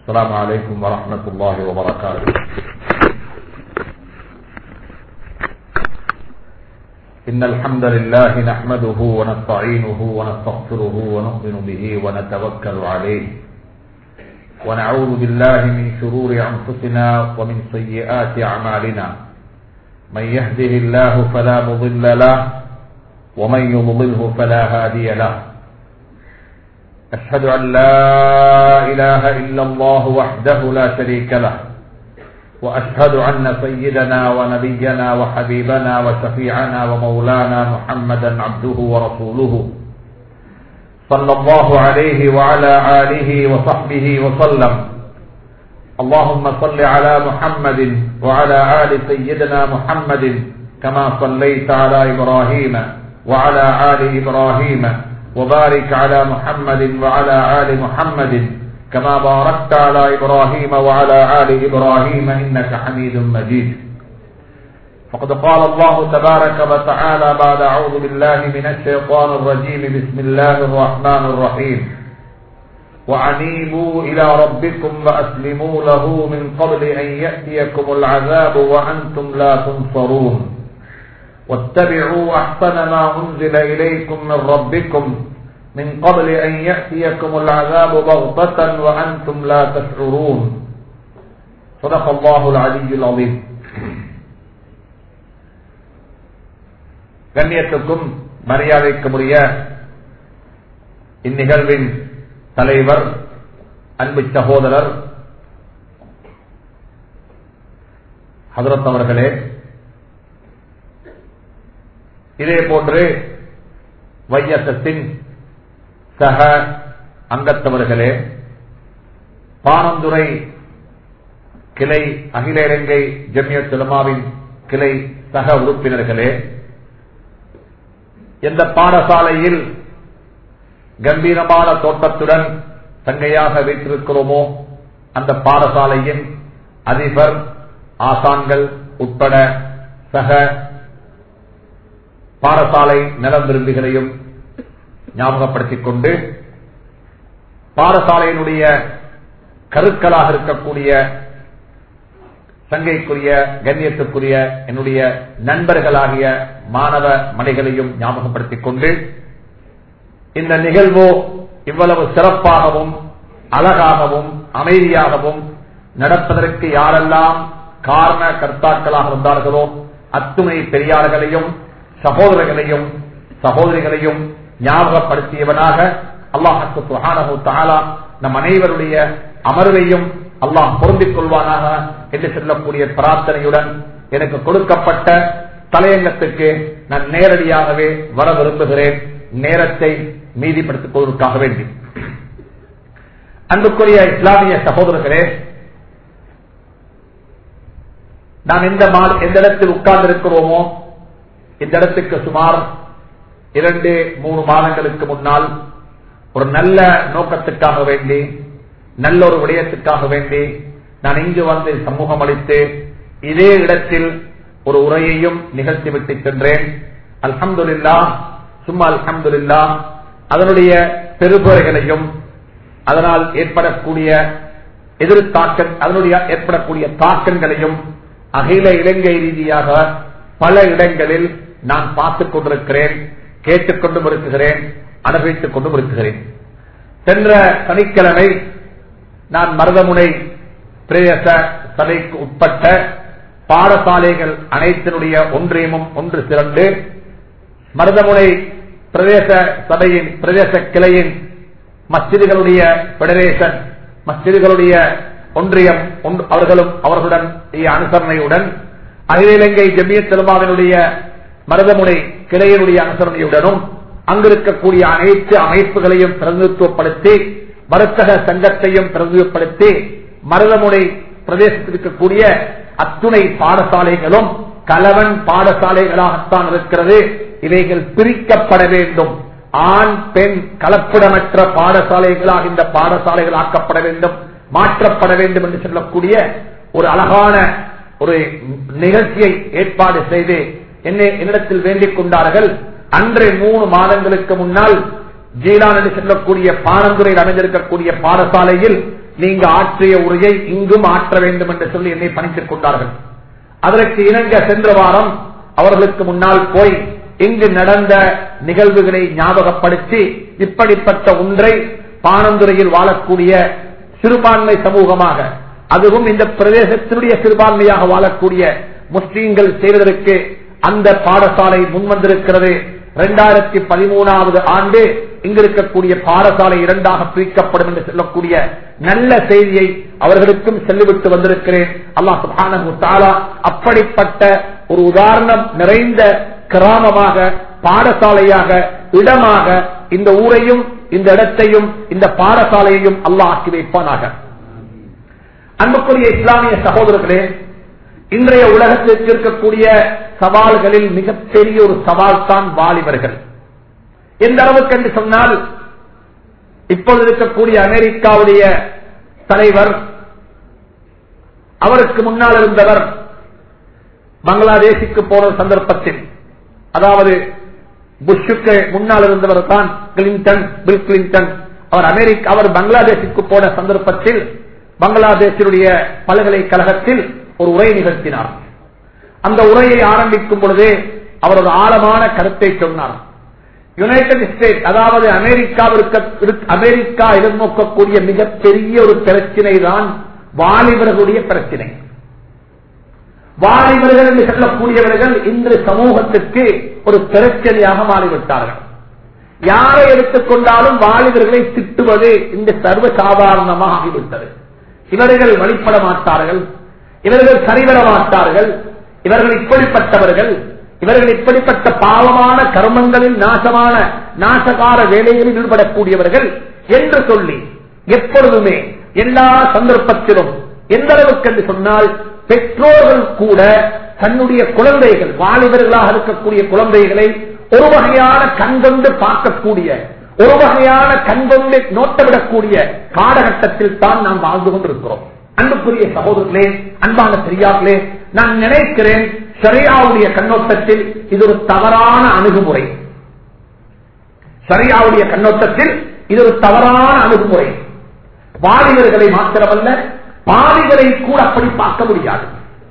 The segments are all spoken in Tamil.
السلام عليكم ورحمة الله وبركاته إن الحمد لله نحمده ونستعينه ونستغفره ونؤمن به ونتوكل عليه ونعوذ بالله من شرور أنفسنا ومن سيئات أعمالنا من يهده الله فلا مضل له ومن يضلله فلا هادي له أشهد أن لا إله إلا الله وحده لا شريك له وأشهد أن سيدنا ونبينا وحبيبنا وشفيعنا ومولانا محمدا عبده ورسوله صلى الله عليه وعلى آله وصحبه وسلم اللهم صل على محمد وعلى آل سيدنا محمد كما صليت على إبراهيم وعلى آل إبراهيم وبارك على محمد وعلى آل محمد كما باركت على إبراهيم وعلى آل إبراهيم إنك حميد مجيد فقد قال الله تبارك وتعالى بعد أعوذ بالله من الشيطان الرجيم بسم الله الرحمن الرحيم وعنيبوا إلى ربكم وأسلموا له من قبل أن يأتيكم العذاب وأنتم لا تنصرون واتبعوا أحسن ما أنزل إليكم من ربكم من قبل أن يأتيكم العذاب بغتة وأنتم لا تشعرون صدق الله العلي العظيم கண்ணியத்துக்கும் மரியாதைக்குரிய இந்நிகழ்வின் தலைவர் அன்பு சகோதரர் ஹதரத் அவர்களே இதே போன்று வையசத்தின் சக அங்கத்தவர்களே பானந்துரை கிளை அகில இலங்கை ஜமியத் துலமாவின் கிளை சக உறுப்பினர்களே எந்த பாடசாலையில் கம்பீரமான தோட்டத்துடன் தங்கையாக வைத்திருக்கிறோமோ அந்த பாடசாலையின் அதிபர் ஆசான்கள் உட்பட சக பாடசாலை நலம் விரும்பிகளையும் ஞாபகப்படுத்திக் கொண்டு பாடசாலையினுடைய கருக்களாக இருக்கக்கூடிய சங்கைக்குரிய கண்ணியத்துக்குரிய என்னுடைய நண்பர்களாகிய மாணவ மனைகளையும் ஞாபகப்படுத்திக் கொண்டு இந்த நிகழ்வோ இவ்வளவு சிறப்பாகவும் அழகாகவும் அமைதியாகவும் நடப்பதற்கு யாரெல்லாம் காரண கர்த்தாக்களாக இருந்தார்களோ அத்துணை பெரியார்களையும் சகோதரர்களையும் சகோதரிகளையும் ஞாபகப்படுத்தியவனாக அல்லாஹு சுஹானஹு தாலா நம் அனைவருடைய அமர்வையும் அல்லாஹ் பொருந்திக் கொள்வானாக என்று சொல்லக்கூடிய பிரார்த்தனையுடன் எனக்கு கொடுக்கப்பட்ட தலையங்கத்துக்கு நான் நேரடியாகவே வர விரும்புகிறேன் நேரத்தை மீதிப்படுத்திக் கொள்வதற்காக வேண்டி அன்புக்குரிய இஸ்லாமிய சகோதரர்களே நாம் எந்த எந்த இடத்தில் உட்கார்ந்து இருக்கிறோமோ இந்த இடத்துக்கு சுமார் இரண்டு மூணு மாதங்களுக்கு முன்னால் ஒரு நல்ல நோக்கத்துக்காக வேண்டி நல்ல ஒரு விடயத்துக்காக வேண்டி நான் இங்கு வந்து சமூகம் அளித்து இதே இடத்தில் ஒரு உரையையும் நிகழ்த்திவிட்டு சென்றேன் அல்ஹம்துல்லா சும்மா அல்ஹம்துல்லா அதனுடைய பெருபுறைகளையும் அதனால் ஏற்படக்கூடிய எதிர்த்தாக்க அதனுடைய ஏற்படக்கூடிய தாக்கங்களையும் அகில இலங்கை ரீதியாக பல இடங்களில் நான் பார்த்துக் கொண்டிருக்கிறேன் கேட்டுக்கொண்டும் இருக்கிறேன் அனுபவித்துக் கொண்டும் இருக்கிறேன் சென்ற சனிக்கிழமை நான் மருதமுனை பிரதேச சபைக்கு உட்பட்ட பாடசாலைகள் அனைத்தினுடைய ஒன்றியமும் ஒன்று திரண்டு மருதமுனை பிரதேச சபையின் பிரதேச கிளையின் மஸ்ஜிதுகளுடைய பெடரேஷன் மஸ்ஜிதுகளுடைய ஒன்றியம் அவர்களும் அவர்களுடன் அனுசரணையுடன் அகில இலங்கை ஜமிய செல்மாவினுடைய மருதமுனை கிளையினுடைய அனுசரணையுடனும் அங்கிருக்கக்கூடிய அனைத்து அமைப்புகளையும் பிரதிநிதித்துவப்படுத்தி வர்த்தக சங்கத்தையும் பிரதிநிதிப்படுத்தி மருதமுனை பிரதேசத்தில் இருக்கக்கூடிய அத்துணை பாடசாலைகளும் கலவன் பாடசாலைகளாகத்தான் இருக்கிறது இவைகள் பிரிக்கப்பட வேண்டும் ஆண் பெண் கலப்பிடமற்ற பாடசாலைகளாக இந்த பாடசாலைகள் ஆக்கப்பட வேண்டும் மாற்றப்பட வேண்டும் என்று சொல்லக்கூடிய ஒரு அழகான ஒரு நிகழ்ச்சியை ஏற்பாடு செய்து என்னை என்னிடத்தில் வேண்டிக் கொண்டார்கள் அன்றை மூணு மாதங்களுக்கு முன்னால் ஜீலான் என்று சொல்லக்கூடிய பானந்துறையில் அமைந்திருக்கக்கூடிய பாடசாலையில் நீங்க ஆற்றிய உரையை இங்கும் ஆற்ற வேண்டும் என்று சொல்லி என்னை பணித்துக் கொண்டார்கள் அதற்கு இணங்க சென்ற வாரம் அவர்களுக்கு முன்னால் போய் இங்கு நடந்த நிகழ்வுகளை ஞாபகப்படுத்தி இப்படிப்பட்ட ஒன்றை பானந்துறையில் வாழக்கூடிய சிறுபான்மை சமூகமாக அதுவும் இந்த பிரதேசத்தினுடைய சிறுபான்மையாக வாழக்கூடிய முஸ்லீம்கள் செய்வதற்கு அந்த பாடசாலை முன்வந்திருக்கிறது இரண்டாயிரத்தி பதிமூணாவது ஆண்டு இங்கு இருக்கக்கூடிய பாடசாலை இரண்டாக பிரிக்கப்படும் என்று சொல்லக்கூடிய நல்ல செய்தியை அவர்களுக்கும் செல்லிவிட்டு வந்திருக்கிறேன் அல்லாஹ் சுப்ஹானஹு தஆலா அப்படிப்பட்ட ஒரு உதாரணம் நிறைந்த கிராமமாக பாடசாலையாக இடமாக இந்த ஊரையும் இந்த இடத்தையும் இந்த பாடசாலையையும் அல்லாஹ் ஆக்கி வைப்பானாக அன்புக்குரிய இஸ்லாமிய சகோதரர்களே இன்றைய உலகத்திற்கு இருக்கக்கூடிய சவால்களில் மிகப்பெரிய ஒரு சவால் தான் வாலிபர்கள் எந்த அளவுக்கு என்று சொன்னால் இப்பொழுது இருக்கக்கூடிய அமெரிக்காவுடைய தலைவர் அவருக்கு முன்னால் இருந்தவர் பங்களாதேஷுக்கு போன சந்தர்ப்பத்தில் அதாவது புஷ்ஷுக்கு முன்னால் இருந்தவர் தான் கிளின்டன் பில் கிளின்டன் அவர் அமெரிக்கா அவர் பங்களாதேஷுக்கு போன சந்தர்ப்பத்தில் பங்களாதேஷினுடைய பல்கலைக்கழகத்தில் ஒரு உரை நிகழ்த்தினார் அந்த உரையை ஆரம்பிக்கும் பொழுதே அவர் ஒரு ஆழமான கருத்தை சொன்னார் யுனைடெட் ஸ்டேட் அதாவது அமெரிக்காவிற்கு அமெரிக்கா எதிர்நோக்கக்கூடிய மிகப்பெரிய ஒரு பிரச்சினை தான் வாலிபர்களுடைய பிரச்சினை வாலிபர்கள் என்று சொல்லக்கூடியவர்கள் இன்று சமூகத்திற்கு ஒரு பிரச்சனையாக மாறிவிட்டார்கள் யாரை எடுத்துக்கொண்டாலும் வாலிபர்களை திட்டுவது இந்த சர்வ சாதாரணமாக ஆகிவிட்டது இவர்கள் வழிபட மாட்டார்கள் இவர்கள் சரிவர மாட்டார்கள் இவர்கள் இப்படிப்பட்டவர்கள் இவர்கள் இப்படிப்பட்ட பாவமான கர்மங்களில் நாசமான நாசகார வேலைகளில் ஈடுபடக்கூடியவர்கள் என்று சொல்லி எப்பொழுதுமே எல்லா சந்தர்ப்பத்திலும் எந்த அளவுக்கு என்று சொன்னால் பெற்றோர்கள் கூட தன்னுடைய குழந்தைகள் வாலிபர்களாக இருக்கக்கூடிய குழந்தைகளை ஒரு வகையான கண்கொண்டு பார்க்கக்கூடிய ஒரு வகையான கண்கொண்டு நோட்டமிடக்கூடிய காலகட்டத்தில் தான் நாம் வாழ்ந்து கொண்டிருக்கிறோம் அன்புக்குரிய சகோதரர்களே அன்பான பெரியார்களே நான் நினைக்கிறேன் ஷரியாவுடைய கண்ணோட்டத்தில் இது ஒரு தவறான அணுகுமுறை ஷரியாவுடைய கண்ணோட்டத்தில் இது ஒரு தவறான அணுகுமுறை வாலிபர்களை மாத்திரமல்ல பாவிகளை கூட அப்படி பார்க்க முடியாது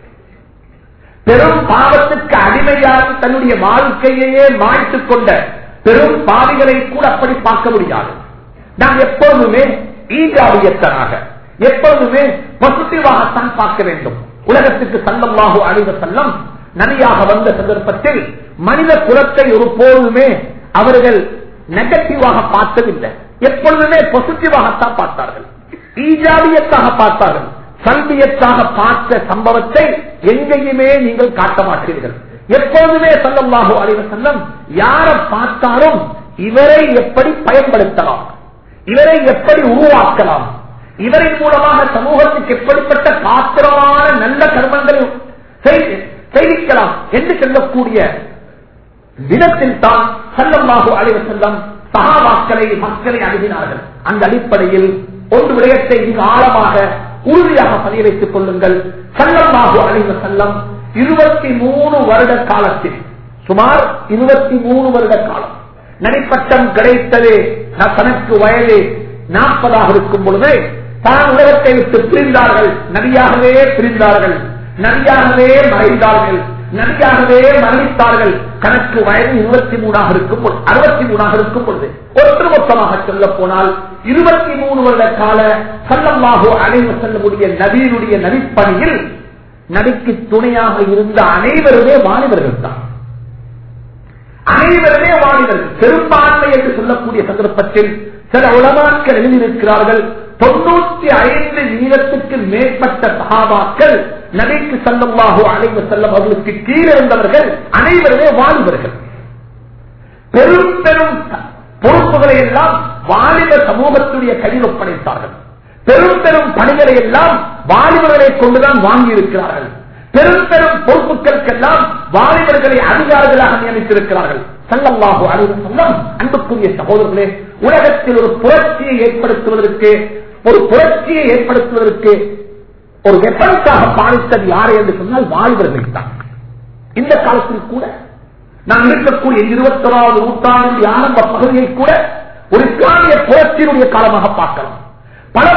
பெரும் பாவத்துக்கு அடிமையாக தன்னுடைய வாழ்க்கையையே மாய்த்துக் கொண்ட பெரும் பாவிகளை கூட அப்படி பார்க்க முடியாது நாம் எப்பொழுதுமே ஈகாவியத்தனாக எப்பொழுதுமே பாசிட்டிவாகத்தான் பார்க்க வேண்டும் உலகத்துக்கு சல்லமாக அழிவ செல்லம் நதியாக வந்த சந்தர்ப்பத்தில் மனித குலத்தை ஒரு போதுமே அவர்கள் நெகட்டிவாக பார்த்ததில்லை எப்பொழுதுமே பாசிட்டிவாகத்தான் பார்த்தார்கள் ஈஜாபியத்தாக பார்த்தார்கள் சல்பியத்தாக பார்த்த சம்பவத்தை எங்கேயுமே நீங்கள் காட்ட மாட்டீர்கள் எப்பொழுதுமே சல்லல்லாஹு அலைவ செல்லம் யாரை பார்த்தாலும் இவரை எப்படி பயன்படுத்தலாம் இவரை எப்படி உருவாக்கலாம் இவரின் மூலமாக சமூகத்துக்கு எப்படிப்பட்ட பாத்திரமான நல்ல கர்மங்களை செய்திக்கலாம் என்று சொல்லக்கூடிய தினத்தில் தான் சல்லல்லாஹு அலைவ செல்லம் சகாவாக்களை மக்களை அணுகினார்கள் அந்த அடிப்படையில் ஒரு விடயத்தை மிக ஆழமாக உறுதியாக பதிய வைத்துக் கொள்ளுங்கள் சல்லல்லாஹு அலைவ செல்லம் இருபத்தி மூணு வருட காலத்தில் சுமார் இருபத்தி மூணு வருட காலம் நடிப்பட்டம் கிடைத்தது தனக்கு வயது நாற்பதாக இருக்கும் பொழுது தான் உலகத்தை விட்டு பிரிந்தார்கள் நபியாகவே பிரிந்தார்கள் நபியாகவே மறைந்தார்கள் நபியாகவே மரணித்தார்கள் கணக்கு வயது இருபத்தி மூணாக இருக்கும் பொழுது அறுபத்தி மூணாக இருக்கும் பொழுது ஒட்டுமொத்தமாக சொல்ல போனால் இருபத்தி மூணு வருட கால சல்லமாக அனைவு செல்லக்கூடிய நபியினுடைய நபிப்பணியில் நபிக்கு துணையாக இருந்த அனைவருமே வாலிபர்கள் தான் அனைவருமே வாலிபர்கள் பெரும்பான்மை என்று சொல்லக்கூடிய சந்தர்ப்பத்தில் சில உலமாக்கள் எழுதியிருக்கிறார்கள் தொண்ணூத்தி ஐந்து வீதத்துக்கு மேற்பட்ட சகாபாக்கள் நபிக்கு செல்லமாக அழைவு செல்லும் அவர்களுக்கு கீழே இருந்தவர்கள் அனைவருமே வாலிபர்கள் பெரும் பெரும் பொறுப்புகளை எல்லாம் வாலிப சமூகத்துடைய கையில் ஒப்படைத்தார்கள் பெரும் பெரும் பணிகளை எல்லாம் வாலிபர்களை கொண்டுதான் வாங்கி இருக்கிறார்கள் பெரும் பெரும் பொறுப்புகளுக்கெல்லாம் வாலிபர்களை அதிகாரிகளாக நியமித்திருக்கிறார்கள் சல்லல்லாஹு அலைஹி வஸல்லம் அன்புக்குரிய சகோதரர்களே உலகத்தில் ஒரு புரட்சியை ஏற்படுத்துவதற்கு ஒரு புரட்சியை ஏற்படுத்துவதற்கு ஒரு வெப்பன்ஸாக பாதித்தது யாரை என்று சொன்னால் வாலிபர்கள் தான் இந்த காலத்தில் கூட நாம் இருக்கக்கூடிய இருபத்தொராவது நூற்றாண்டு ஆரம்ப பகுதியை கூட ஒரு இஸ்லாமிய புரட்சியினுடைய காலமாக பார்க்கலாம் பல வகையான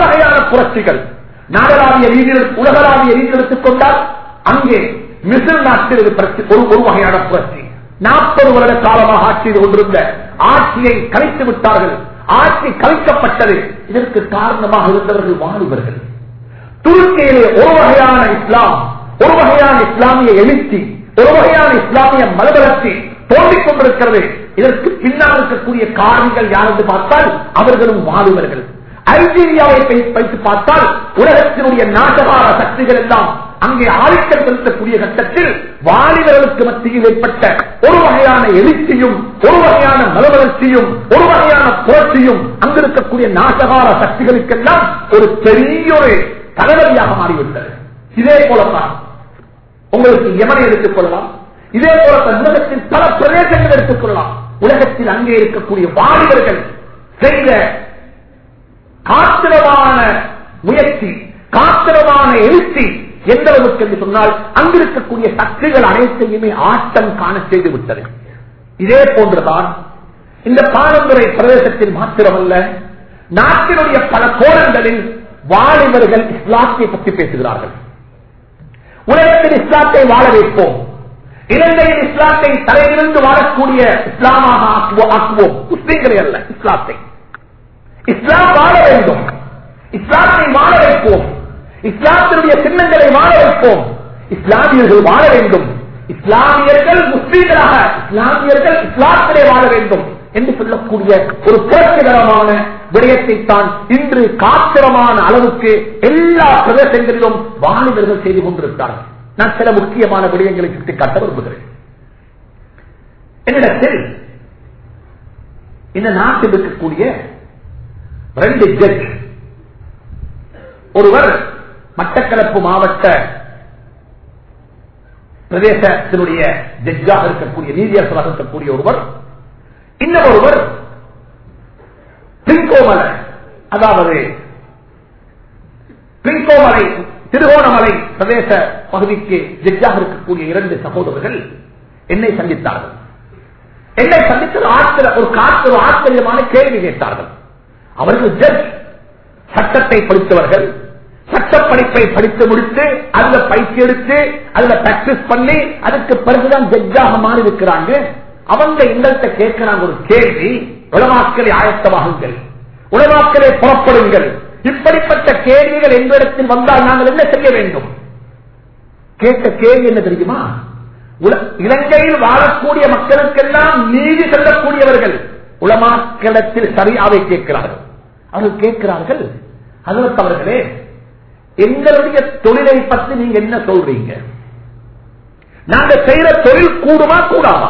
புரட்சிகள் நாடளாவிய ரீதியில் உலகளாவிய ரீதியில் எடுத்துக்கொண்டால் அங்கே மிசில் நாட்டில் இது புரட்சி- ஒரு ஒரு வகையான புரட்சி நாற்பது வருட காலமாக ஆட்சி செய்து கொண்டிருந்த ஆட்சியை கலைத்து விட்டார்கள் ஆட்சி கலைக்கப்பட்டது இதற்கு காரணமாக இருந்தவர்கள் வாலிபர்கள் துருக்கியிலே ஒரு வகையான இஸ்லாம் ஒரு வகையான இஸ்லாமிய எழுச்சி ஒரு வகையான இஸ்லாமிய மறுபலர்ச்சி தோன்றிக் கொண்டிருக்கிறது இதற்கு பின்னால் இருக்கக்கூடிய காரணிகள் யார் என்று பார்த்தால் அவர்களும் வாலிபர்கள் அல்ஜீரியாவை வை- வைத்து பார்த்தால் உலகத்தினுடைய நாட்டகார சக்திகள் எல்லாம் அங்கே ஆதிக்கம் செலுத்தக்கூடிய கட்டத்தில் வாலிபர்களுக்கு மத்தியில் ஏற்பட்ட ஒரு வகையான எழுச்சியும் ஒரு வகையான மலவளர்ச்சியும் ஒரு வகையான புரட்சியும் அங்கு இருக்கக்கூடிய நாட்டகார சக்திகளுக்கெல்லாம் ஒரு பெரிய ஒரு தலைவலியாக மாறிவிட்டது இதே போலத்தான் உங்களுக்கு யமனை எடுத்துக் கொள்ளலாம் இதே போல உலகத்தில் பல பிரதேசங்கள் எடுத்துக் கொள்ளலாம் உலகத்தில் அங்கே இருக்கக்கூடிய வாலிபர்கள் செய்த காத்திரமான முயற்சி காத்திரமான எழுச்சி எந்த அளவுக்கு என்று சொன்னால் அங்கிருக்கக்கூடிய சக்திகள் அனைத்தையுமே ஆட்டம் காண செய்து விட்டது இதே போன்றுதான் இந்த பாரம்பரிய பிரதேசத்தில் மாத்திரமல்ல நாட்டினுடைய பல கோணங்களில் வாலிபர்கள் இஸ்லாத்தை பற்றி பேசுகிறார்கள் உலகத்தில் இஸ்லாத்தை வாழ வைப்போம் இலங்கையில் இஸ்லாத்தை தலையிலிருந்து வாழக்கூடிய இஸ்லாமாக ஆக்குவோ- ஆக்குவோம் முஸ்லீம்களை அல்ல இஸ்லாத்தை இஸ்லாம் வாழ வேண்டும் இஸ்லாத்தை வாழ வைப்போம் இஸ்லாத்தினுடைய சின்னங்களை வாழ வைப்போம் இஸ்லாமியர்கள் வாழ வேண்டும் இஸ்லாமியர்கள் முஸ்லீம்களாக இஸ்லாமியர்கள் இஸ்லாத்திலே வாழ வேண்டும் என்று சொல்லக்கூடிய ஒரு புரட்சிகரமான விடயத்தை தான் இன்று காத்திரமான அளவுக்கு எல்லா பிரதேசங்களிலும் வாலிபர்கள் செய்து கொண்டிருக்கிறார்கள் நான் சில முக்கியமான விடயங்களை சுட்டிக்காட்ட விரும்புகிறேன் என்னிடத்தில் இந்த நாட்டில் இருக்கக்கூடிய ரெண்டு ஜட்ஜ் ஒருவர் மட்டக்களப்பு மாவட்ட பிரதேசத்தினுடைய ஜட்ஜாக இருக்கக்கூடிய நீதியரசராக இருக்கக்கூடிய ஒருவர் இன்னும் ஒருவர் பிரிங்கோமலை அதாவது பிரிங்கோமலை திருகோணமலை பிரதேச பகுதிக்கு ஜட்ஜாக இருக்கக்கூடிய இரண்டு சகோதரர்கள் என்னை சந்தித்தார்கள் என்னை சந்தித்து ஆச்சரிய ஒரு காற்று ஒரு ஆச்சரியமான கேள்வி கேட்டார்கள் அவர்கள் ஜட்ஜ் சட்டத்தை படித்தவர்கள் சட்ட படிப்பை படித்து முடித்து அதுல பயிற்சி எடுத்து அதுல பிராக்டிஸ் பண்ணி அதுக்கு பிறகுதான் ஜட்ஜாக மாறி இருக்கிறாங்க அவங்க எங்கள்கிட்ட கேட்கிறாங்க ஒரு கேள்வி உளமாக்களை ஆயத்தமாகுங்கள் உளமாக்களை புறப்படுங்கள் இப்படிப்பட்ட கேள்விகள் எங்களிடத்தில் வந்தால் நாங்கள் என்ன செய்ய வேண்டும் கேட்ட கேள்வி என்ன தெரியுமா உல- இலங்கையில் வாழக்கூடிய மக்களுக்கெல்லாம் நீதி செல்லக்கூடியவர்கள் உலமாக்களத்தில் சரியாவை கேட்கிறார்கள் அவர்கள் கேட்கிறார்கள் அதற்கு அவர்களே எங்களுடைய தொழிலை பற்றி நீங்க என்ன சொல்றீங்க நாங்க செய்யற தொழில் கூடுமா கூடாதா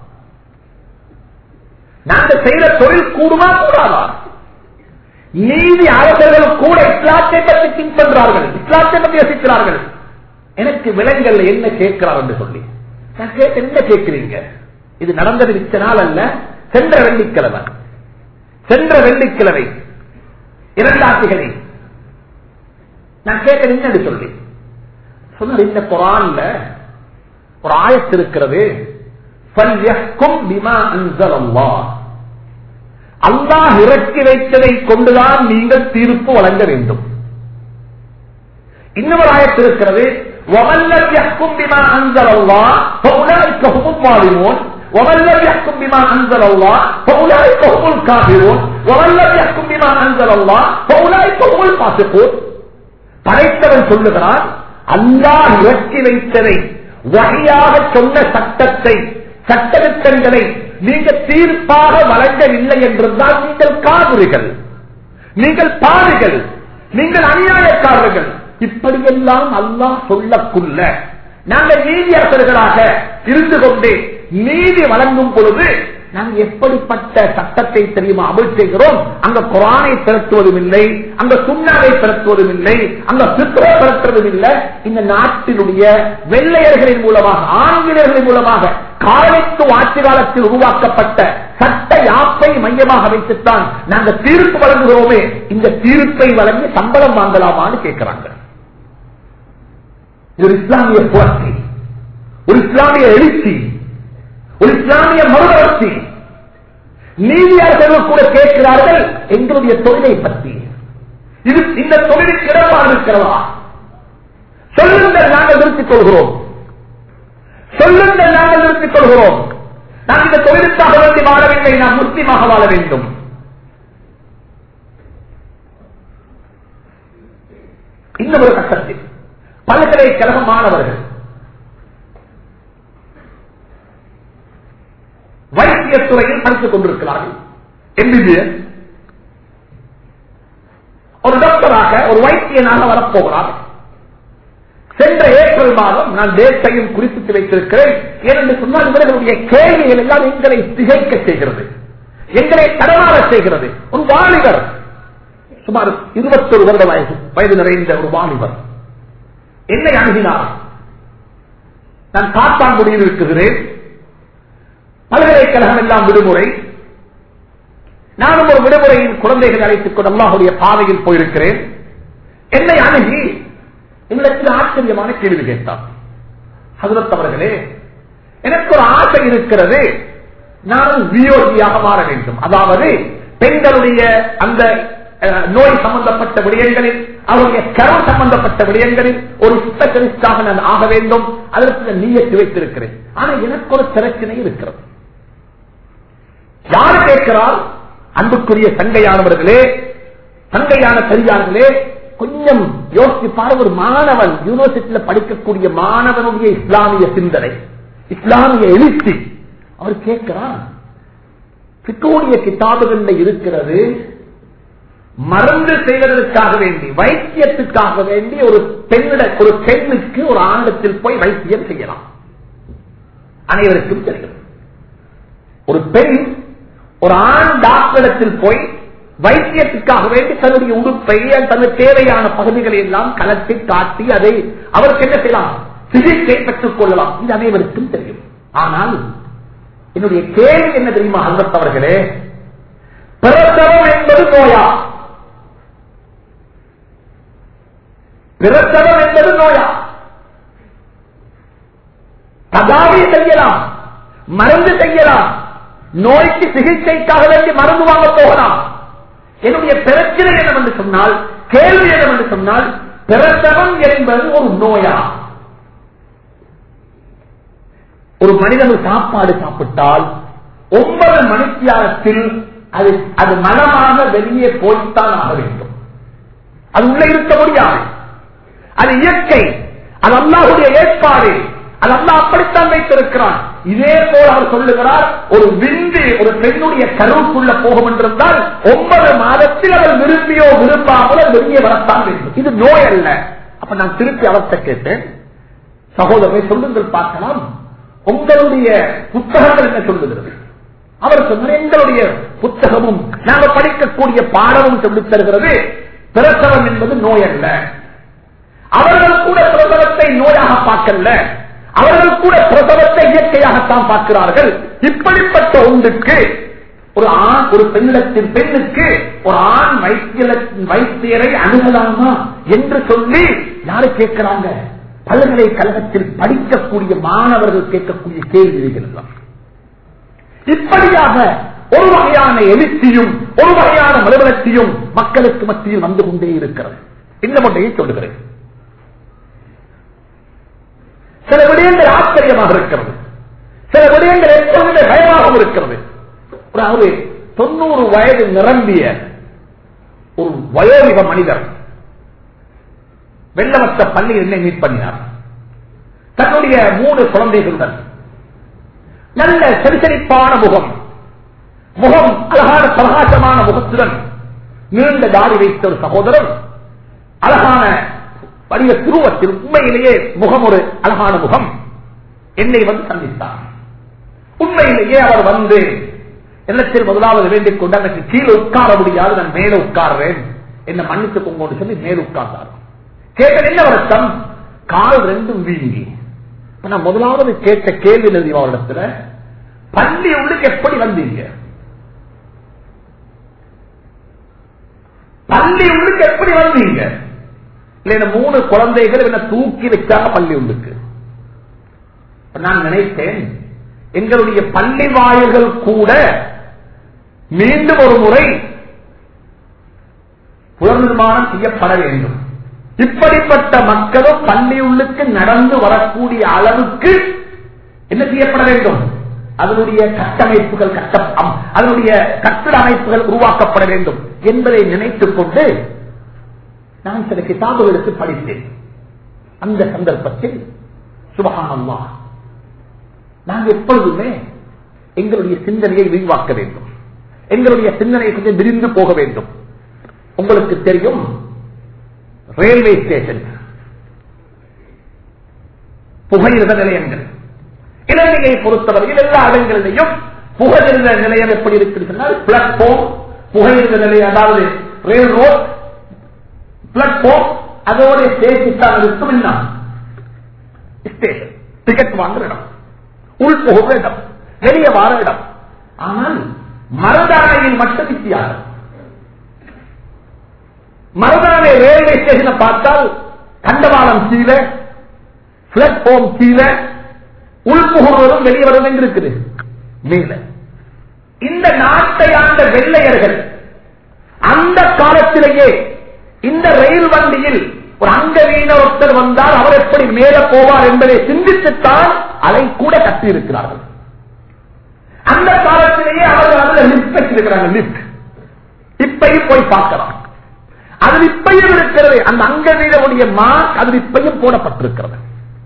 நாங்க செய்யற தொழில் கூடுமா கூடாதா நீதி அரசர்கள் கூட இஸ்லாத்தை பற்றி திங்க் பண்றார்கள் இஸ்லாத்தை பற்றி யோசிக்கிறார்கள் எனக்கு விலங்கல் என்ன கேட்கிறார் என்று சொல்லி நான் கேட்ட என்ன கேட்கிறீங்க இது நடந்தது மிச்ச நாள் அல்ல சென்ற வெள்ளிக்கிழமை சென்ற வெள்ளிக்கிழமை இரண்டாசிகளை நான் கேட்க என்னன்னு சொல்லி சொன்னார் இந்த குரான்ல ஒரு ஆயத்து இருக்கிறது فَلْيَحْكُمْ بِمَا أَنزَلَ اللَّهُ அல்லாஹ் இறக்கி வைத்ததை கொண்டுதான் நீங்கள் தீர்ப்பு வழங்க வேண்டும் இன்னொரு ஆயத்து இருக்கிறது وَمَنْ لَمْ يَحْكُمْ بِمَا أَنزَلَ اللَّهُ فَأُولَٰئِكَ هُمُ الظَّالِمُونَ وَمَنْ لَمْ يَحْكُمْ بِمَا أَنزَلَ اللَّهُ فَأُولَٰئِكَ هُمُ الْكَافِرُونَ وَمَنْ لَمْ يَحْكُمْ بِمَا أَنزَلَ اللَّهُ فَأُولَٰئِكَ هُمُ الْفَاسِقُونَ படைத்தவன் சொல்லுகிறான் அல்லாஹ் இறக்கி வைத்ததை வகையாக சொன்ன சட்டத்தை சட்டத்திட்டங்களை நீங்க தீர்ப்பாக வழங்கவில்லை என்றிருந்தால் நீங்கள் காவிரிகள் நீங்கள் பாவிகள் நீங்கள் அநியாயக்காரர்கள் இப்படியெல்லாம் அல்லாஹ் சொல்லக்குள்ள நாங்கள் நீதியரசர்களாக இருந்து கொண்டு நீதி வழங்கும் பொழுது நாங்கள் எப்படிப்பட்ட சட்டத்தை தெரியுமா அமல் செய்கிறோம் அங்க குரானை திரட்டுவதும் இல்லை அங்க சுண்ணாவை திரட்டுவதும் இல்லை அங்க சித்திரை திரட்டுவதும் இல்லை இந்த நாட்டினுடைய வெள்ளையர்களின் மூலமாக ஆங்கிலேயர்களின் மூலமாக காலத்து ஆட்சி காலத்தில் உருவாக்கப்பட்ட சட்ட யாப்பை மையமாக வைத்துத்தான் நாங்கள் தீர்ப்பு வழங்குகிறோமே இந்த தீர்ப்பை வழங்கி சம்பளம் வாங்கலாமான்னு கேட்கிறாங்க இது ஒரு இஸ்லாமிய புரட்சி ஒரு இஸ்லாமிய எழுச்சி ஒரு இஸ்லாமிய மறுவளர்ச்சி நீதியரசர்கள் கூட கேட்கிறார்கள் எங்களுடைய தொழிலை பற்றி இது இந்த தொழிலுக்கு இடமாக இருக்கிறதா சொல்லுங்கள் நாங்கள் நிறுத்திக் கொள்கிறோம் சொல்லுங்கள் நாங்கள் நிறுத்திக் கொள்கிறோம் நான் இந்த தொழிலுக்காக வேண்டி வாழவில்லை நான் முஸ்லீமாக வாழ வேண்டும் இன்னும் ஒரு கட்டத்தில் பல்கலைக்கழக மாணவர்கள் வைத்தியத்துறையில் படித்துக் கொண்டிருக்கிறார்கள் எம்பிபிஎஸ் ஒரு டாக்டராக ஒரு வைத்தியனாக வரப்போகிறார் சென்ற ஏப்ரல் மாதம் நான் டேட்டையும் குறிப்பிட்டு வைத்திருக்கிறேன் ஏனென்று சொன்னால் இவர்களுடைய கேள்விகள் எல்லாம் எங்களை திகைக்க செய்கிறது எங்களை தடமாற செய்கிறது ஒரு வாலிபர் சுமார் இருபத்தொரு வருட வயது வயது நிறைந்த ஒரு வாலிபர் என்னை அணுகினார் நான் காத்தாங்குடியில் இருக்குகிறேன் பல்கலைக்கழகம் எல்லாம் விடுமுறை நானும் ஒரு விடுமுறையில் குழந்தைகள் அழைத்துக் கொண்டு அல்லாஹுடைய பாதையில் போயிருக்கிறேன் என்னை அணுகி எங்களுக்கு ஆச்சரியமான கேள்வி கேட்டார் ஹசரத் அவர்களே எனக்கு ஒரு ஆசை இருக்கிறது நானும் வியோகியாக மாற வேண்டும் அதாவது பெண்களுடைய அந்த அஹ், நோய் சம்பந்தப்பட்ட விடயங்களில் அவருடைய கரு சம்பந்தப்பட்ட விடயங்களில் ஒரு ஸ்பெஷலிஸ்டாக நான் ஆக வேண்டும் அதற்கு நான் நீயத்து வைத்திருக்கிறேன் ஆனா எனக்கு ஒரு பிரச்சனை இருக்கிறது யாரு கேட்கிறார் அன்புக்குரிய சங்கையானவர்களே சங்கையான சரியானவர்களே கொஞ்சம் யோசிச்சு பாருங்க ஒரு மாணவன் யூனிவர்சிட்டியில படிக்கக்கூடிய மாணவனுடைய இஸ்லாமிய சிந்தனை இஸ்லாமிய எழுச்சி அவர் கேட்கிறார் பிக்கோடைய கிதாபுகள்ல இருக்கிறது மருந்து செய்வதற்காக வேண்டி வைத்தியத்துக்காக வேண்டி ஒரு பெண்ணிட ஒரு பெண்ணுக்கு ஒரு ஆண்டத்தில் போய் வைத்தியம் செய்யலாம் அனைவருக்கும் தெரியும் ஒரு பெண் ஒரு ஆண் டாக்டரிடத்தில் போய் வைத்தியத்துக்காக வேண்டி தன்னுடைய உடுப்பை தனக்கு தேவையான பகுதிகளை எல்லாம் கலட்டி காட்டி அதை அவருக்கு என்ன செய்யலாம் சிகிச்சை பெற்றுக் கொள்ளலாம் இது அனைவருக்கும் தெரியும் ஆனால் என்னுடைய கேள்வி என்ன தெரியுமா அல்வத் அவர்களே பிரசவம் என்பது நோயா பிரசவம் என்பது நோயா ததாவி செய்யலாம் மருந்து செய்யலாம் நோய்க்கு சிகிச்சைக்காக வேண்டி மருந்து வாங்க போகலாம் என்னுடைய பிரச்சனை என்னவென்று சொன்னால் கேள்வி என்னவென்று சொன்னால் பிரசவம் என்பது ஒரு நோயா ஒரு மனிதன் சாப்பாடு சாப்பிட்டால் ஒன்பது மணித்தியாலத்தில் அது அது மனமாக வெளியே போய்த்தான் ஆக வேண்டும் அது உள்ள இருக்க முடியாது அது இயற்கை அது அல்லாஹுடைய ஏற்பாடு அது அல்லா அப்படித்தான் வைத்திருக்கிறான் இதே போல அவர் சொல்லுகிறார் ஒரு விந்து ஒரு பெண்ணுடைய கருவுக்குள்ள போகும் என்றிருந்தால் ஒன்பது மாதத்தில் அவர் விரும்பியோ விரும்பாமலோ வெளியே வரத்தான் வேண்டும் இது நோய் அல்ல அப்ப நான் திருப்பி அவர்கிட்ட கேட்டேன் சகோதரரை சொல்லுங்கள் பார்க்கலாம் உங்களுடைய புத்தகங்கள் என்ன சொல்லுகிறது அவர் சொன்னார் எங்களுடைய புத்தகமும் நாங்கள் படிக்கக்கூடிய பாடமும் சொல்லித் தருகிறது பிரசவம் என்பது நோய் அல்ல அவர்கள் கூட பிரசவத்தை நோயாக பார்க்கல அவர்கள் கூட பிரசவத்தை இயற்கையாகத்தான் பார்க்கிறார்கள் இப்படிப்பட்ட ஒன்றுக்கு ஒரு ஆண் ஒரு பெண்ணிடத்தின் பெண்ணுக்கு ஒரு ஆண் வைத்திய வைத்தியரை அணுகலாமா என்று சொல்லி யாரு கேட்கிறாங்க பல்கலைக்கழகத்தில் படிக்கக்கூடிய மாணவர்கள் கேட்கக்கூடிய கேள்விகள் எல்லாம் இப்படியாக ஒரு வகையான எழுச்சியும் ஒரு வகையான மறுபலத்தையும் மக்களுக்கு மத்தியில் வந்து கொண்டே இருக்கிறது இந்த முறையை சொல்லுகிறேன் சில விடயங்கள் ஆச்சரியமாக இருக்கிறது சில விடயங்கள் எப்போதுமே பயமாகவும் இருக்கிறது அதாவது தொண்ணூறு வயது நிரம்பிய ஒரு வயோதிக மனிதர் வெள்ளவத்த பள்ளியில் என்னை மீட் பண்ணினார் தன்னுடைய மூணு குழந்தைகளுடன் நல்ல சரிசரிப்பான முகம் முகம் அழகான பிரகாசமான முகத்துடன் நீண்ட தாடி வைத்த ஒரு சகோதரர் அழகான வடிவ துருவத்தில் உண்மையிலேயே முகம் ஒரு அழகான முகம் என்னை வந்து சந்தித்தார் உண்மையிலேயே அவர் வந்து எண்ணத்தில் முதலாவது வேண்டிக் கொண்டு எனக்கு கீழே உட்கார முடியாது நான் மேல உட்கார்றேன் என்ன மன்னித்துக் கொண்டு சொல்லி மேல உட்கார்ந்தார் கேட்ட என்ன வருத்தம் கால் ரெண்டும் வீங்கி இப்ப நான் முதலாவது கேட்ட கேள்வி எழுதி அவரிடத்துல பள்ளி உள்ளுக்கு எப்படி வந்தீங்க பள்ளி உள்ளுக்கு எப்படி வந்தீங்க இல்ல மூணு குழந்தைகள் என்ன தூக்கி வச்சாங்க பள்ளி உள்ளுக்கு இப்ப நான் நினைத்தேன் எங்களுடைய பள்ளி வாயில்கள் கூட மீண்டும் ஒரு முறை புலர் நிர்மாணம் செய்யப்பட வேண்டும் இப்படிப்பட்ட மக்களும் பள்ளியுள்ளுக்கு நடந்து வரக்கூடிய அளவுக்கு என்ன செய்யப்பட வேண்டும் அதனுடைய கட்டமைப்புகள் கட்ட அம்- அதனுடைய கட்டிட அமைப்புகள் உருவாக்கப்பட வேண்டும் என்பதை நினைத்துக் கொண்டு நான் சில கிதாபுகளுக்கு படித்தேன் அந்த சந்தர்ப்பத்தில் சுபகானம்மா நாங்கள் எப்பொழுதுமே எங்களுடைய சிந்தனையை விரிவாக்க வேண்டும் எங்களுடைய சிந்தனை கொஞ்சம் விரிந்து போக வேண்டும் உங்களுக்கு தெரியும் ரயில்வே ஸ்டேஷன் புகையிரத நிலையங்கள் இலங்கையை பொறுத்தவரையில் எல்லா இடங்களிலையும் புகையிரத நிலையம் எப்படி இருக்குது சொன்னால் பிளாட்ஃபார்ம் புகையிரத நிலையம் அதாவது ரயில் ரோட் பிளாட்ஃபார்ம் அதோட சேர்த்துத்தான் இருக்கும் என்ன ஸ்டேஷன் டிக்கெட் வாங்குற இடம் உள் போகிற இடம் வெளியே வார இடம் ஆனால் மருதானையில் மட்டும் வித்தியாசம் மருதானை ரயில்வே ஸ்டேஷனை பார்த்தால் கண்டவாளம் கீழே பிளாட்ஃபார்ம் கீழே உள்புகுவதும் வெளியே வருவதும் இருக்குது மேல இந்த நாட்டை ஆண்ட வெள்ளையர்கள் அந்த காலத்திலேயே இந்த ரயில் வண்டியில் ஒரு அங்கவீன ஒருத்தர் வந்தால் அவர் எப்படி மேல போவார் என்பதை சிந்தித்துத்தான் அதை கூட கட்டியிருக்கிறார்கள் அந்த காலத்திலேயே அவர்கள் அதுல லிப்ட் வச்சிருக்கிறாங்க லிப்ட் இப்பையும் போய் பார்க்கலாம் அதில் இப்பையும் இருக்கிறது அந்த அங்கவீனருடைய மார்க் அதில் இப்பையும் போடப்பட்டிருக்கிறது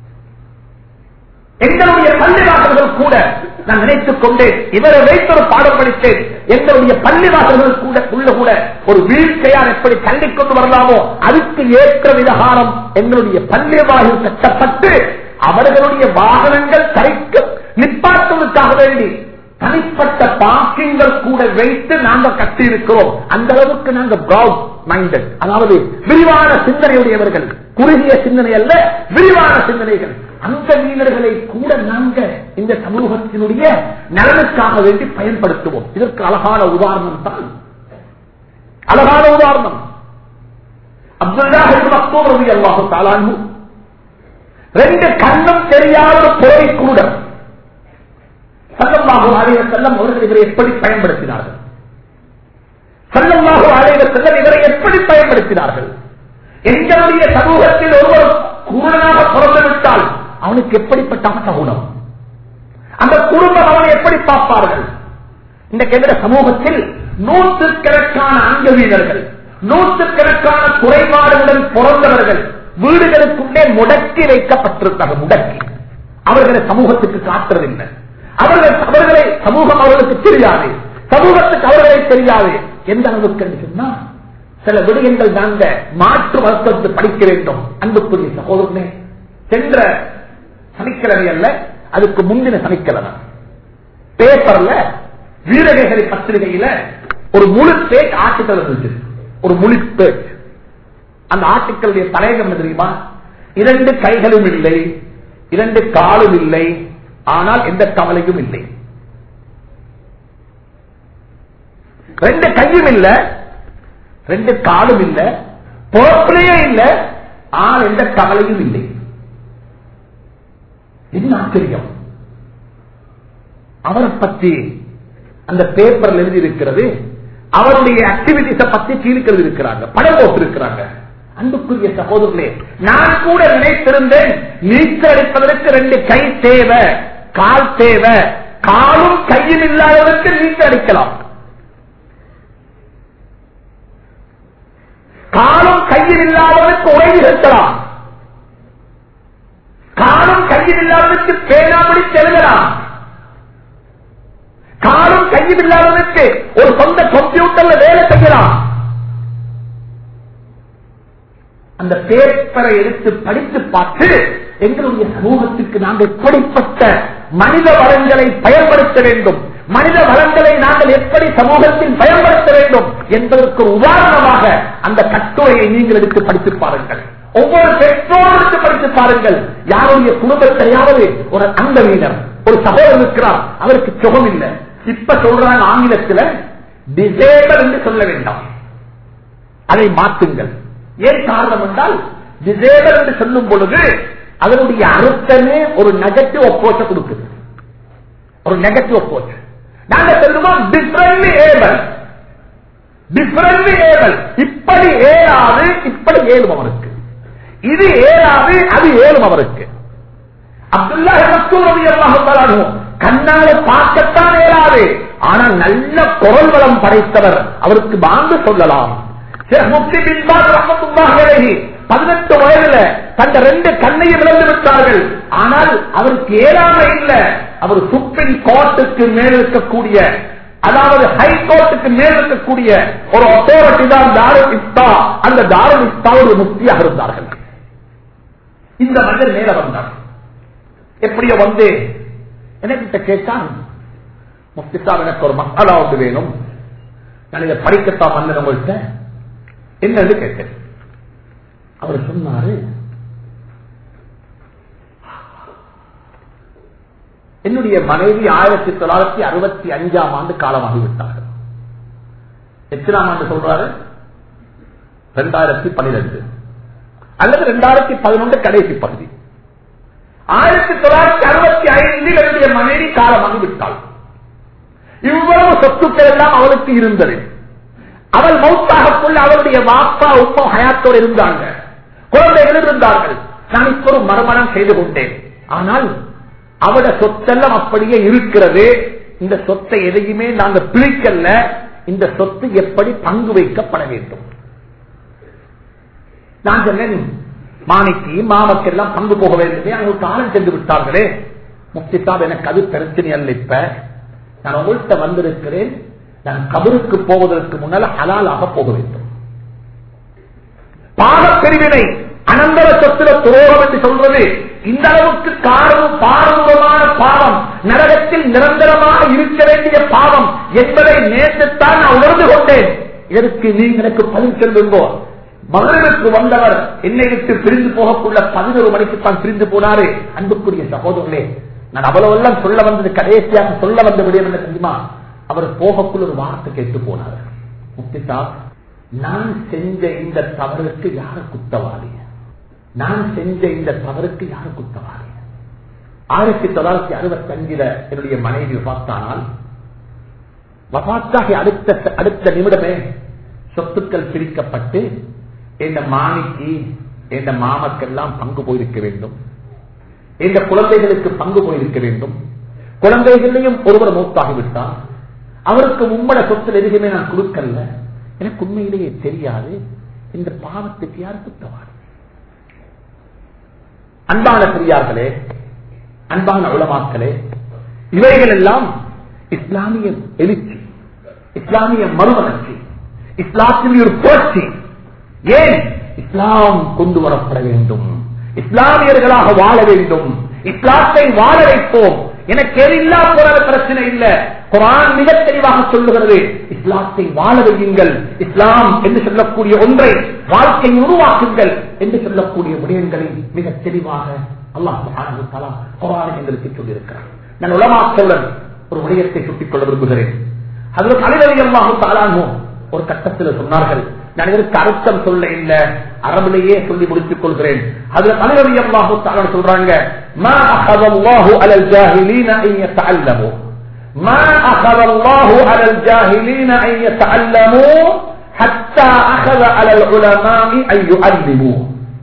எங்களுடைய பள்ளிவாசல்கள் கூட நான் நினைத்துக் கொண்டேன் இவரை வைத்து ஒரு பாடம் படித்தேன் எங்களுடைய பள்ளிவாசல்கள் கூட உள்ள கூட ஒரு வீழ்க்கையார் எப்படி தள்ளிக் கொண்டு வரலாமோ அதுக்கு ஏற்ற விதகாரம் எங்களுடைய பள்ளிவாசல் கட்டப்பட்டு அவர்களுடைய வாகனங்கள் தரைக்கு நிப்பாட்டுவதற்காக வேண்டி தனிப்பட்ட பார்க்கிங்கள் கூட வைத்து நாங்கள் கட்டியிருக்கிறோம் அந்த அளவுக்கு நாங்கள் ப்ரௌட் மைண்டட் அதாவது விரிவான சிந்தனையுடையவர்கள் குறுகிய சிந்தனை அல்ல விரிவான சிந்தனைகள் அந்த வீரர்களை கூட நாங்க இந்த சமூகத்தினுடைய நலனுக்காக வேண்டி பயன்படுத்துவோம் இதற்கு அழகான உதாரணம் தான் அழகான உதாரணம் அப்துல்லா மக்தூர் ரவி அல்லாஹு தாலானு ரெண்டு கண்ணும் தெரியாத ஒரு புறவை கூட சல்லல்லாஹு அலைஹி வஸல்லம் அவர்கள் இவரை எப்படி பயன்படுத்தினார்கள் சல்லல்லாஹு அலைஹி வஸல்லம் இவரை எப்படி பயன்படுத்தினார்கள் எங்களுடைய சமூகத்தில் ஒருவர் குருடனாக பிறந்து விட்டால் அவனுக்கு எப்படிப்பட்ட அவசகுணம் அந்த குடும்பம் அவனை எப்படி பார்ப்பார்கள் இந்த கேந்திர சமூகத்தில் நூற்றுக்கணக்கான அங்கவீனர்கள் நூற்றுக்கணக்கான குறைபாடுகளுடன் பிறந்தவர்கள் வீடுகளுக்குள்ளே முடக்கி வைக்கப்பட்டிருக்கிறார்கள் முடக்கி அவர்களை சமூகத்துக்கு காட்டுறதில்லை அவர்கள் அவர்களை சமூகம் அவர்களுக்கு தெரியாது சமூகத்துக்கு அவர்களை தெரியாது எந்த அளவுக்கு என்று சொன்னா சில விடயங்கள் நாங்க மாற்று மருத்துவத்தை படிக்க வேண்டும் அன்புக்குரிய சகோதரனே சென்ற சனிக்கிழமை அல்ல அதுக்கு முந்தின சனிக்கிழமை பேப்பர்ல வீரகேசரி பத்திரிகையில ஒரு முழு பேஜ் ஆர்டிக்கல் இருந்துச்சு ஒரு முழு பேஜ் அந்த ஆர்டிக்கலுடைய தலைகம் என்ன தெரியுமா இரண்டு கைகளும் இல்லை இரண்டு காலும் இல்லை ஆனால் எந்த கவலையும் இல்லை ரெண்டு கையும் இல்ல ரெண்டு காலும் இல்ல பொறுப்பிலேயே இல்ல ஆனால் எந்த கவலையும் இல்லை என்ன ஆச்சரியம் அவரை பற்றி அந்த பேப்பர்ல எழுதி இருக்கிறது அவருடைய ஆக்டிவிட்டிஸ பத்தி கீழ்க்கிறது இருக்கிறாங்க படம் போட்டு இருக்கிறாங்க அன்புக்குரிய சகோதரர்களே நான் கூட நினைத்திருந்தேன் நீச்சல் அடிப்பதற்கு ரெண்டு கை தேவை கால் தேவை காலும் கையில் இல்லாதவருக்கு நீச்சல் அடிக்கலாம் காலும் கையில் இல்லாதவனுக்கு உரை நிகழ்த்தலாம் காலும் கையில் இல்லாதவனுக்கு பேனாமடி செலுத்தலாம் காலும் கையில் இல்லாதவனுக்கு ஒரு சொந்த கம்ப்யூட்டர்ல வேலை செய்யலாம் அந்த பேப்பரை எடுத்து படித்து பார்த்து எங்களுடைய சமூகத்துக்கு நாங்கள் எப்படிப்பட்ட மனித வளங்களை பயன்படுத்த வேண்டும் மனித வளங்களை நாங்கள் எப்படி சமூகத்தில் பயன்படுத்த வேண்டும் என்பதற்கு ஒரு உதாரணமாக அந்த கட்டுரையை நீங்கள் எடுத்து படித்து பாருங்கள் ஒவ்வொரு பெற்றோரும் எடுத்து படித்து பாருங்கள் யாருடைய குடும்பத்தையாவது ஒரு அங்கவீனர் ஒரு சகோதரர் இருக்கிறார் அவருக்கு சுகம் இல்லை இப்ப சொல்றாங்க ஆங்கிலத்தில் டிசேபிள் என்று சொல்ல வேண்டாம் அதை மாற்றுங்கள் ஏன் காரணம் என்றால் டிசேபிள் என்று சொல்லும் பொழுது அதனுடைய அர்த்தமே ஒரு நெகட்டிவ் அப்போச்ச கொடுக்குது ஒரு நெகட்டிவ் அப்போச் நாங்க சொல்லுவோம் டிஃபரெண்ட் ஏபல் டிஃபரண்ட் ஏவல் இப்படி ஏறாது இப்படி ஏழும் அவருக்கு இது ஏறாது அது ஏழும் அவருக்கு அப்துல்லா அல்லாஹு கண்ணால பார்க்கத்தான் ஏறாது ஆனால் நல்ல குரல் வளம் படைத்தவர் அவருக்கு வாழ்ந்து சொல்லலாம் பதினெட்டு வயதுல தந்த ரெண்டு கண்ணையும் இழந்து விட்டார்கள் ஆனால் அவருக்கு ஏறாம இல்ல அவர் சுப்ரீம் கோர்ட்டுக்கு மேல் இருக்கக்கூடிய அதாவது ஹைகோர்ட்டுக்கு மேல் இருக்கக்கூடிய ஒரு அத்தாரிட்டி தான் தாருல் இஸ்தா அந்த தாருல் இஸ்தா ஒரு முக்தியாக இருந்தார்கள் இந்த மனிதர் மேல வந்தார் எப்படியோ வந்து என்கிட்ட கேட்டான் முஃப்தி சாப் எனக்கு ஒரு மசாலா ஒன்று வேணும் நான் இதை படிக்கத்தான் வந்தேன் உங்கள்கிட்ட என்னன்னு கேட்டேன் அவர் சொன்னாரு என்னுடைய மனைவி ஆயிரத்தி தொள்ளாயிரத்தி அறுபத்தி அஞ்சாம் ஆண்டு காலமாகிவிட்டார்கள் எத்தனாம் ஆண்டு சொல்றாரு ரெண்டாயிரத்தி பனிரெண்டு அல்லது ரெண்டாயிரத்தி பதினொன்று கடைசி பகுதி ஆயிரத்தி தொள்ளாயிரத்தி அறுபத்தி ஐந்தில் என்னுடைய மனைவி காலமாகி விட்டாள் இவ்வளவு சொத்துக்கள் எல்லாம் அவளுக்கு இருந்தது அவள் மௌத்தாகக்குள்ள அவளுடைய வாப்பா உப்பா ஹயாத்தோடு இருந்தாங்க குழந்தைகள் இருந்தார்கள் நான் இப்ப ஒரு மறுமணம் செய்து கொண்டேன் ஆனால் அவட சொத்தெல்லாம் அப்படியே இருக்கிறது இந்த சொத்தை எதையுமே நாங்க பிரிக்கல இந்த சொத்து எப்படி பங்கு வைக்கப்பட வேண்டும் நான் சொன்னேன் மாணிக்கு மாமக்கெல்லாம் பங்கு போக வேண்டுமே அவங்களுக்கு ஆழம் சென்று விட்டார்களே முக்தி சாப் எனக்கு அது பிரச்சனை அல்ல இப்ப நான் உங்கள்கிட்ட வந்திருக்கிறேன் நான் கபருக்கு போவதற்கு முன்னால் ஹலாலாக போக வேண்டும் பாகப் பிரிவினை அனந்தர சொத்துல துரோகம் என்று சொல்றது இந்த அளவுக்கு காரணம் பாரதூரமான பாவம் நரகத்தில் நிரந்தரமாக இருக்க வேண்டிய பாவம் என்பதை நேற்றுத்தான் நான் உணர்ந்து கொண்டேன் இதற்கு நீங்க எனக்கு பதில் சொல்லுங்கோ மகளிருக்கு வந்தவர் என்னை விட்டு பிரிந்து போகக்குள்ள பதினோரு மணிக்கு தான் பிரிந்து போனாரு அன்புக்குரிய சகோதரர்களே நான் அவ்வளவெல்லாம் சொல்ல வந்தது கடைசியாக சொல்ல வந்த விடயம் என்ன தெரியுமா அவர் போகக்குள்ள ஒரு வார்த்தை கேட்டு போனார் முக்திதா நான் செஞ்ச இந்த தவறுக்கு யார குத்தவாளி நான் செஞ்ச இந்த தவறுக்கு யார குத்தவாளி ஆயிரத்தி தொள்ளாயிரத்தி அறுபத்தி அஞ்சுல என்னுடைய மனைவி பார்த்தானால் வபாத்தாகி அடுத்த அடுத்த நிமிடமே சொத்துக்கள் பிரிக்கப்பட்டு இந்த மாணிக்கு இந்த மாமக்கெல்லாம் பங்கு போயிருக்க வேண்டும் இந்த குழந்தைகளுக்கு பங்கு போயிருக்க வேண்டும் குழந்தைகளையும் ஒருவர் மூத்தாகிவிட்டார் அவருக்கு உம்மட சொத்தில் எதுவுமே நான் கொடுக்கல எனக்கு உண்மையிலேயே தெரியாது இந்த பாவத்துக்கு யார் குத்தவாள் அன்பான பெரியார்களே அன்பான உளமாக்களே இவைகள் எல்லாம் இஸ்லாமிய எழுச்சி இஸ்லாமிய மறுமலர்ச்சி இஸ்லாத்தின் ஒரு புரட்சி ஏன் இஸ்லாம் கொண்டு வரப்பட வேண்டும் இஸ்லாமியர்களாக வாழ வேண்டும் இஸ்லாத்தை வாழ வைப்போம் எனக்கு எதில்லா போற பிரச்சனை இல்ல குரான் மிக தெளிவாக சொல்லுகிறது இஸ்லாத்தை வாழ வையுங்கள் இஸ்லாம் என்று சொல்லக்கூடிய ஒன்றை வாழ்க்கை உருவாக்குங்கள் என்று சொல்லக்கூடிய விடயங்களை மிக தெளிவாக அல்லாஹ் குரான் எங்களுக்கு சொல்லியிருக்கிறார் நான் உலமாக்களுடன் ஒரு விடயத்தை சுட்டிக் கொள்ள விரும்புகிறேன் அதில் தலைவரி அல்லாஹு தாலானோ ஒரு கட்டத்தில் சொன்னார்கள் நான் இதற்கு அர்த்தம் சொல்ல இல்ல அரபிலேயே சொல்லி முடித்துக் கொள்கிறேன் அதுல தலைவரி அல்லாஹு தாலா சொல்றாங்க ما أخذ الله على الجاهلين أن يتعلموا ما أخذ الله على الجاهلين أن يتعلموا حتى أخذ على العلماء أن يعلموا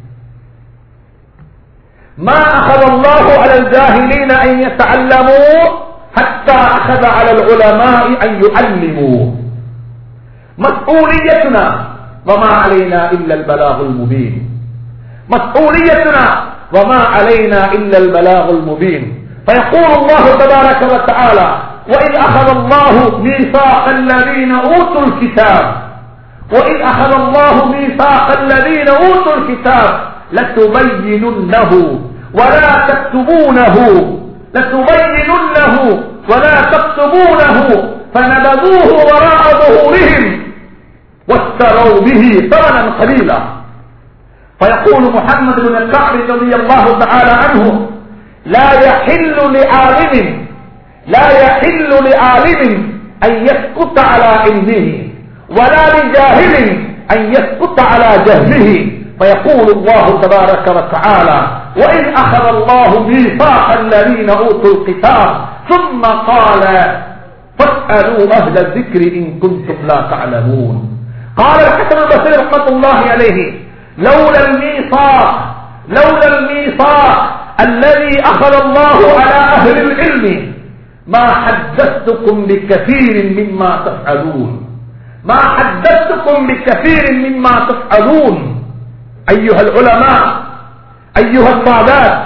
ما أخذ الله على الجاهلين أن يتعلموا حتى أخذ على العلماء أن يعلموا مسؤوليتنا وما علينا إلا البلاغ المبين مسؤوليتنا وما علينا إلا البلاغ المبين فيقول الله تبارك وتعالى وإذ أخذ الله ميثاق الذين أوتوا الكتاب وإذ أخذ الله ميثاق الذين أوتوا الكتاب لتبيننه ولا تكتبونه لتبيننه ولا تكتبونه فنبذوه وراء ظهورهم واشتروا به ثمنا قليلا فيقول محمد بن الكعب رضي الله تعالى عنه لا يحل لعالم لا يحل لعالم أن يسكت على علمه ولا لجاهل أن يسكت على جهله فيقول الله تبارك وتعالى وإذ أخذ الله ميثاق الذين أوتوا الكتاب ثم قال فاسألوا أهل الذكر إن كنتم لا تعلمون قال الحسن البصري رحمة الله عليه لولا الميثاق لولا الميثاق الذي أخذ الله على أهل العلم ما حدثتكم بكثير مما تفعلون ما حدثتكم بكثير مما تفعلون أيها العلماء أيها السادات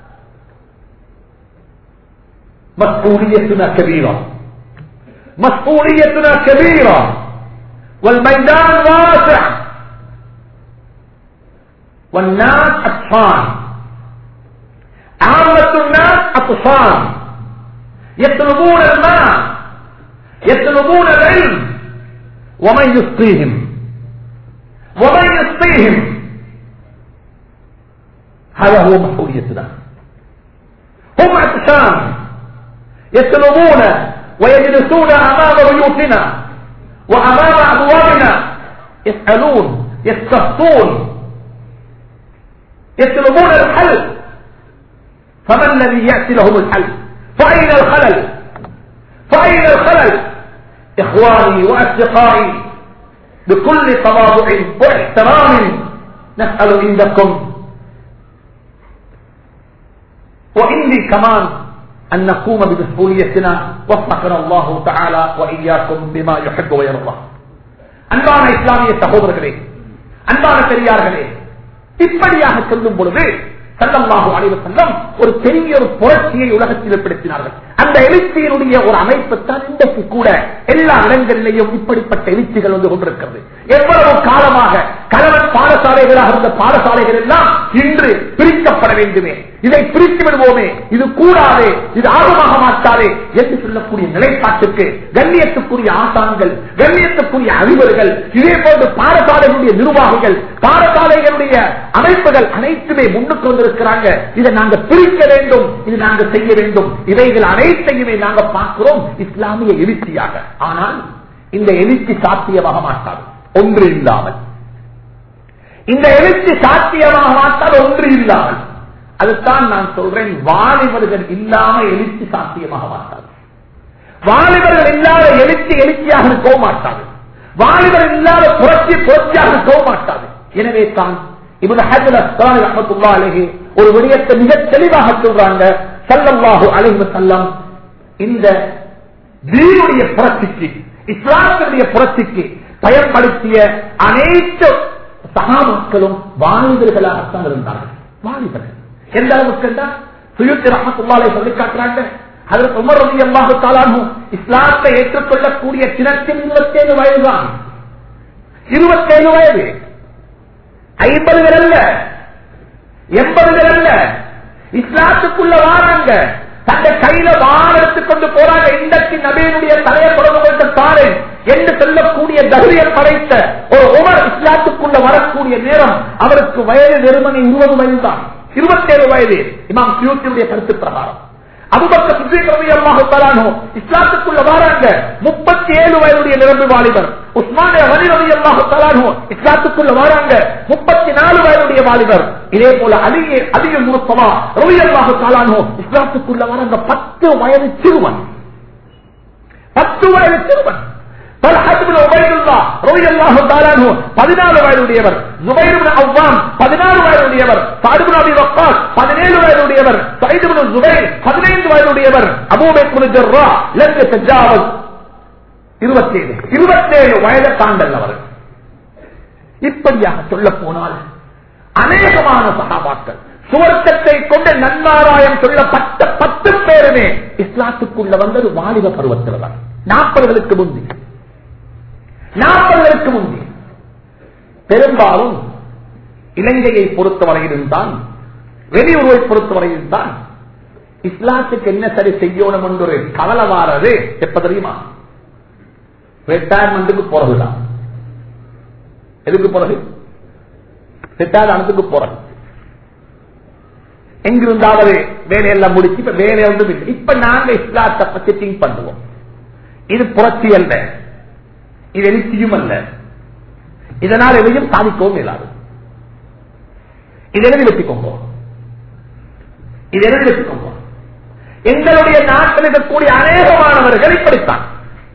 مسؤوليتنا كبيرة مسؤوليتنا كبيرة والميدان واسع والناس أطفال عامة الناس أطفال يطلبون الماء يطلبون العلم ومن يسقيهم ومن يسقيهم هذا هو مسؤوليتنا هم عطشان يطلبون ويجلسون امام بيوتنا وامام ابوابنا يسالون يستفتون يطلبون الحل فما الذي ياتي لهم الحل فاين الخلل فاين الخلل اخواني واصدقائي بكل تواضع واحترام نسال عندكم وإني كمان أن نقوم بمسؤوليتنا وفقنا الله تعالى وإياكم بما يحب ويرضى அன்பான இஸ்லாமிய சகோதரர்களே அன்பான பெரியார்களே இப்படியாக சொல்லும் பொழுது சல்லல்லாஹு அலைஹி வஸல்லம் ஒரு பெரிய ஒரு புரட்சியை உலகத்தில் ஏற்படுத்தினார்கள் அந்த எழுச்சியினுடைய ஒரு அமைப்பு தான் இன்றைக்கு கூட எல்லா இடங்களிலேயும் இப்படிப்பட்ட எழுச்சிகள் வந்து கொண்டிருக்கிறது எவ்வளவு காலமாக கணவன் பாடசாலைகளாக இருந்த பாடசாலைகள் எல்லாம் இன்று பிரிக்கப்பட வேண்டுமே இதை பிரித்து விடுவோமே இது கூடாதே இது ஆர்வமாக மாட்டாதே என்று சொல்லக்கூடிய நிலைப்பாட்டுக்கு கண்ணியத்துக்குரிய ஆசான்கள் கண்ணியத்துக்குரிய அறிவர்கள் இதே போன்று பாடசாலைகளுடைய நிர்வாகிகள் பாடசாலைகளுடைய அமைப்புகள் அனைத்துமே முன்னுக்கு வந்திருக்கிறாங்க இதை நாங்க பிரிக்க வேண்டும் இது நாங்க செய்ய வேண்டும் இவைகள் அனைத்தையுமே நாங்க பார்க்கிறோம் இஸ்லாமிய எழுச்சியாக ஆனால் இந்த எழுச்சி சாத்தியமாக மாட்டாது ஒன்று இல்லாமல் இந்த எழுச்சி சாத்தியமாக மாட்டால் ஒன்று இல்லாமல் அதுதான் நான் சொல்றேன் வாலிபர்கள் இல்லாம எழுச்சி சாத்தியமாக மாட்டாது வாலிபர்கள் இல்லாத எழுச்சி எழுச்சியாக போக மாட்டாது வாலிபர் இல்லாத புரட்சி புரட்சியாக போக மாட்டாது எனவே தான் இவன் ரஹமத்துல்லா அழகி ஒரு விடயத்தை மிக தெளிவாக சொல்றாங்க சல்லல்லாஹு அலைஹி வஸல்லம் இந்த தீனுடைய புரட்சிக்கு இஸ்லாமிய புரட்சிக்கு பயன்படுத்திய அனைத்து சகாமக்களும் வாலிபர்களாகத்தான் இருந்தார்கள் வாலிபர்கள் எந்த அளவுக்கு சுயுத்தி ரஹமத்துல்லாலை சொல்லி காட்டுறாங்க அதற்கு உமர் ரவி அல்லாஹு தாலானும் இஸ்லாத்தை ஏற்றுக்கொள்ளக்கூடிய தினத்தில் இருபத்தேழு வயதுதான் இருபத்தேழு வயது ஐம்பதுகள் அல்ல எண்பதுகள் அல்ல இஸ்லாத்துக்குள்ள வாராங்க தந்த கையில வாழ எடுத்துக்கொண்டு போறாங்க இன்றைக்கு நபீனுடைய தலையை தொடர்பு கொண்ட பாரு என்று சொல்லக்கூடிய தைரியம் படைத்த ஒரு உமர் இஸ்லாத்துக்குள்ள வரக்கூடிய நேரம் அவருக்கு வயது நெருமணி இருபது வயது தான் இருபத்தேழு வயது இமாம் சியூத்தியுடைய கருத்து பிரகாரம் அபுபக்க சுஜிகரவியல்லாஹு இஸ்லாத்துக்குள்ள வராங்க முப்பத்தி ஏழு வயதுடைய நிரம்பு வாலிபர் உஸ்மானிய ரவி அல்லாஹு தலானு இஸ்லாத்துக்குள்ள வராங்க முப்பத்தி நாலு வயதுடைய வாலிபர் இதே போல அலிய அதிக முருத்தமா ரவி அல்லாஹு தலானு இஸ்லாத்துக்குள்ள வராங்க பத்து வயது சிறுவன் பத்து வயது சிறுவன் பதினாலு வயதுடையவர் பதினாறு வயதுடையவர் பதினேழு வயதுடையவர் பதினைந்து வயதுடையவர் இருபத்தேழு இருபத்தேழு வயதை தாண்டல் அவர் இப்படியாக சொல்ல போனால் அநேகமான சகாபாக்கள் சுவர்க்கத்தை கொண்ட நன்மாராயம் சொல்லப்பட்ட பத்து பேருமே இஸ்லாத்துக்குள்ள வந்தது வாலிப பருவத்தில் தான் நாற்பதுகளுக்கு முந்தி நாற்பதுகளுக்கு முந்தி பெரும்பாலும் இலங்கையை பொறுத்தவரையிலும் தான் வெளியுறவை பொறுத்தவரையில் தான் இஸ்லாத்துக்கு என்ன சரி செய்யணும் என்று ஒரு கவலை வாரது எப்ப தெரியுமா ரிட்டையர்மெண்ட்டுக்கு போறதுதான் எதுக்கு போறது ரிட்டையர்மெண்ட்டுக்கு போறது எங்கிருந்தாவது வேலையெல்லாம் முடிச்சு இப்ப வேலை ஒன்றும் இல்லை இப்ப நாங்க இஸ்லாத்தை பத்தி திங்க் பண்ணுவோம் இது புரட்சி அல்ல இது எழுச்சியும் அல்ல இதனால் எதையும் சாதிக்கவும் இயலாது இது எழுதி வச்சுக்கோங்க இது எழுதி வச்சுக்கோங்க எங்களுடைய நாட்டில் இருக்கக்கூடிய அநேகமானவர்கள் இப்படித்தான்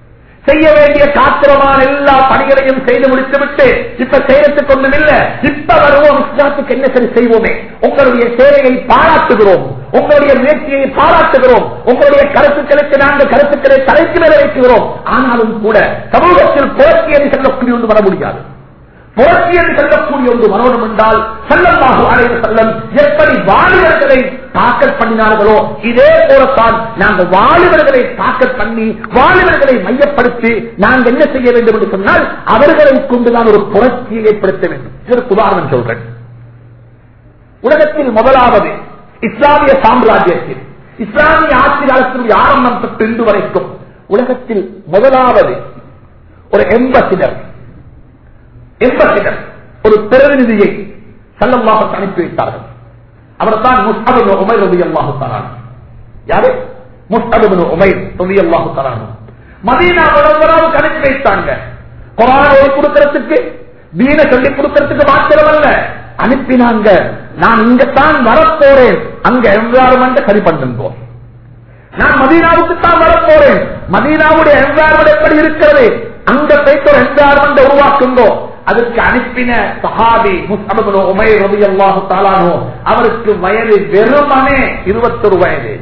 செய்ய வேண்டிய காத்திரமான எல்லா பணிகளையும் செய்து முடித்துவிட்டு இப்ப செய்யறதுக்கு ஒண்ணும் இல்ல இப்ப வருவோம் இஸ்லாத்துக்கு என்ன சரி செய்வோமே உங்களுடைய சேவையை பாராட்டுகிறோம் உங்களுடைய முயற்சியை பாராட்டுகிறோம் உங்களுடைய கருத்துக்களுக்கு நாங்கள் கருத்துக்களை தலைக்கு மேல வைக்கிறோம் ஆனாலும் கூட சமூகத்தில் புரட்சி என்று சொல்லக்கூடிய ஒன்று வர முடியாது புரட்சி என்று சொல்லக்கூடிய ஒன்று வரணும் என்றால் செல்லமாக அழைவு செல்லம் எப்படி வாலிபர்களை தாக்கல் பண்ணினார்களோ இதே போலத்தான் நாங்கள் வாலிபர்களை தாக்கல் பண்ணி வாலிபர்களை மையப்படுத்தி நாங்கள் என்ன செய்ய வேண்டும் என்று சொன்னால் அவர்களை கொண்டுதான் ஒரு புரட்சியை ஏற்படுத்த வேண்டும் இதற்கு உதாரணம் சொல்றேன் உலகத்தில் முதலாவது இஸ்லாமிய சாம்ராஜ்யத்தில் இஸ்லாமிய ஆட்சி காலத்தினுடைய ஆரம்பம் தொட்டு இன்று வரைக்கும் உலகத்தில் முதலாவது ஒரு எம்பசிடர் எம்பசிடர் ஒரு பிரதிநிதியை சல்லமாக அனுப்பி வைத்தார்கள் அவர் தான் முஸ்தபின் உமைர் ரவி அல்லாஹு தரான் யாரு முஸ்தபின் உமைர் ரவி அல்லாஹு தரான் மதீனா உடம்பராவுக்கு அனுப்பி வைத்தாங்க குரானை கொடுக்கறதுக்கு தீன சொல்லி கொடுக்கறதுக்கு மாத்திரம் அல்ல அனுப்பினாங்க நான் இங்கத்தான் வரப்போறேன் அங்க என்வாரன்மெண்ட் சரி பண்ணுவோம் நான் மதீனாவுக்கு தான் வரப்போறேன் மதீனாவுடைய என்வாரன்மெண்ட் எப்படி இருக்கிறது அங்க போயிட்டு ஒரு என்வாரன்மெண்ட் உருவாக்குங்கோ அதுக்கு அனுப்பின சஹாபி முஸ்தபு உமைர் ரவி அல்லாஹு தாலானோ அவருக்கு வயது வெறுமனே இருபத்தொரு வயது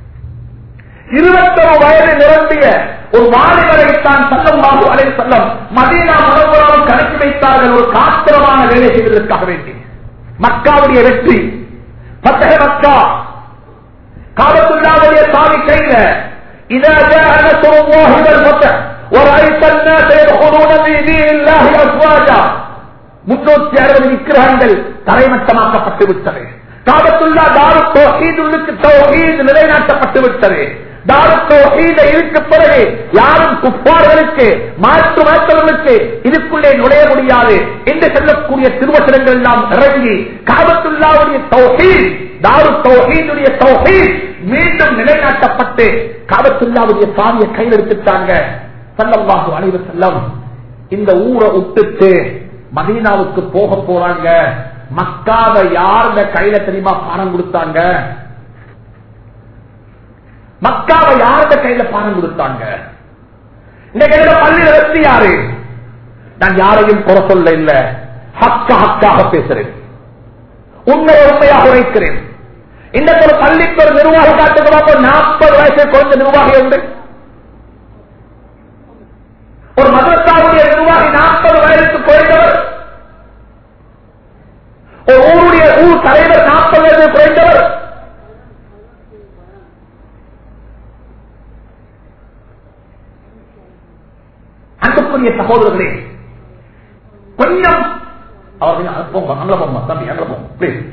இருபத்தொரு வயது நிரம்பிய ஒரு வாலிபரைத்தான் சல்லமாக அலை செல்லம் மதீனா முனவராவுக்கு அனுப்பி வைத்தார்கள் ஒரு காத்திரமான வேலை செய்வதற்காக வேண்டி மக்காவுடைய வெற்றி பத்தக மக்கா காலத்துள்ளாவுடைய சாவி கையில إذا جاء نصر الله والفتح ورأيت الناس يدخلون في دين الله أفواجا முன்னூத்தி அறுபது விக்கிரகங்கள் தரைமட்டமாக்கப்பட்டு விட்டது காபத்துல்லா தாரு தோஹீதுக்கு தௌஹீத் நிலைநாட்டப்பட்டு விட்டது தாரு தௌஹீத இருக்கு பிறகு யாரும் குப்பார்களுக்கு மாற்று மாற்றவர்களுக்கு இதுக்குள்ளே நுழைய முடியாது என்று சொல்லக்கூடிய திருவசனங்கள் எல்லாம் இறங்கி காபத்துல்லாவுடைய தௌஹீத் தாரு தௌஹீதுடைய தௌஹீத் மீண்டும் நிலைநாட்டப்பட்டு காபத்துல்லாவுடைய சாவியை கையில் எடுத்துட்டாங்க சல்லல்லாஹு அலைஹி வஸல்லம் இந்த ஊரை விட்டுட்டு மதீனாவுக்கு போக போறாங்க மக்காவை யாருங்க கையில தெரியுமா பாடம் கொடுத்தாங்க மக்காவை யாருங்க கையில பாடம் கொடுத்தாங்க இந்த கையில பள்ளி நிறுத்தி யாரு நான் யாரையும் குறை சொல்ல இல்ல ஹக்க ஹக்காக பேசுறேன் உண்மையை உண்மையாக உரைக்கிறேன் இந்த ஒரு பள்ளிக்கு ஒரு நிர்வாகம் காட்டுகிறோம் நாற்பது வயசு குறைந்த நிர்வாகி உண்டு ஒரு மதத்தாவுடைய நிர்வாகி நாற்பது வயதுக்கு குறைந்தவர் ஒரு ஊருடைய ஊர் தலைவர் நாற்பது வயது குறைந்தவர் அன்புக்குரிய சகோதரர்களே கொஞ்சம் அவர்கள் போங்க அங்கே போங்க தம்பி அங்கே போங்க பிளீஸ்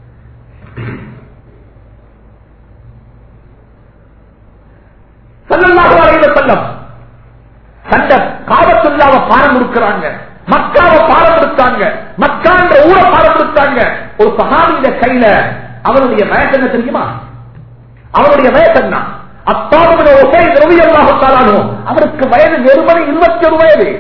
சல்லல்லாஹு அலைஹி வஸல்லம் கண்ட காபத்துள்ளாவ பாடம் கொடுக்கிறாங்க மக்காவை பாடம் கொடுத்தாங்க மக்கான்ற ஊரை பாடம் கொடுத்தாங்க ஒரு சகாபிய கையில அவருடைய வயசு என்ன தெரியுமா அவருடைய வயசு என்ன அத்தாவுடைய ஒசை திரவியல்லாகத்தாலும் அவருக்கு வயது வெறுமனை இருபத்தி ஒரு வயது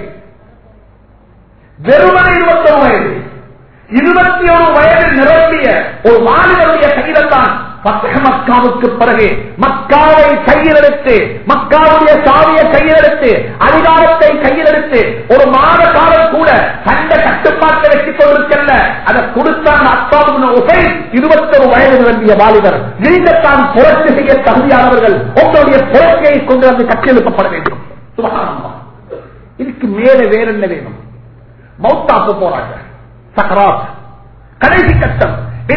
வெறுமனை இருபத்தி ஒரு வயது இருபத்தி ஒரு வயது நிரம்பிய ஒரு மாநிலருடைய கையில்தான் மக்காவுக்கு பிறகு மக்காவை கையிலெடுத்து மக்காவுடைய சாவியை கையிலெடுத்து அதிகாரத்தை கையிலெடுத்து ஒரு மாத காலம் கூட கண்ட கட்டுப்பாட்டை வச்சுக் கொண்டிருக்கல அதை கொடுத்தான் அத்தாவுன உசை இருபத்தொரு வயது நிரம்பிய வாலிபர் நீங்கள் தான் புரட்சி செய்ய தகுதியானவர்கள் உங்களுடைய புரட்சியை கொண்டு வந்து கட்டியெழுப்பப்பட வேண்டும் சுபகானந்தம் இதுக்கு மேல வேற என்ன வேணும் மௌத்தாக்க போறாங்க சக்கராத் கடைசி கட்டம்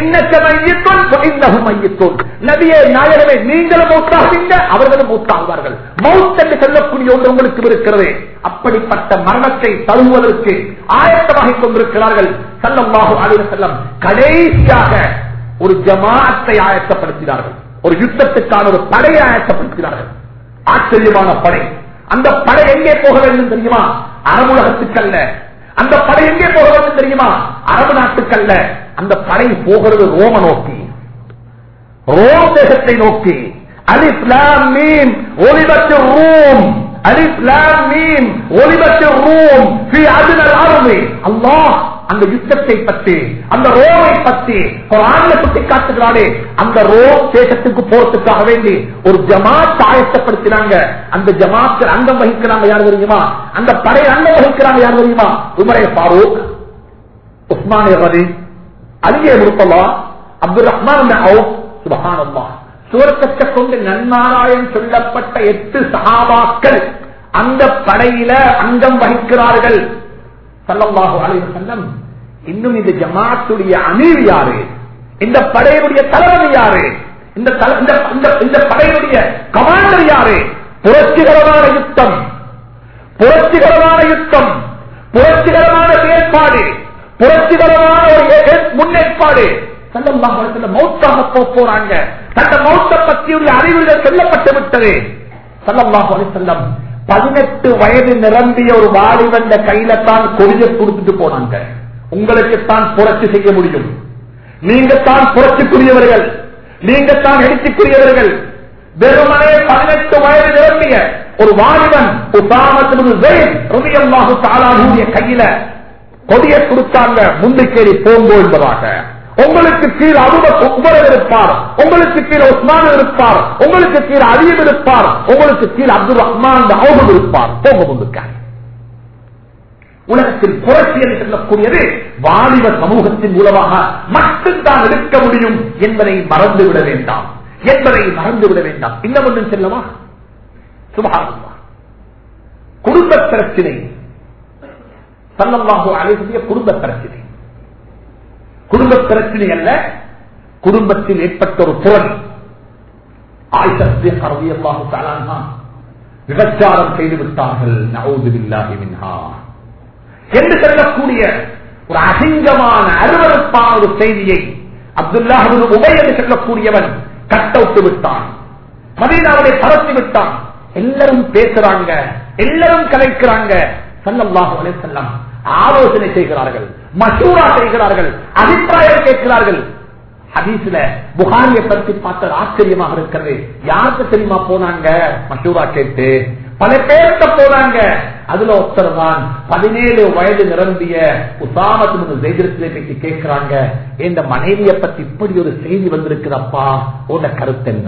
நபியே நாயகமே நீங்களும் மௌத்தாகுவீங்க அவர்களும் மௌத்தாகுவார்கள் மௌத் என்று சொல்லக்கூடிய ஒன்று உங்களுக்கு இருக்கிறது அப்படிப்பட்ட மரணத்தை தழுவுவதற்கு ஆயத்தமாக கொண்டிருக்கிறார்கள் சல்லம்மாஹு அலைஹி செல்லம் கடைசியாக ஒரு ஜமாத்தை ஆயத்தப்படுத்தினார்கள் ஒரு யுத்தத்துக்கான ஒரு படையை ஆயத்தப்படுத்தினார்கள் ஆச்சரியமான படை அந்த படை எங்கே போக வேண்டும் தெரியுமா அரபுலகத்துக்கல்ல அந்த படை எங்கே போக வேண்டும் தெரியுமா அரபு நாட்டுக்கல்ல அந்த படை போகிறது ரோம நோக்கி ரோம் தேசத்தை நோக்கி அலிஸ்லாம் மீன் ஒலிபத்து ரூம் அலிஸ்லாம் மீன் ஒலிபத்து ரூம் அருமை அல்லாஹ் அந்த யுத்தத்தை பற்றி அந்த ரோமை பற்றி குரான்ல சுட்டி காட்டுகிறாரே அந்த ரோம் தேசத்துக்கு போறதுக்காக வேண்டி ஒரு ஜமாத் ஆயத்தப்படுத்தினாங்க அந்த ஜமாத்தில் அங்கம் வகிக்கிறாங்க யார் தெரியுமா அந்த படை அங்கம் வகிக்கிறாங்க யார் தெரியுமா உமரே ஃபாரூக் உஸ்மானே ரவி அலியே முருத்தல்லா அப்துல் ரஹ்மான் சுபஹானல்லா சுவர்க்கத்தை கொண்டு நன்மாராயம் சொல்லப்பட்ட எட்டு சகாபாக்கள் அந்த படையில அங்கம் வகிக்கிறார்கள் சல்லல்லாஹு அலைஹி வஸல்லம் இன்னும் இந்த ஜமாத்துடைய அமீர் யாரு இந்த படையினுடைய தலைவர் யாரு இந்த தல- இந்த- இந்த- இந்த படையினுடைய கமாண்டர் யாரு புரட்சிகரமான யுத்தம் புரட்சிகரமான யுத்தம் புரட்சிகரமான செயற்பாடு புரட்சிகரமான ஒரு ஏ- ஏ- முன்னேற்பாடு சல்லல்லாஹு அலைஹி வஸல்லம் மௌத்தாக போக போறாங்க தந்த மௌத்த பற்றியுடைய அறிவுகள் சொல்லப்பட்டு விட்டது சல்லல்லாஹு அலைஹி வஸல்லம் பதினெட்டு வயது நிரம்பிய ஒரு வாலிபண்ட கையில தான் கொடிய கொடுத்துட்டு போனாங்க உங்களுக்கு தான் புரட்சி செய்ய முடியும் நீங்க தான் புரட்சிக்குரியவர்கள் நீங்க தான் எழுச்சிக்குரியவர்கள் வெறுமனே பதினெட்டு வயது நிரம்பிய ஒரு வாலிபன் உசாமத்து தாலாவுடைய கையில கொடியை கொடுத்தாங்க முன்னுக்கேறி போங்கோ என்பதாக உங்களுக்கு கீழ் அபுபக் உமர் இருப்பார் உங்களுக்கு கீழ் உஸ்மான் இருப்பார் உங்களுக்கு கீழ் அலியம் இருப்பார் உங்களுக்கு கீழ் அப்துல் ரஹ்மான் அவுகம் இருப்பார் போங்க முன்னுக்க உலகத்தில் புரட்சி என்று சொல்லக்கூடியது வாலிப சமூகத்தின் மூலமாக மட்டும்தான் எடுக்க முடியும் என்பதை மறந்துவிட வேண்டாம் என்பதை மறந்துவிட வேண்டாம் இன்னும் ஒன்றும் செல்லவா சுபகாரமா குடும்ப பிரச்சினை சல்லல்லாஹு அலைஹிய குடும்ப பிரச்சினை குடும்ப பிரச்சினை அல்ல குடும்பத்தில் ஏற்பட்ட ஒரு புறன் ஆயிஷா ரலியல்லாஹு தஆலா விபச்சாரம் செய்து விட்டார்கள் நவுது பில்லாஹி மின்ஹா என்று சொல்லக்கூடிய ஒரு அசிங்கமான அருவருப்பான ஒரு செய்தியை அப்துல்லாஹின் உபை என்று சொல்லக்கூடியவன் கட்டவுட்டு விட்டான் மதீனாவை பரத்தி விட்டான் எல்லாரும் பேசுறாங்க எல்லாரும் கலைக்கிறாங்க சல்லல்லாஹு அலைஹி வஸல்லம் ஆலோசனை செய்கிறார்கள் மசூரா செய்கிறார்கள் அபிப்பிராயம் கேட்கிறார்கள் ஹதீஸ்ல புகாரியை பற்றி பார்த்தது ஆச்சரியமாக இருக்கிறது யாருக்கு தெரியுமா போனாங்க மசூரா கேட்டு பல பேர்த்த போனாங்க அதுல ஒருத்தர் தான் பதினேழு வயது நிரம்பிய உசாமத்து ஜெயிதிரத்திலே பற்றி கேட்கிறாங்க இந்த மனைவியை பத்தி இப்படி ஒரு செய்தி வந்திருக்குதப்பா உன்ன கருத்து என்ன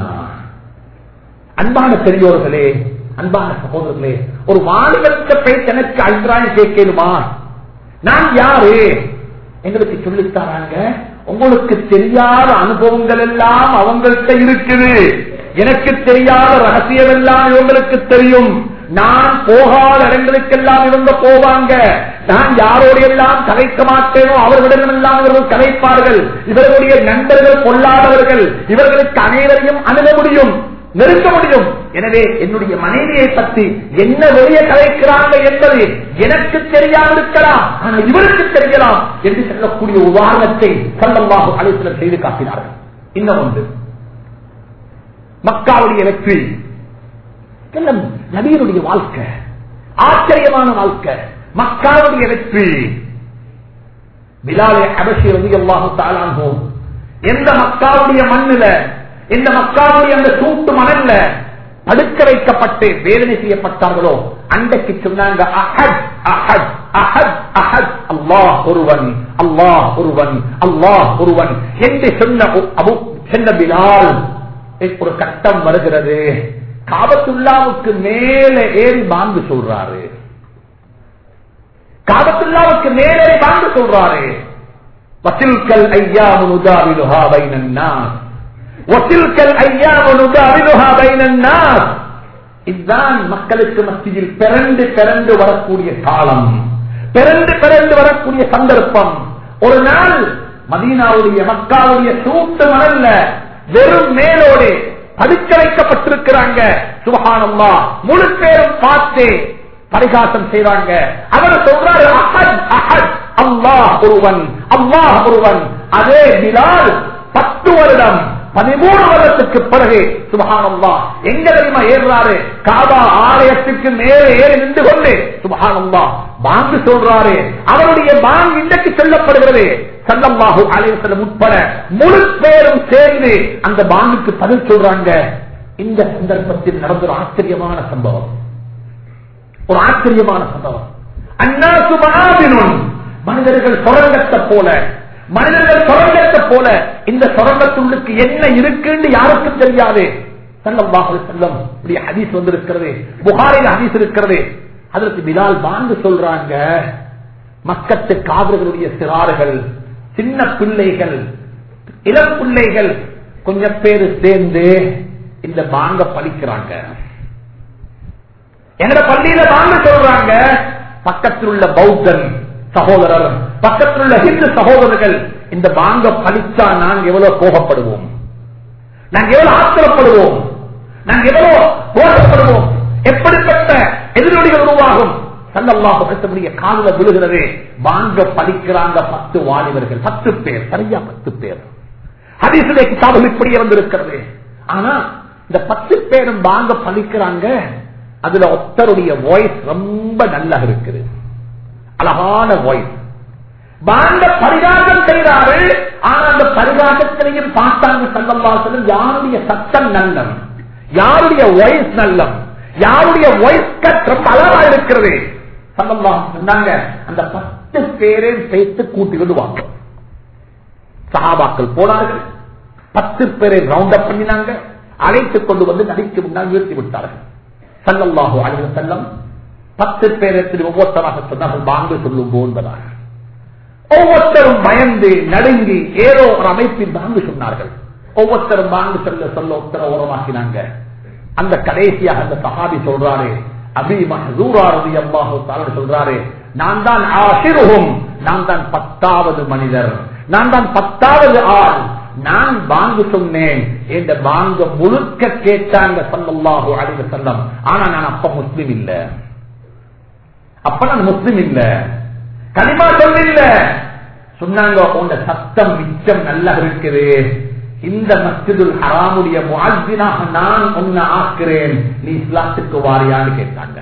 அன்பான பெரியோர்களே அன்பான சகோதரர்களே ஒரு வாலிபத்த பேச்சு எனக்கு அபிப்பிராயம் கேட்கணுமா நான் யாரு எங்களுக்கு சொல்லித்தாராங்க உங்களுக்கு தெரியாத அனுபவங்கள் எல்லாம் அவங்கள்ட்ட இருக்குது எனக்கு தெரியாத ரகசியம் எல்லாம் இவங்களுக்கு தெரியும் நான் போகாத இடங்களுக்கெல்லாம் இவங்க போவாங்க நான் யாரோடு எல்லாம் கலைக்க மாட்டேனோ அவர்களிடமெல்லாம் இவர்கள் கலைப்பார்கள் இவர்களுடைய நண்பர்கள் கொள்ளாதவர்கள் இவர்களுக்கு அனைவரையும் அணுக முடியும் நெருங்க முடியும் எனவே என்னுடைய மனைவியை பற்றி என்ன வெளியே கலைக்கிறாங்க என்பது எனக்கு தெரியாமல் இருக்கலாம் ஆனா இவருக்கு தெரியலாம் என்று சொல்லக்கூடிய உதாரணத்தை சல்லல்லாஹு அலிஸ்லம் செய்து காட்டினார்கள் இன்னும் ஒன்று மக்காவுடைய வெற்றி எல்லாம் நபியனுடைய வாழ்க்கை ஆச்சரியமான வாழ்க்கை மக்காவுடைய வெற்றி பிலாலே அபசி வந்து எவ்வாறு தாளாகும் எந்த மக்காவுடைய மண்ணில இந்த மக்காவுடைய அந்த சூட்டு மணல்ல படுக்க வைக்கப்பட்டு வேதனை செய்யப்பட்டார்களோ அன்றைக்கு சொன்னாங்க அஹத் அஹத் அஹத் அஹத் அல்லாஹ் ஒருவன் அல்லாஹ் ஒருவன் அல்லாஹ் ஒருவன் என்று சொன்ன அபு சொன்ன பிலால் ஒரு கட்டம் வருகிறது காபத்துல்லாவுக்கு மேல ஏறி பாங்கு சொல்றாரு காபத்துல்லாவுக்கு மேலே பாங்கு சொல்றாரு வசில்கல் ஐயா முனுதாவிலுஹா பைனன்னாஸ் வசில்கல் ஐயா முனுதாவிலுஹா பைனன்னாஸ் இதுதான் மக்களுக்கு மத்தியில் பிறந்து பிறந்து வரக்கூடிய காலம் பிறந்து பிறந்து வரக்கூடிய சந்தர்ப்பம் ஒரு நாள் மதீனாவுடைய மக்காவுடைய சூட்டு மணல்ல வெறும் மேலோடு படுக்க வைக்கப்பட்டிருக்கிறாங்க சுபகானம்மா முழு பேரும் பார்த்து பரிகாசம் செய்றாங்க அவர் சொல்றாரு அஹத் அஹத் அல்லாஹ் ஒருவன் அல்லாஹ் ஒருவன் அதே பிலால் பத்து வருடம் பதிமூணு வருடத்துக்கு பிறகு சுபகானம்மா எங்க தெரியுமா ஏறுறாரு காபா ஆலயத்துக்கு மேலே ஏறி நின்று கொண்டு சுபகானம்மா பாங்கு சொல்றாரு அவருடைய பாங்கு இன்றைக்கு சொல்லப்படுகிறது சல்லம்மாஹு அலைவசலம் உட்பட முழு பேரும் சேர்ந்து அந்த பாங்குக்கு பதில் சொல்றாங்க இந்த சந்தர்ப்பத்தில் நடந்த ஒரு ஆச்சரியமான சம்பவம் ஒரு ஆச்சரியமான சம்பவம் அந்நாசு மகாபினும் மனிதர்கள் சுரங்கத்தை போல மனிதர்கள் சுரங்கத்தை போல இந்த சுரங்கத்துள்ளுக்கு என்ன இருக்குன்னு யாருக்கும் தெரியாது சல்லல்லாஹு செல்லம் இப்படி ஹதீஸ் வந்திருக்கிறது புகாரில் ஹதீஸ் இருக்கிறது அதற்கு பிலால் வாழ்ந்து சொல்றாங்க மக்கத்து காதல்களுடைய சிறார்கள் சின்ன பிள்ளைகள் இளம் பிள்ளைகள் கொஞ்சம் பேர் சேர்ந்து இந்த பாங்க பழிக்கிறாங்க எங்கட பள்ளியில வாங்க சொல்றாங்க பக்கத்தில் உள்ள பௌத்தன் சகோதரர் பக்கத்தில் உள்ள ஹிந்து சகோதரர்கள் இந்த வாங்க பழிச்சா நாங்க எவ்வளவு கோபப்படுவோம் நாங்க எவ்வளவு ஆத்திரப்படுவோம் நாங்க எவ்வளவு கோபப்படுவோம் எப்படிப்பட்ட எதிரொலிகள் உருவாகும் சல்லல்லாஹு பேசக்கூடிய காதல விழுகிறது வாங்க பழிக்கிறாங்க பத்து வாலிபர்கள் பத்து பேர் சரியா பத்து பேர் ஹதீசுடைய கிதாபுகள் இப்படி வந்திருக்கிறது ஆனா இந்த பத்து பேரும் வாங்க பழிக்கிறாங்க அதுல ஒருத்தருடைய வாய்ஸ் ரொம்ப நல்லா இருக்குது அழகான வாய்ஸ் வாங்க பரிகாசம் செய்கிறாரு ஆனா அந்த பரிகாசத்திலையும் பார்த்தாங்க சல்லல்லாசலம் யாருடைய சத்தம் நல்லம் யாருடைய வாய்ஸ் நல்லம் யாருடைய வாய்ஸ் கட் ரொம்ப அழகா இருக்கிறது சல்லல்லா சொன்னாங்க அந்த பத்து பேரை சேர்த்து கூட்டி கொண்டு வாங்க சஹாபாக்கள் போனார்கள் பத்து பேரை ரவுண்ட் அப் பண்ணினாங்க அழைத்துக் கொண்டு வந்து நடிக்கு முன்னால் நிறுத்தி விட்டார்கள் சல்லல்லாஹு அலைஹி செல்லம் பத்து பேரத்தில் ஒவ்வொருத்தராக சொன்னார்கள் வாங்க சொல்லும் என்பதாக ஒவ்வொருத்தரும் பயந்து நடுங்கி ஏதோ ஒரு அமைப்பில் வாங்க சொன்னார்கள் ஒவ்வொருத்தரும் வாங்க சொல்ல சொல்ல ஒருத்தர உரமாக்கினாங்க அந்த கடைசியாக அந்த சஹாபி சொல்றாரு அபி மஹூராரதி அல்லாஹு சொல்றாரு நான் தான் ஆசிருகும் நான் தான் பத்தாவது மனிதர் நான் தான் பத்தாவது ஆள் நான் வாங்க சொன்னேன் என்ற வாங்க முழுக்க கேட்டாங்க சல்லல்லாஹு அலைஹி செல்லம் ஆனா நான் அப்ப முஸ்லிம் இல்ல அப்ப நான் முஸ்லிம் இல்ல கனிமா சொல்ல சொன்னாங்க உங்க சத்தம் மிச்சம் நல்லா இருக்குது இந்த மஸ்ஜிதுல் ஹராமுடைய முஅஜ்ஜினாக நான் உன்னை ஆக்குறேன் நீ இஸ்லாத்துக்கு வாரியான்னு கேட்டாங்க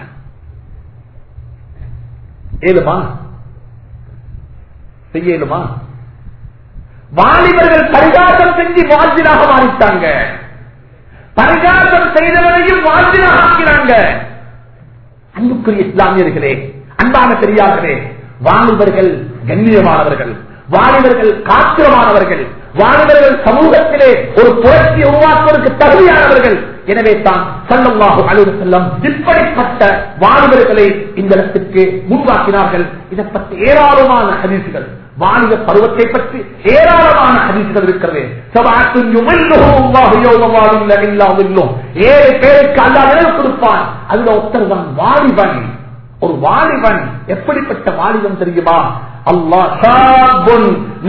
ஏழுமா செய்யலுமா வாலிபர்கள் பரிகாசம் செஞ்சு வாழ்ஜினாக மாறிட்டாங்க பரிகாசம் செய்தவரையும் வாழ்ஜினாக ஆக்கினாங்க அன்புக்குரிய இஸ்லாமியர்களே அன்பான பெரியார்களே வாலிபர்கள் கண்ணியமானவர்கள் வாலிபர்கள் காத்திரமானவர்கள் வாலிபர்கள் சமூகத்திலே ஒரு புரட்சி உருவாக்குவதற்கு தகுதியானவர்கள் எனவே தான் சல்லல்லாஹு அலுவலி செல்லம் இப்படிப்பட்ட வாலிபர்களை இந்த இடத்துக்கு முன்வாக்கினார்கள் இதை பற்றி ஏராளமான ஹதீசுகள் வாலிப பருவத்தை பற்றி ஏராளமான ஹதீசுகள் இருக்கிறது ஏழு பேருக்கு அல்லா நினைவு கொடுப்பான் அதுல ஒருத்தர் தான் வாலிபன் ஒரு வாலிபன் எப்படிப்பட்ட வாலிபன் தெரியுமா அல்லாஹ்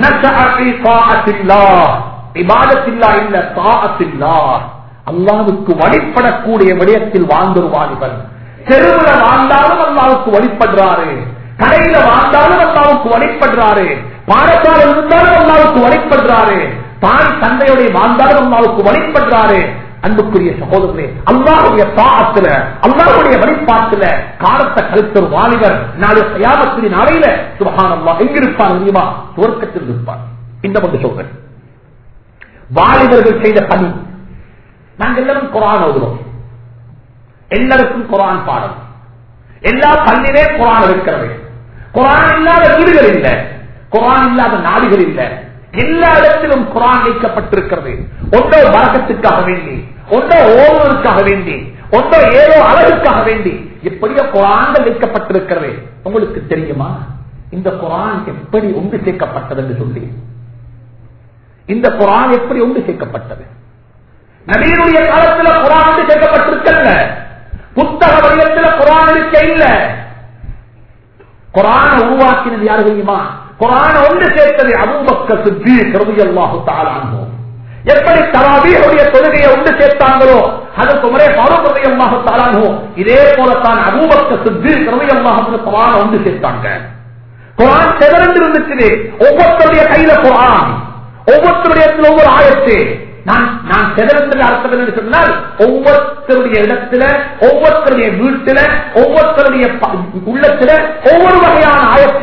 இபாதத்தில்லா இல்ல தாஅத்தில்லா அல்லாவுக்கு வழிபடக்கூடிய விடயத்தில் வாழ்ந்தொரு வாலிபன் தெருவுல வாழ்ந்தாலும் அல்லாவுக்கு வழிபடுறாரு கடையில வாழ்ந்தாலும் அல்லாவுக்கு வழிபடுறாரு பாடசாலை இருந்தாலும் அல்லாவுக்கு வழிபடுறாரு தான் தந்தையுடைய வாழ்ந்தாலும் அல்லாவுக்கு வழிபடுறாரு அன்புக்குரிய சகோதரர்களே அல்லாவுடைய பாத்துல அல்லாவுடைய வழிபாட்டுல காலத்தை கழித்த ஒரு வாலிபர் நாளை சயாமத்தின் நாளையில சுபகான் அல்லா எங்கிருப்பார் தெரியுமா துவக்கத்தில் இருப்பார் இந்த கொண்டு சொல்றேன் வாலிபர்கள் செய்த பணி நாங்கள் எல்லாரும் குரான் ஓதுறோம் எல்லாருக்கும் குரான் பாடம் எல்லா பள்ளியிலே குரான் இருக்கிறது குரான் இல்லாத வீடுகள் இல்ல குரான் இல்லாத நாடுகள் இல்ல எல்லா இடத்திலும் குரான் வைக்கப்பட்டிருக்கிறது ஒன்றோ வழக்கத்துக்காக வேண்டி ஒன்றோ ஓடுவதற்காக வேண்டி ஒன்றோ ஏதோ அழகுக்காக வேண்டி எப்படியோ குரான்கள் வைக்கப்பட்டிருக்கிறது உங்களுக்கு தெரியுமா இந்த குரான் எப்படி ஒன்று சேர்க்கப்பட்டது என்று சொல்லி இந்த குரான் எப்படி ஒன்று சேர்க்கப்பட்டது நவீனுடைய காலத்துல குரான் ஒன்று சேர்க்கப்பட்டிருக்கல புத்தக வடிவத்தில் குரான் இருக்க இல்ல குரான உருவாக்கினது யாரு தெரியுமா குரான ஒன்று சேர்த்தது அபூபக்க சித்தி கருதியல்லாஹு தாளானோம் எப்படி தராபியுடைய தொழுகையை ஒன்று சேர்த்தாங்களோ அதற்கு முறை பாரம்பரியமாக தாளானோ இதே போலத்தான் அபூபக்க சித்தி கருதியல்லாஹு குரான ஒன்று சேர்த்தாங்க குரான் செதறந்து இருந்துச்சு ஒவ்வொருத்தருடைய கையில குரான் ஒவ்வொருத்தருடைய ஒவ்வொரு ஆயத்து நான் நான் செதறந்த அர்த்தம் என்று சொன்னால் ஒவ்வொருத்தருடைய இடத்துல ஒவ்வொருத்தருடைய வீட்டுல ஒவ்வொருத்தருடைய உள்ளத்துல ஒவ்வொரு வகையான ஆயத்து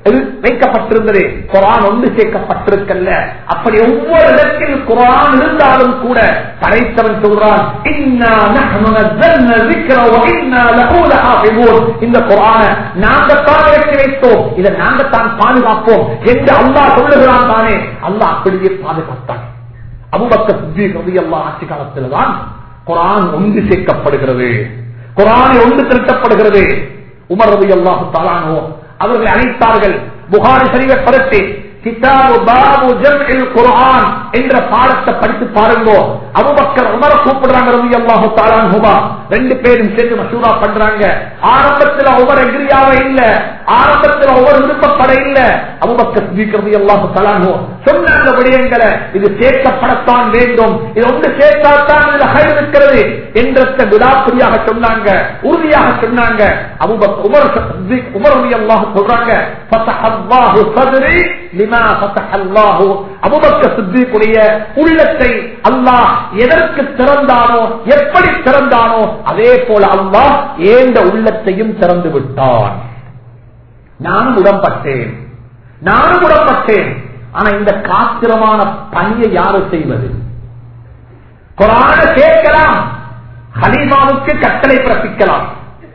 எது- வைக்கப்பட்டிருந்தது குரான் ஒன்று சேர்க்கப்பட்டிருக்கல்ல அப்படி ஒவ்வொரு இடத்தில் குரான் இருந்தாலும் கூட படைத்தவன் சொல்றான் "இன்னா நஹ்னு நஸ்ஸல்னா ذِكْرَ وَإِنَّا لَهُ لَحَافِظُونَ." இந்த குரான நாங்கத்தான் இறக்கி வைத்தோம் இதை நாங்கத்தான் பாதுகாப்போம் என்று அல்லாஹ் சொல்லுகிறான் தானே அல்லாஹ் அப்படியே பாதுகாத்தான் அபுபக்கர் சித்திக் ரலியல்லாஹு ஆட்சி காலத்தில் தான் குரான் ஒன்று சேர்க்கப்படுகிறது குரானை ஒன்று திரட்டப்படுகிறது உமர் ரவி அல்லாஹு தாலானோ அவர்களை அழைத்தார்கள் புகாரி சரிவை பரத்தி கிதாபு பாபு ஜம்இல் குர்ஆன் என்ற பாடத்தை படித்து பாருங்க அபூபக்கர் உமர கூப்பிடுறாங்க ரவி அல்லாஹு தாலான்ஹுமா ரெண்டு பேரும் சேர்ந்து மசூரா பண்றாங்க ஆரம்பத்துல ஒவ்வொரு எகிரியாவ இல்ல ஆரம்பத்துல ஒவ்வொரு விருப்பப்பட இல்ல அபூபக்கர் சித்திக் ரவி அல்லாஹு தாலான்ஹு சொன்ன அந்த விடயங்களை இது சேர்க்கப்படத்தான் வேண்டும் இது ஒன்று சேர்த்தால்தான் இதுல ஹைர் இருக்கிறது என்ற விடாப்பிடியாக சொன்னாங்க உறுதியாக சொன்னாங்க அபூபக் உமர் சித்திக் உமர் ரலியல்லாஹு சொல்றாங்க ஃபதஹல்லாஹு ஸத்ரி லிமா ஃபதஹல்லாஹு அபூபக்கர் சித்திக்குடைய உள்ளத்தை அல்லாஹ் எதற்கு திறந்தானோ எப்படி திறந்தானோ அதே போல அல்லாஹ் ஏந்த உள்ளத்தையும் திறந்து விட்டான் நானும் உடம்பட்டேன் நானும் உடம்பட்டேன் ஆனா இந்த காத்திரமான பணியை யாரு செய்வது குரான கேட்கலாம் ஹலீமாவுக்கு கட்டளை பிறப்பிக்கலாம்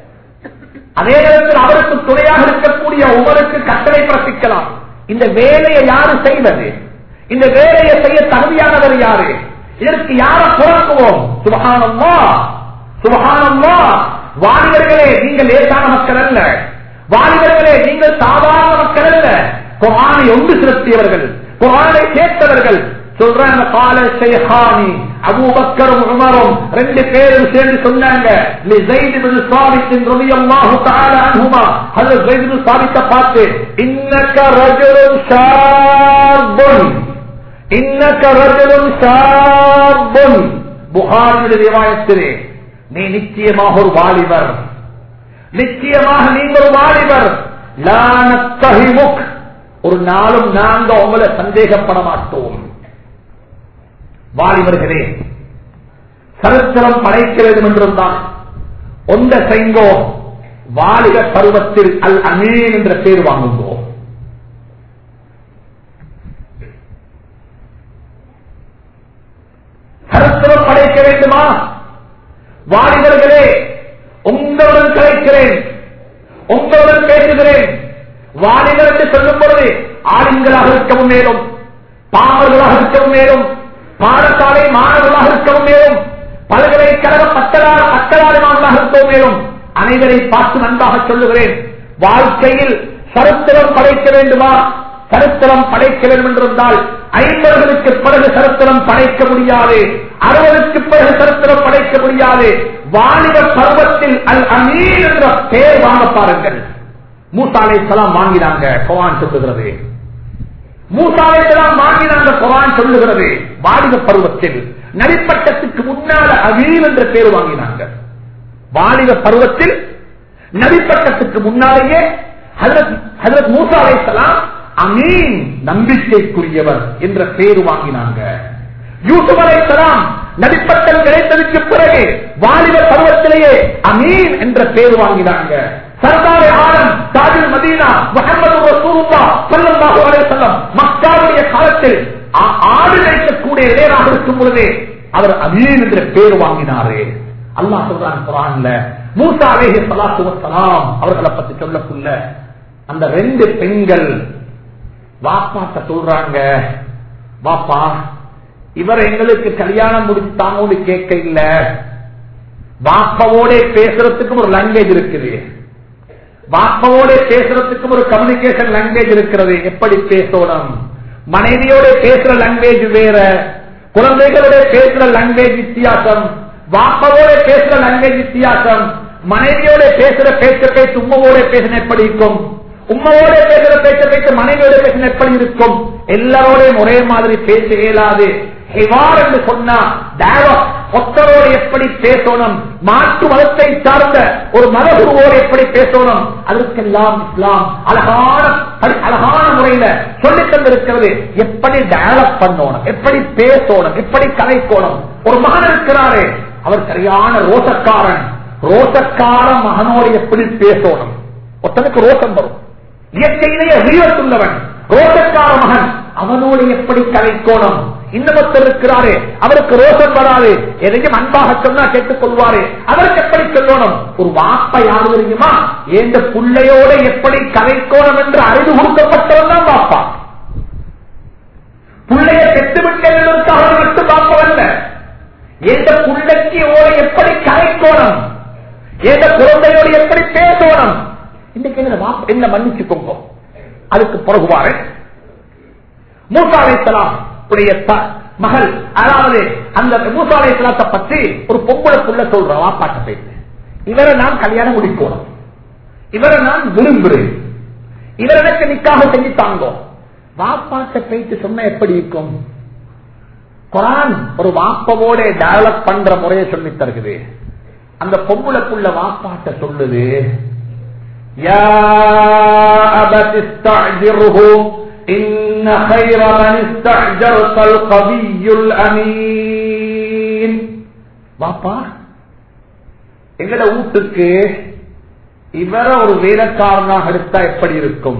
அதே நேரத்தில் அவருக்கு துணையாக இருக்கக்கூடிய ஒவ்வொருக்கு கட்டளை பிறப்பிக்கலாம் இந்த வேலையை யாரு செய்வது இந்த வேலையை செய்ய தகுதியானவர் யாரு இதற்கு யார புறக்குவோம் சுபகானம்மா சுபகானம்மா வாலிபர்களே நீங்கள் லேசான மக்கள் அல்ல வாலிபர்களே நீங்கள் சாதாரண மக்கள் அல்ல குரானை ஒன்று செலுத்தியவர்கள் குரானை கேட்டவர்கள் சொல்றாங்க கால ஷைஹானி அபூபக்கரும் உமரும் ரெண்டு பேரும் சேர்ந்து சொன்னாங்க லி ஸைத் இப்னு சாபித் ரலியல்லாஹு தஆலா அன்ஹுமா ஹஜ்ரத் ஸைத் இப்னு சாபித்த பார்த்து இன்னக ரஜுலுன் ஷாபுன் இன்னக ரஜுலுன் ஷாபுன் புகாரியுடைய ரிவாயத்திலே நீ நிச்சயமாக ஒரு வாலிபர் நிச்சயமாக நீங்கள் ஒரு வாலிபர் லா நத்தஹிமுக் ஒரு நாளும் நாங்க உங்களை சந்தேகப்பட மாட்டோம் வாலிபர்களே சரித்திரம் படைக்க வேண்டும் என்றிருந்தான் ஒந்த செய்ங்கோ வாலிப பருவத்தில் அல் அமீன் என்ற பேர் வாங்குங்கோ சரித்திரம் படைக்க வேண்டுமா வாலிபர்களே உங்களுடன் கலைக்கிறேன் உங்களுடன் பேசுகிறேன் வாலிபர் என்று சொல்லும் பொழுது ஆளுங்களாக இருக்கவும் மேலும் பாமர்களாக இருக்கவும் மேலும் பாடசாலை மாணவர்களாக இருக்கவும் மேலும் பல்கலைக்கழக பட்டதார பட்டதாரிமார்களாக இருக்கவும் மேலும் அனைவரை பார்த்து நன்றாக சொல்லுகிறேன் வாழ்க்கையில் சரித்திரம் படைக்க வேண்டுமா சரித்திரம் படைக்க வேண்டும் என்றிருந்தால் ஐம்பதுகளுக்கு பிறகு சரித்திரம் படைக்க முடியாது அறுபதுக்கு பிறகு சரித்திரம் படைக்க முடியாது வாலிப பருவத்தில் அல் அமீர் என்ற பெயர் வாங்க பாருங்கள் மூசாலை சலாம் வாங்கினாங்க குரான் சொல்லுகிறது மூசாலை சலாம் வாங்கினாங்க குரான் சொல்லுகிறது வாலிப பருவத்தில் நடிப்பட்டத்துக்கு முன்னால அமீர் என்ற பேர் வாங்கினாங்க வாலிப பருவத்தில் நடிப்பட்டத்துக்கு முன்னாலேயே ஹசரத் மூசா அலைசலாம் அமீன் நம்பிக்கைக்குரியவர் என்ற பேர் வாங்கினாங்க யூசுப் அலைசலாம் நடிப்பட்டம் கிடைத்ததுக்கு பிறகு வாலிப பருவத்திலேயே அமீன் என்ற பேர் வாங்கினாங்க சர்தாரே ஆலம் தாஜில் மதீனா முகமது ரசூலுல்லா ஸல்லல்லாஹு அலைஹி வஸல்லம் மக்காவுடைய காலத்தில் ஆ- ஆடு வைக்கக்கூடிய இளையராக இருக்கும் பொழுதே அவர் அமீன் என்ற பேர் வாங்கினாரே அல்லாஹ் சொல்றான் குரான்ல மூசா அலைஹி ஸலாத்து வஸ்ஸலாம் அவர்களை பத்தி சொல்லக்குள்ள அந்த ரெண்டு பெண்கள் வாப்பாட்ட சொல்றாங்க வாப்பா இவர் எங்களுக்கு கல்யாணம் முடித்தாங்கன்னு கேட்க இல்ல வாப்பாவோட பேசுறதுக்கும் ஒரு லாங்குவேஜ் இருக்குது வாப்பாவோட பேசுறதுக்கும் ஒரு கம்யூனிகேஷன் லாங்குவேஜ் இருக்கிறது எப்படி பேசணும் மனைவியோட பேசுற லாங்குவேஜ் வேற குழந்தைகளோட பேசுற லாங்குவேஜ் வித்தியாசம் வாப்பாவோட பேசுற லாங்குவேஜ் வித்தியாசம் மனைவியோட பேசுற பேச்ச பேச்சு உம்மவோட பேசின எப்படி இருக்கும் உம்மவோட பேசுற பேச்ச பேச்சு மனைவியோட பேசின எப்படி இருக்கும் எல்லாரோடையும் ஒரே மாதிரி பேச இயலாது ஹிவார் என்று சொன்னா dialogue, ஒத்தரோடு எப்படி பேசணும் மாற்று மதத்தை சார்ந்த ஒரு மதகுருவோடு எப்படி பேசணும் அதற்கெல்லாம் இஸ்லாம் அழகான படி- அழகான முறையில சொல்லி தந்திருக்கிறது எப்படி டயலாக் பண்ணணும் எப்படி பேசணும் எப்படி கலைக்கோணும் ஒரு மகன் இருக்கிறாரே அவர் சரியான ரோசக்காரன் ரோசக்கார மகனோடு எப்படி பேசணும் ஒருத்தனுக்கு ரோசம் வரும் இயற்கையிலேயே உயர்த்துள்ளவன் ரோஷக்கார மகன் அவனோடு எப்படி கலைக்கோணம் இன்னமொத்தர் இருக்கிறாரே அவருக்கு ரோஷம் வராது எதையும் அன்பாக சொன்னா கேட்டுக் கொள்வாரு அவருக்கு எப்படி சொல்லணும் ஒரு வாப்ப யாரு தெரியுமா எந்த பிள்ளையோட எப்படி கலைக்கோணம் என்று அறிவு கொடுக்கப்பட்டவன் தான் வாப்பா பிள்ளைய பெற்றுவிட்டதற்காக மட்டும் பார்ப்பவல்ல எந்த பிள்ளைக்கு ஓட எப்படி கலைக்கோணம் எந்த குழந்தையோடு எப்படி பேசணும் இன்னைக்கு என்ன வாப்ப- என்ன மன்னிச்சுக்கோங்க அதுக்கு பிறகுவாரு மூசா அலைஹிஸ்ஸலாம் உடைய த- மகள் அதாவது அந்த மூசா அலைஹிஸ்ஸலாத்தை பற்றி ஒரு பொம்பளை புள்ள சொல்ற வாப்பாட்ட பேசு இவரை நான் கல்யாணம் முடிக்கணும் இவரை நான் விரும்புகிறேன் இவர் எனக்கு நிக்காக செஞ்சு தாங்கோ வாப்பாட்ட பேச்சு சொன்ன எப்படி இருக்கும் குரான் ஒரு வாப்பவோட டெவலப் பண்ற முறையை சொல்லி தருகுது அந்த பொம்புளக்குள்ள வாப்பாட்ட சொல்லுது யா அபத் இஸ்தஅஜிர்ஹு இன்ன خير من استأجرت القوي الأمين வாப்பா எங்கட வீட்டுக்கு இவர ஒரு வேலைக்காரனாக எடுத்தா எப்படி இருக்கும்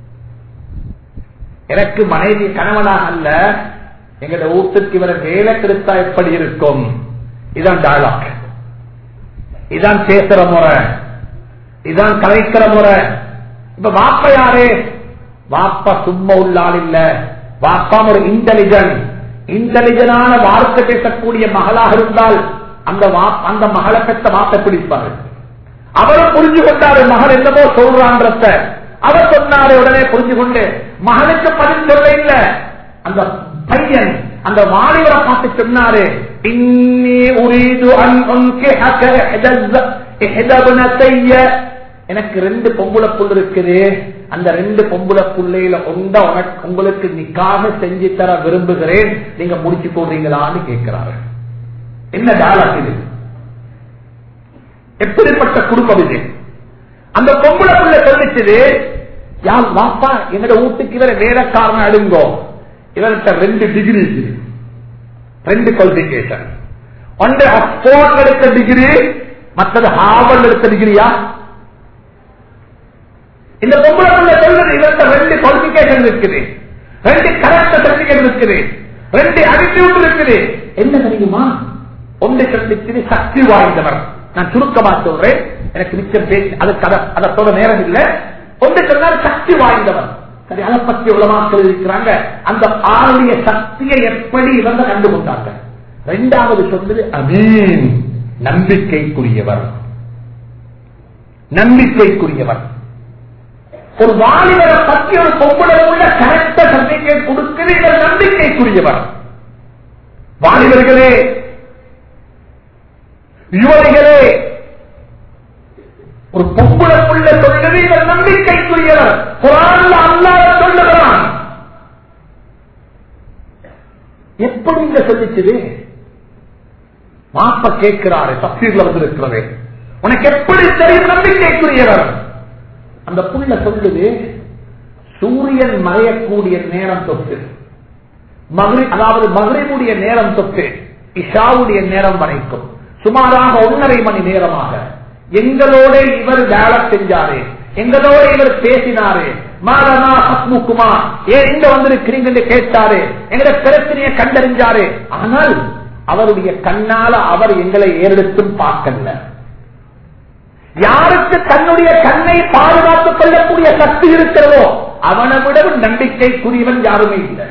எனக்கு மனைவி கணவனாக அல்ல எங்கட வீட்டுக்கு இவரை வேலை எடுத்தா எப்படி இருக்கும் இதான் டயலாக் இதான் பேசுற முறை இதான் கலைக்கிற முறை இப்ப வாப்ப யாரு வாப்பா சும்மா உள்ள ஆள் இல்ல வாப்பா ஒரு இன்டெலிஜென்ட் இன்டெலிஜென்டான வார்த்தை பேசக்கூடிய மகளாக இருந்தால் அந்த வாப்- அந்த மகளை பெற்ற வாப்பை பிடிப்பாரு அவரும் புரிஞ்சு கொண்டாரு மகள் என்னமோ சொல்றான்றத அவர் சொன்னாரு உடனே புரிஞ்சு கொண்டு மகனுக்கு பதில் சொல்ல இல்ல அந்த பையன் அந்த வாலிபரை பார்த்து சொன்னாரு இன்னி உரீது அன் உன்கிஹக இஹ்தஸ்- இஹ்தப்னத்தைய. எனக்கு ரெண்டு பொம்புளை புல் இருக்குது அந்த ரெண்டு பொம்புளை புள்ளையில ஒண்ட உனக்கு உங்களுக்கு நிக்காக செஞ்சு தர விரும்புகிறேன் நீங்க முடிச்சு போடுறீங்களான்னு கேட்கிறாரு என்ன டாலாக் இது எப்படிப்பட்ட குடும்பம் இது அந்த பொம்பளை புள்ள சொல்லிச்சது யார் வாப்பா என்னோட வீட்டுக்கு இவரை வேலைக்காரன் அடுங்கோ இவர்கிட்ட ரெண்டு டிகிரி இருக்குது ரெண்டு குவாலிபிகேஷன் ஒன்று ஆக்ஸ்போர்ட் எடுத்த டிகிரி மற்றது ஹார்வர்ட் எடுத்த டிகிரியா இந்த பொம்பளை புள்ள சொல்றது இவர்கிட்ட ரெண்டு குவாலிபிகேஷன் இருக்குது ரெண்டு கரெக்ட் சர்டிபிகேட் இருக்குது ரெண்டு அடிட்டியூட் இருக்குது என்ன தெரியுமா ஒன்று கண்டிச்சு சக்தி வாய்ந்தவர் நான் சுருக்கமா சொல்றேன் எனக்கு நிச்சயம் பேசி அதுக்கு அதை அதை சொல்ல நேரம் இல்லை ஒன்று சொன்னால் சக்தி வாய்ந்தவர் சரி அதை பற்றி உலமாக்கள் இருக்கிறாங்க அந்த ஆளுடைய சக்தியை எப்படி இவங்க கண்டுகொண்டாங்க இரண்டாவது சொன்னது அமீன் நம்பிக்கைக்குரியவர் நம்பிக்கைக்குரியவர் ஒரு வாலிபரை பற்றி ஒரு பொம்பளை உள்ள கரெக்ட சர்டிபிகேட் கொடுக்கிறது இவர் நம்பிக்கைக்குரியவர் வாலிபர்களே யுவதிகளே ஒரு பொம்புளக்குள்ள சொல்லுது இவர் நம்பிக்கைக்குரியவர் குரான்ல அல்லாத சொல்லுகிறான் எப்படி இங்க சொல்லிச்சது மாப்ப கேட்கிறாரு தப்சீர்ல வந்திருக்கிறது உனக்கு எப்படி தெரியும் நம்பிக்கைக்குரியவர் அந்த புள்ள சொல்லுது சூரியன் மறையக்கூடிய நேரம் தொட்டு மகிழ் அதாவது மகிழ்வுடைய நேரம் தொட்டு இஷாவுடைய நேரம் வரைக்கும் சுமாராக ஒன்றரை மணி நேரமாக எங்களோட இவர் டயலாக் செஞ்சாரு எங்களோட இவர் பேசினாரு மாதனா ஹஸ்முக்குமா ஏன் இங்க வந்திருக்கிறீங்க கேட்டாரு எங்களை பிரச்சனையை கண்டறிஞ்சாரு ஆனால் அவருடைய கண்ணால அவர் எங்களை ஏறெடுத்தும் பார்க்கல யாருக்கு தன்னுடைய கண்ணை பாதுகாத்துக் கொள்ளக்கூடிய சக்தி இருக்கிறதோ அவனை விடவும் நம்பிக்கைக்குரியவன் யாருமே இல்லை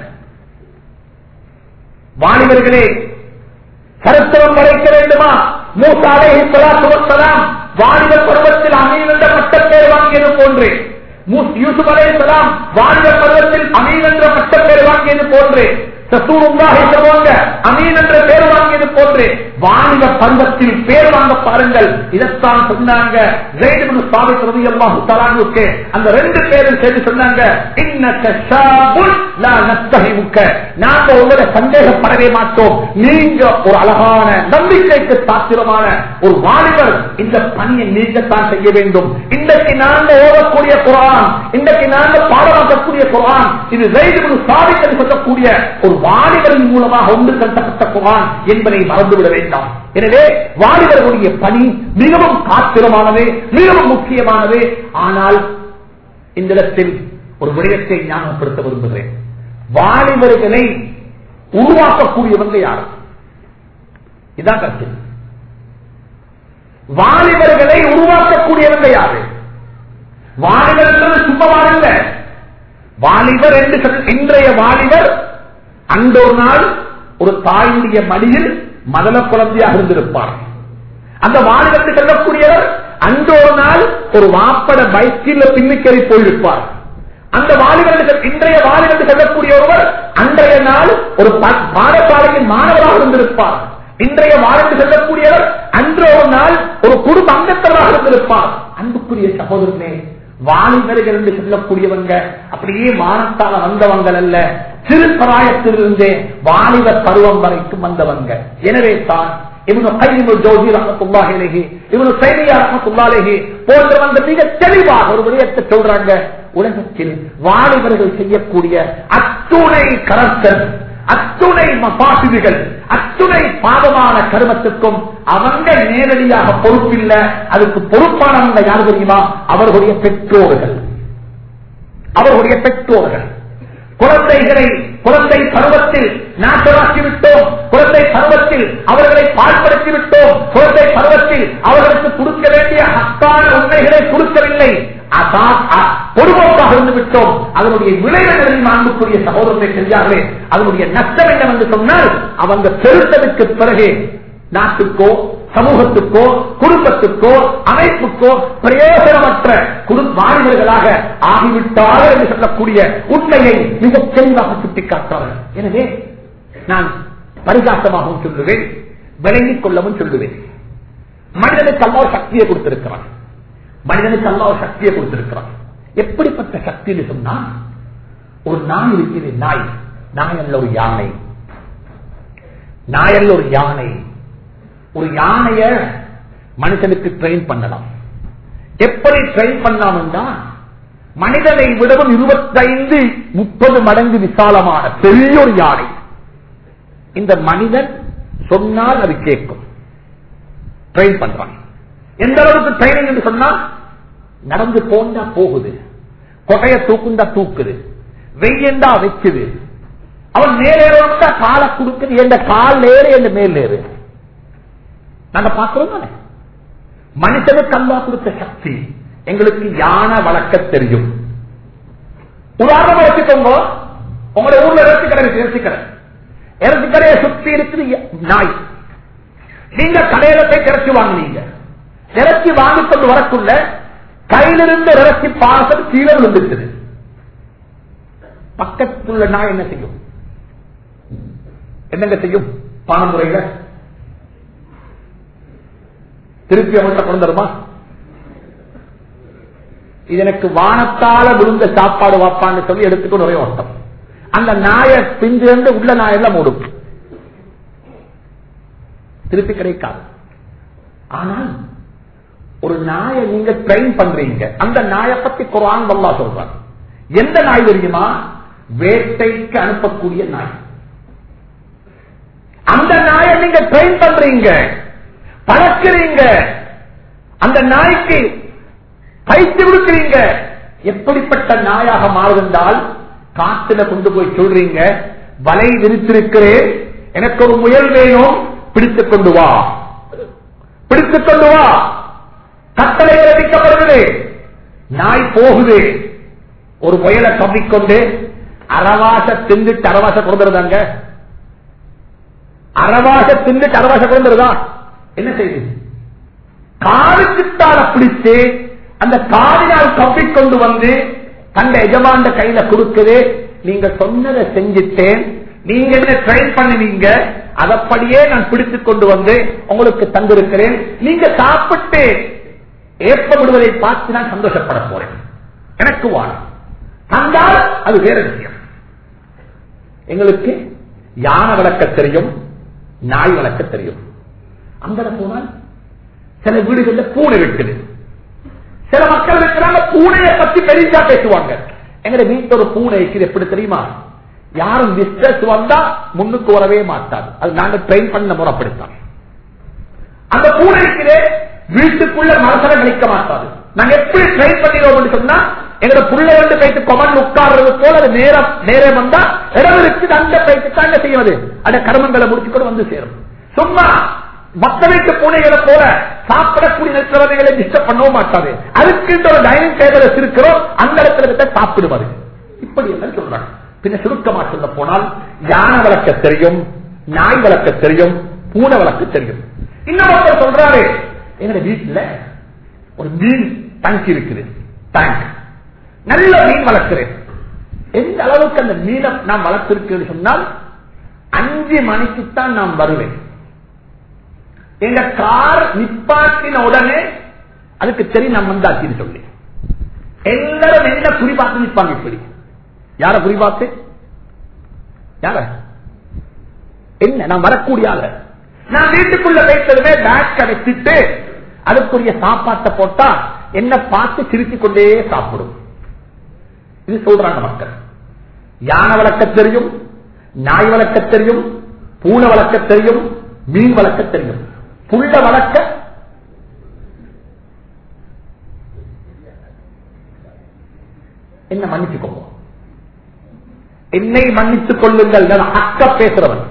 வாலிபர்களே சரித்திரம் படைக்க வேண்டுமா மூசாலை சுமத்தலாம் வாலிபர் பருவத்தில் அமீன் என்ற பட்டப்பேர் வாங்கியது போன்று யூசுப் அலை சலாம் வாலிபர் பருவத்தில் அமீன் என்ற பட்டப்பேர் வாங்கியது போன்று சசூருல்லாஹி சொல்லுவாங்க அமீன் என்ற பேர் வாங்கியது போன்று வாலிப பருவத்தில் பேர் வாங்க பாருங்கள் இதைத்தான் சொன்னாங்க ஜெயிது சாபித் ரலியல்லாஹு தஆலாவுக்கு அந்த ரெண்டு பேரும் சேர்ந்து சொன்னாங்க இன்னக ஷாபுன் லா நஸ்தஹிமுக்க நாங்க உங்களை சந்தேகப்படவே மாட்டோம் நீங்க ஒரு அழகான நம்பிக்கைக்கு சாத்திரமான ஒரு வாலிபர் இந்த பணியை நீங்க தான் செய்ய வேண்டும் இன்றைக்கு நாங்க ஓதக்கூடிய குரான் இன்றைக்கு நாங்க பாடமாக்கக்கூடிய குரான் இது ஜெயிது சாபித் என்று சொல்லக்கூடிய ஒரு வாலிபரின் மூலமாக ஒன்று கட்டப்பட்ட குரான் என்பதை மறந்துவிட வேண்டாம் எனவே வாலிபர்களுடைய பணி மிகவும் காத்திரமானது மிகவும் முக்கியமானது ஆனால் இந்த இடத்தில் ஒரு விடயத்தை ஞாபகப்படுத்த விரும்புகிறேன் வாலிபர்களை உருவாக்கக்கூடியவங்க யார் இதான் கருத்து வாலிபர்களை உருவாக்கக்கூடியவங்க யாரு வாலிபர் சும்மா வாலில்ல வாலிபர் என்று சொல் இன்றைய வாலிபர் அந்த ஒரு நாள் ஒரு தாயுடைய மடியில் மதல குழந்தையாக இருந்திருப்பார் அந்த வாலிபருக்கு செல்லக்கூடியவர் அந்த ஒரு நாள் ஒரு வாப்பட பைக்கில் பின்னுக்கேறி போயிருப்பார் அந்த வாலிபர்கள் இன்றைய வாலிபர்கள் செல்லக்கூடிய ஒருவர் அன்றைய நாள் ஒரு பா- பாடசாலையின் மாணவராக இருந்திருப்பார் இன்றைய வாலிபர் செல்லக்கூடியவர் அன்று ஒரு நாள் ஒரு குடும்ப அங்கத்தவராக இருந்திருப்பார் அன்புக்குரிய சகோதரனே வாலிபர்கள் என்று சொல்லக்கூடியவங்க அப்படியே மானத்தால வந்தவங்க அல்ல சிறு பிராயத்திலிருந்தே வாலிப பருவம் வரைக்கும் வந்தவங்க எனவே தான் இவனு கையில் ஜோதி ரஹமத்துல்லாஹிலேஹி இவனு சைனியா ரஹமத்துல்லாலேஹி போன்ற வந்த மிக தெளிவாக ஒரு விடயத்தை சொல்றாங்க உலகத்தில் வாலிபர்கள் செய்யக்கூடிய அத்துணை கரத்தல் அத்துணை மபாசிதிகள் அத்துணை பாவமான கருமத்துக்கும் அவங்க நேரடியாக பொறுப்பில்லை அதுக்கு பொறுப்பானவங்க யார் தெரியுமா அவர்களுடைய பெற்றோர்கள் அவர்களுடைய பெற்றோர்கள் குழந்தைகளை குழந்தை பருவத்தில் நாட்டமாக்கி விட்டோம் குழந்தை பருவத்தில் அவர்களை பாழ்படுத்தி விட்டோம் குழந்தை பருவத்தில் அவர்களுக்கு கொடுக்க வேண்டிய ஹக்கான உண்மைகளை கொடுக்கவில்லை அதான் அ- பொதுபோக்காக இருந்து விட்டோம் அதனுடைய விளைவுகளில் அன்புக்குரிய சகோதரத்தை செஞ்சார்களே அதனுடைய நஷ்டம் என்னவென்று சொன்னால் அவங்க பெருத்ததுக்கு பிறகு நாட்டுக்கோ சமூகத்துக்கோ குடும்பத்துக்கோ அமைப்புக்கோ பிரயோஜனமற்ற குடும்ப வாலிபர்களாக ஆகிவிட்டார்கள் என்று சொல்லக்கூடிய உண்மையை மிக தெளிவாக சுட்டிக்காட்டார்கள் எனவே நான் பரிகாசமாகவும் சொல்லுவேன் விளங்கிக் கொள்ளவும் சொல்லுவேன் மனிதனுக்கு அல்லா ஒரு சக்தியை கொடுத்திருக்கிறான் மனிதனுக்கு அல்லா ஒரு சக்தியை கொடுத்திருக்கிறான் எப்படிப்பட்ட சக்தின்னு சொன்னா ஒரு நாய் இருக்குது நாய் நாய் அல்ல ஒரு யானை நாய் அல்ல ஒரு யானை ஒரு யானைய மனுஷனுக்கு ட்ரெயின் பண்ணலாம் எப்படி ட்ரெயின் பண்ணாமன்னா மனிதனை விடவும் இருபத்தைந்து முப்பது மடங்கு விசாலமான பெரிய ஒரு யானை இந்த மனிதன் சொன்னால் அது கேட்கும் ட்ரெயின் பண்றான் எந்த அளவுக்கு ட்ரைனிங் என்று சொன்னா நடந்து போண்டா போகுது கொட்டைய தூக்குண்டா தூக்குது வெய்யண்டா வைக்குது அவன் மேலேறா காலை கொடுக்குது எந்த கால் ஏறு எந்த மேல் ஏறு நாங்க பார்க்கிறோம் தானே மனுஷனுக்கு அல்லா கொடுத்த சக்தி எங்களுக்கு யானை வளர்க்க தெரியும் உதாரணமா வச்சுக்கோங்க உங்களுடைய ஊர்ல இறச்சி கடை இருக்கு, இறைச்சி கடை இறைச்சி கடையை சுத்தி இருக்குது ய- நாய் நீங்க கடையில போய் இறைச்சி வாங்குனீங்க இறைச்சி வாங்கி கொண்டு வரக்குள்ள கையிலிருந்து இறைச்சி பாசம் கீழே விழுந்துருக்குது பக்கத்துள்ள நாய் என்ன செய்யும் என்னங்க செய்யும் பானமுறையில திருப்பி அவங்கள்ட்ட கொண்டு வருமா இது எனக்கு வானத்தால விழுந்த சாப்பாடு வாப்பான்னு சொல்லி எடுத்துக்கொண்டு ஒரே ஓட்டம் அந்த நாயை பிஞ்சிருந்து உள்ள நாயெல்லாம் மூடும் திருப்பி கிடைக்காது ஆனால் ஒரு நாயை நீங்க ட்ரெயின் பண்றீங்க அந்த நாயை பத்தி குரான் வல்லா சொல்றாங்க எந்த நாய் தெரியுமா வேட்டைக்கு அனுப்பக்கூடிய நாய் அந்த நாயை நீங்க ட்ரெயின் பண்றீங்க பழக்கிறீங்க அந்த நாய்க்கு பயிற்சி கொடுக்கிறீங்க எப்படிப்பட்ட நாயாக மாறுவென்றால் காட்டுல கொண்டு போய் சொல்றீங்க வலை விரித்திருக்கிறேன் எனக்கு ஒரு முயல் வேணும் பிடித்துக் கொண்டு வா பிடித்துக் கொண்டு வா கட்டளை பிறப்பிக்கப்படுகிறது நாய் போகுது ஒரு முயலை கவ்விக்கொண்டு அரவாச திண்டுட்டு அரவாச கொடுத்துருந்தாங்க அரவாச திண்டுட்டு அரவாச கொடுத்துருதா என்ன செய்யுது காலுக்குத்தால பிடித்து அந்த காலினால் கவ்விக்கொண்டு வந்து தந்த எஜமாண்ட கையில கொடுக்குது நீங்க சொன்னதை செஞ்சுட்டேன் நீங்க என்ன ட்ரெயின் பண்ணுவீங்க அதப்படியே நான் பிடித்துக் கொண்டு வந்து உங்களுக்கு தந்திருக்கிறேன் நீங்க சாப்பிட்டு ஏற்படுவதை பார்த்து நான் சந்தோஷப்பட போறேன் எனக்கு வாழும் தந்தால் அது வேற விஷயம் எங்களுக்கு யானை வளர்க்க தெரியும் நாய் வளர்க்க தெரியும் அங்க போனால் சில வீடுகள்ல பூனை இருக்குது சில மக்கள் இருக்கிறாங்க பூனையை பத்தி பெரிசா பேசுவாங்க எங்க வீட்டுல ஒரு பூனை இருக்குது எப்படி தெரியுமா யாரும் விஸ்டர்ஸ் வந்தா முன்னுக்கு வரவே மாட்டாது அது நாங்க ட்ரெயின் பண்ண முறைப்படுத்தான் அந்த பூனை இருக்குது வீட்டுக்குள்ள மரசனை கழிக்க மாட்டாது நாங்க எப்படி ட்ரெயின் பண்ணிடுவோம் சொன்னா எங்க புள்ள வந்து போயிட்டு கொமன் உட்கார்றது போல அது நேரம் நேரம் வந்தா இடம் இருக்கு அந்த போயிட்டு தான் என்ன செய்வது அந்த கர்மங்களை முடிச்சுக்கொண்டு வந்து சேரும் சும்மா மத்த வீட்டு பூனைகளை போல சாப்பிடக்கூடிய நிற்கிறவர்களை டிஸ்டர்ப் பண்ணவும் மாட்டாது அதுக்கு ஒரு டைனிங் டேபிள் இருக்கிறோம் அந்த இடத்துல விட்ட சாப்பிடுவது இப்படி எல்லாம் சொல்றாங்க பின்ன சுருக்கமா சொல்ல போனால் யானை வளர்க்க தெரியும் நாய் வளர்க்க தெரியும் பூனை வளர்க்க தெரியும் இன்னொருத்தர் சொல்றாரு எங்க வீட்டுல ஒரு மீன் டங்க் இருக்குது டேங்க் நல்ல மீன் வளர்க்கிறேன் எந்த அளவுக்கு அந்த மீனை நான் வளர்த்திருக்கேன்னு சொன்னால் அஞ்சு மணிக்குத்தான் நான் வருவேன் எங்க கார் நிப்பாட்டின உடனே அதுக்கு தெரியும் நான் வந்தாச்சின்னு சொல்லி எல்லாரும் என்ன குறி பார்த்து நிற்பாங்க இப்படி யார குறி பார்த்து யார என்ன நான் வரக்கூடிய ஆள நான் வீட்டுக்குள்ள வைத்ததுமே பேக் வச்சுட்டு அதுக்குரிய சாப்பாட்டை போட்டா என்ன பார்த்து சிரித்துக் கொண்டே சாப்பிடும் இது சொல்றாங்க மக்கள் யானை வளர்க்க தெரியும் நாய் வளர்க்க தெரியும் பூனை வளர்க்க தெரியும் மீன் வளர்க்க தெரியும் புள்ள வளர்க்க என்ன மன்னிச்சுக்கோங்க என்னை மன்னித்துக் கொள்ளுங்கள் நான் அக்க பேசுறவன்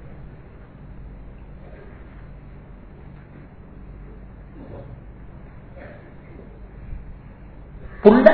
புள்ள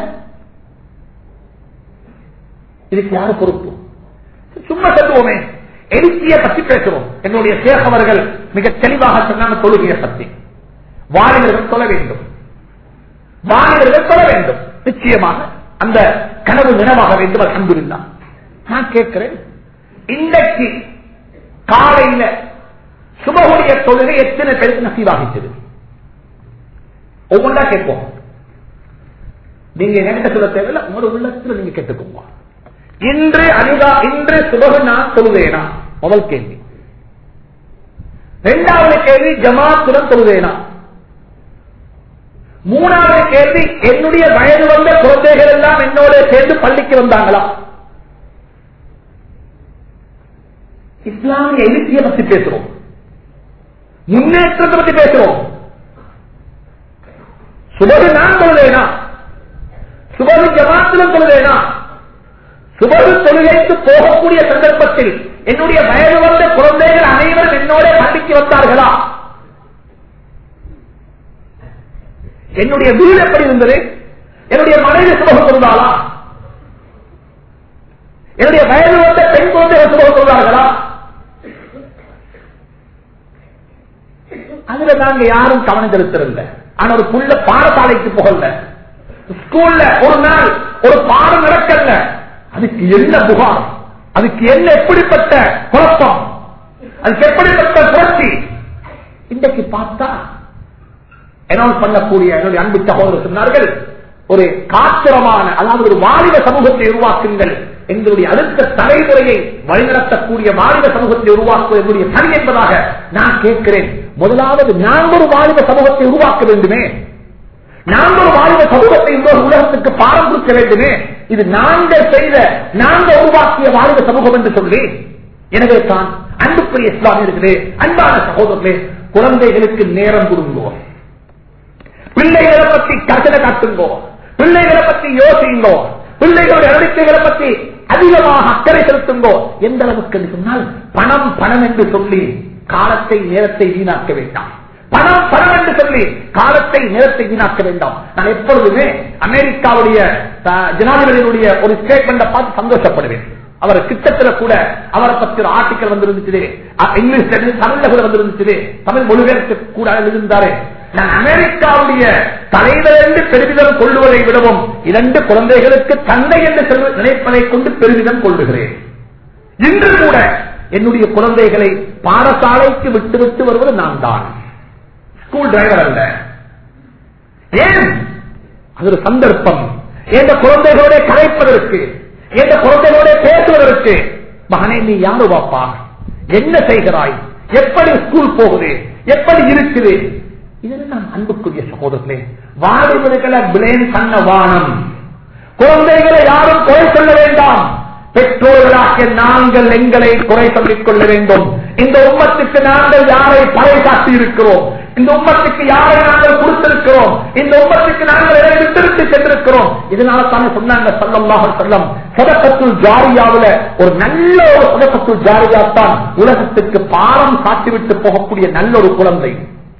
இதுக்கு யாரு பொறுப்பு சும்மா சொல்லுவோமே எழுச்சியை பற்றி பேசுவோம் என்னுடைய சேக் அவர்கள் மிக தெளிவாக சொன்னாங்க தொழுகையை பற்றி வாலிபர்கள் சொல்ல வேண்டும் வாலிபர்கள் சொல்ல வேண்டும் நிச்சயமாக அந்த கனவு நினைவாக வேண்டும் அல்ஹம்துலில்லா நான் கேட்கிறேன் இன்றைக்கு காலையில சுபகுடைய தொழுகை எத்தனை பேருக்கு நசீவாகிச்சது ஒவ்வொன்றா கேட்போம் நீங்க என்கிட்ட சொல்ல தேவையில்ல உங்களோட உள்ளத்துல நீங்க கேட்டுக்கோங்க இன்று அனிதா இன்று சுபகு நான் சொல்லுவேனா முதல் கேள்வி இரண்டாவது கேள்வி ஜமாத்துடன் சொல்லுவேனா மூணாவது கேள்வி என்னுடைய வயது வந்த குழந்தைகள் எல்லாம் என்னோட சேர்ந்து பள்ளிக்கு வந்தாங்களா இஸ்லாமிய எழுச்சியை பத்தி பேசுறோம் முன்னேற்றத்தை பத்தி பேசுறோம் சுபகு நான் சொல்லுவேனா சுபகு ஜமாத்திலும் சொல்லுவேனா சுபகு தொழுகைக்கு போகக்கூடிய சந்தர்ப்பத்தில் என்னுடைய வயது வந்த குழந்தைகள் அனைவரும் என்னோட பள்ளிக்கு வந்தார்களா என்னுடைய வீடு எப்படி இருந்தது என்னுடைய மனைவி சுபகம் இருந்தாளா என்னுடைய வயது வந்த பெண் குழந்தைகள் சுபகம் இருந்தார்களா அதுல நாங்க யாரும் கவனம் செலுத்தல ஆனா ஒரு புள்ள பாடசாலைக்கு போகல ஸ்கூல்ல ஒரு நாள் ஒரு பாடம் நடக்கல அதுக்கு என்ன புகார் அதுக்கு என்ன எப்படிப்பட்ட குழப்பம் அதுக்கு எப்படிப்பட்ட புரட்சி இன்றைக்கு பார்த்தா அனௌன்ஸ் பண்ணக்கூடிய என்னுடைய அன்பு சகோதரர் சொன்னார்கள் ஒரு காத்திரமான அதாவது ஒரு வாலிப சமூகத்தை உருவாக்குங்கள் எங்களுடைய அடுத்த தலைமுறையை வழிநடத்தக்கூடிய வாலிப சமூகத்தை உருவாக்குவது என்னுடைய பணி என்பதாக நான் கேட்கிறேன் முதலாவது நான் ஒரு வாலிப சமூகத்தை உருவாக்க வேண்டுமே நாம் ஒரு வாலிப சமூகத்தை இந்த உலகத்துக்கு பாடம் கொடுக்க வேண்டுமே இது நாங்கள் செய்த நாங்கள் உருவாக்கிய வாலிப சமூகம் என்று சொல்லி எனவே தான் அன்புக்குரிய இஸ்லாமியர்களே அன்பான சகோதரர்களே குழந்தைகளுக்கு நேரம் கொடுங்கோ பிள்ளைகளை பற்றி கட்டளை காட்டுங்கோ பிள்ளைகளை பற்றி யோசிங்கோ பிள்ளைகளுடைய நடவடிக்கைகளை பற்றி அதிகமாக அக்கறை செலுத்துங்கோ எந்த அளவுக்கு என்று சொன்னால் பணம் பணம் என்று சொல்லி காலத்தை நேரத்தை வீணாக்க வேண்டாம் பணம் பணம் என்று சொல்லி காலத்தை நேரத்தை வீணாக்க வேண்டாம் நான் எப்பொழுதுமே அமெரிக்காவுடைய அஹ், ஜனாதிபதியினுடைய ஒரு ஸ்டேட்மெண்ட பார்த்து சந்தோஷப்படுவேன் அவர் கிட்டத்துல கூட அவரை பத்தி ஒரு ஆர்டிக்கல் வந்திருந்துச்சு அஹ், இங்கிலீஷ்ல இருந்து தமிழ்ல கூட வந்திருந்துச்சு தமிழ் மொழிபெயர்த்து கூட எழுதியிருந்தாரு நான் அமெரிக்காவுடைய தலைவர் என்று பெருமிதம் கொள்ளுவதை விடவும் இரண்டு குழந்தைகளுக்கு தந்தை என்று சொல்ல- நினைப்பதை கொண்டு பெருமிதம் கொள்ளுகிறேன் இன்று கூட என்னுடைய குழந்தைகளை பாடசாலைக்கு விட்டு விட்டு வருவது நான் தான் ஸ்கூல் டிரைவர் அல்ல ஏன் அது ஒரு சந்தர்ப்பம் எந்த குழந்தைகளோட கலைப்பதற்கு எந்த குழந்தைகளோட பேசுவதற்கு மகனே நீ யாரு வாப்பா என்ன செய்கிறாய் எப்படி ஸ்கூல் போகுது எப்படி இருக்குது இதெல்லாம் அன்புக்குரிய சகோதரர்களே வாலிபர்களை பிளேன் பண்ண வானம் குழந்தைகளை யாரும் குறை சொல்ல வேண்டாம் பெற்றோர்களாக நாங்கள் எங்களை குறை சொல்லிக் கொள்ள வேண்டும் இந்த உம்மத்துக்கு நாங்கள் யாரை பறை காட்டி இருக்கிறோம் இந்த உம்மத்துக்கு யாரை நாங்கள் கொடுத்திருக்கிறோம் இந்த உம்மத்துக்கு நாங்கள் எதை விட்டுவிட்டு சென்றிருக்கிறோம் இதனால தானே சொன்னாங்க சல்லல்லாஹு செல்லம் சதக்கத்துள் ஜாரியாவுல ஒரு நல்ல ஒரு சதக்கத்துள் ஜாரியாத்தான் உலகத்துக்கு பாரம் காட்டிவிட்டு போகக்கூடிய நல்ல ஒரு குழந்தை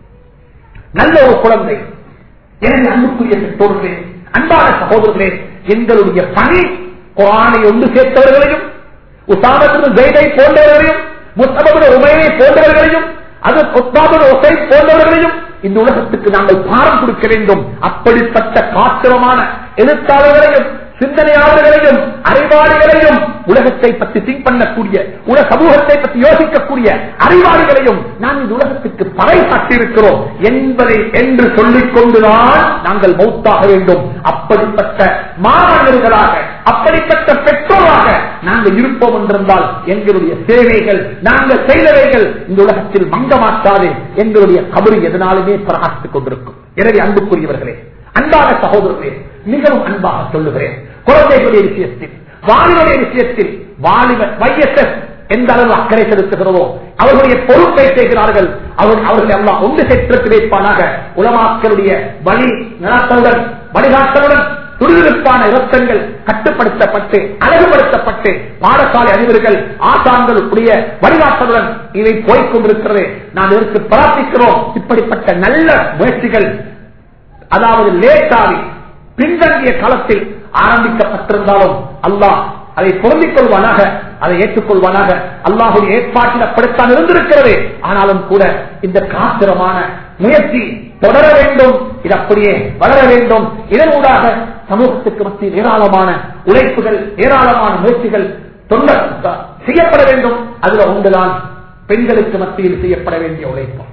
நல்ல ஒரு குழந்தை எனவே அன்புக்குரிய பெற்றோர்களே அன்பான சகோதரர்களே எங்களுடைய பணி குரானை ஒன்று சேர்த்தவர்களையும் உசாமத்தின் ஜெய்தை போன்றவர்களையும் முத்தபுர உமையை போன்றவர்களையும் அது உத்தாபுர ஒசை போன்றவர்களையும் இந்த உலகத்துக்கு நாங்கள் பாரம் கொடுக்க வேண்டும் அப்படிப்பட்ட காத்திரமான எழுத்தாளர்களையும் சிந்தனையாளர்களையும் அறிவாளிகளையும் உலகத்தை பற்றி திங்க் பண்ணக்கூடிய உலக சமூகத்தை பற்றி யோசிக்கக்கூடிய அறிவாளிகளையும் நாம் இந்த உலகத்துக்கு பறை காட்டியிருக்கிறோம் என்பதை என்று சொல்லிக் கொண்டுதான் நாங்கள் மௌத்தாக வேண்டும் அப்படிப்பட்ட மாணவர்களாக அப்படிப்பட்ட பெற்றோராக நாங்கள் இருப்போம் என்றிருந்தால் எங்களுடைய சேவைகள் நாங்கள் செய்தவைகள் இந்த உலகத்தில் மங்க மாட்டாது எங்களுடைய கபரி எதனாலுமே பிரகாசித்துக் கொண்டிருக்கும் எனவே அன்புக்குரியவர்களே அன்பான சகோதரர்களே மிகவும் அன்பாக சொல்லுகிறேன் குழந்தைகளுடைய விஷயத்தில் வாலிபுடைய விஷயத்தில் வாலிப வைஎஸ்எஸ் எந்த அளவு அக்கறை செலுத்துகிறதோ அவர்களுடைய பொறுப்பை செய்கிறார்கள் அவர் அவர்களை எல்லாம் ஒன்று செற்றத்து வைப்பானாக உலமாக்களுடைய வழி நலத்தவுடன் வழிகாட்டலுடன் துரிதப்பான இரத்தங்கள் கட்டுப்படுத்தப்பட்டு அழகுபடுத்தப்பட்டு பாடசாலை அதிபர்கள் ஆசான்களுடைய வழிகாட்டலுடன் இவை போய்கொண்டிருக்கிறது நாம் இதற்கு பிரார்த்திக்கிறோம் இப்படிப்பட்ட நல்ல முயற்சிகள் அதாவது லேட்டாகி பின்தங்கிய காலத்தில் ஆரம்பிக்கப்பட்டிருந்தாலும் அல்லாஹ் அதை பொருந்திக் கொள்வானாக அதை ஏற்றுக்கொள்வானாக அல்லாஹுடைய ஏற்பாட்டில் அப்படித்தான் இருந்திருக்கிறது ஆனாலும் கூட இந்த காத்திரமான முயற்சி தொடர வேண்டும் இது அப்படியே வளர வேண்டும் இதன் ஊடாக சமூகத்துக்கு மத்தியில் ஏராளமான உழைப்புகள் ஏராளமான முயற்சிகள் தொண்ட செய்யப்பட வேண்டும் அதுல ஒன்றுதான் பெண்களுக்கு மத்தியில் செய்யப்பட வேண்டிய உழைப்பு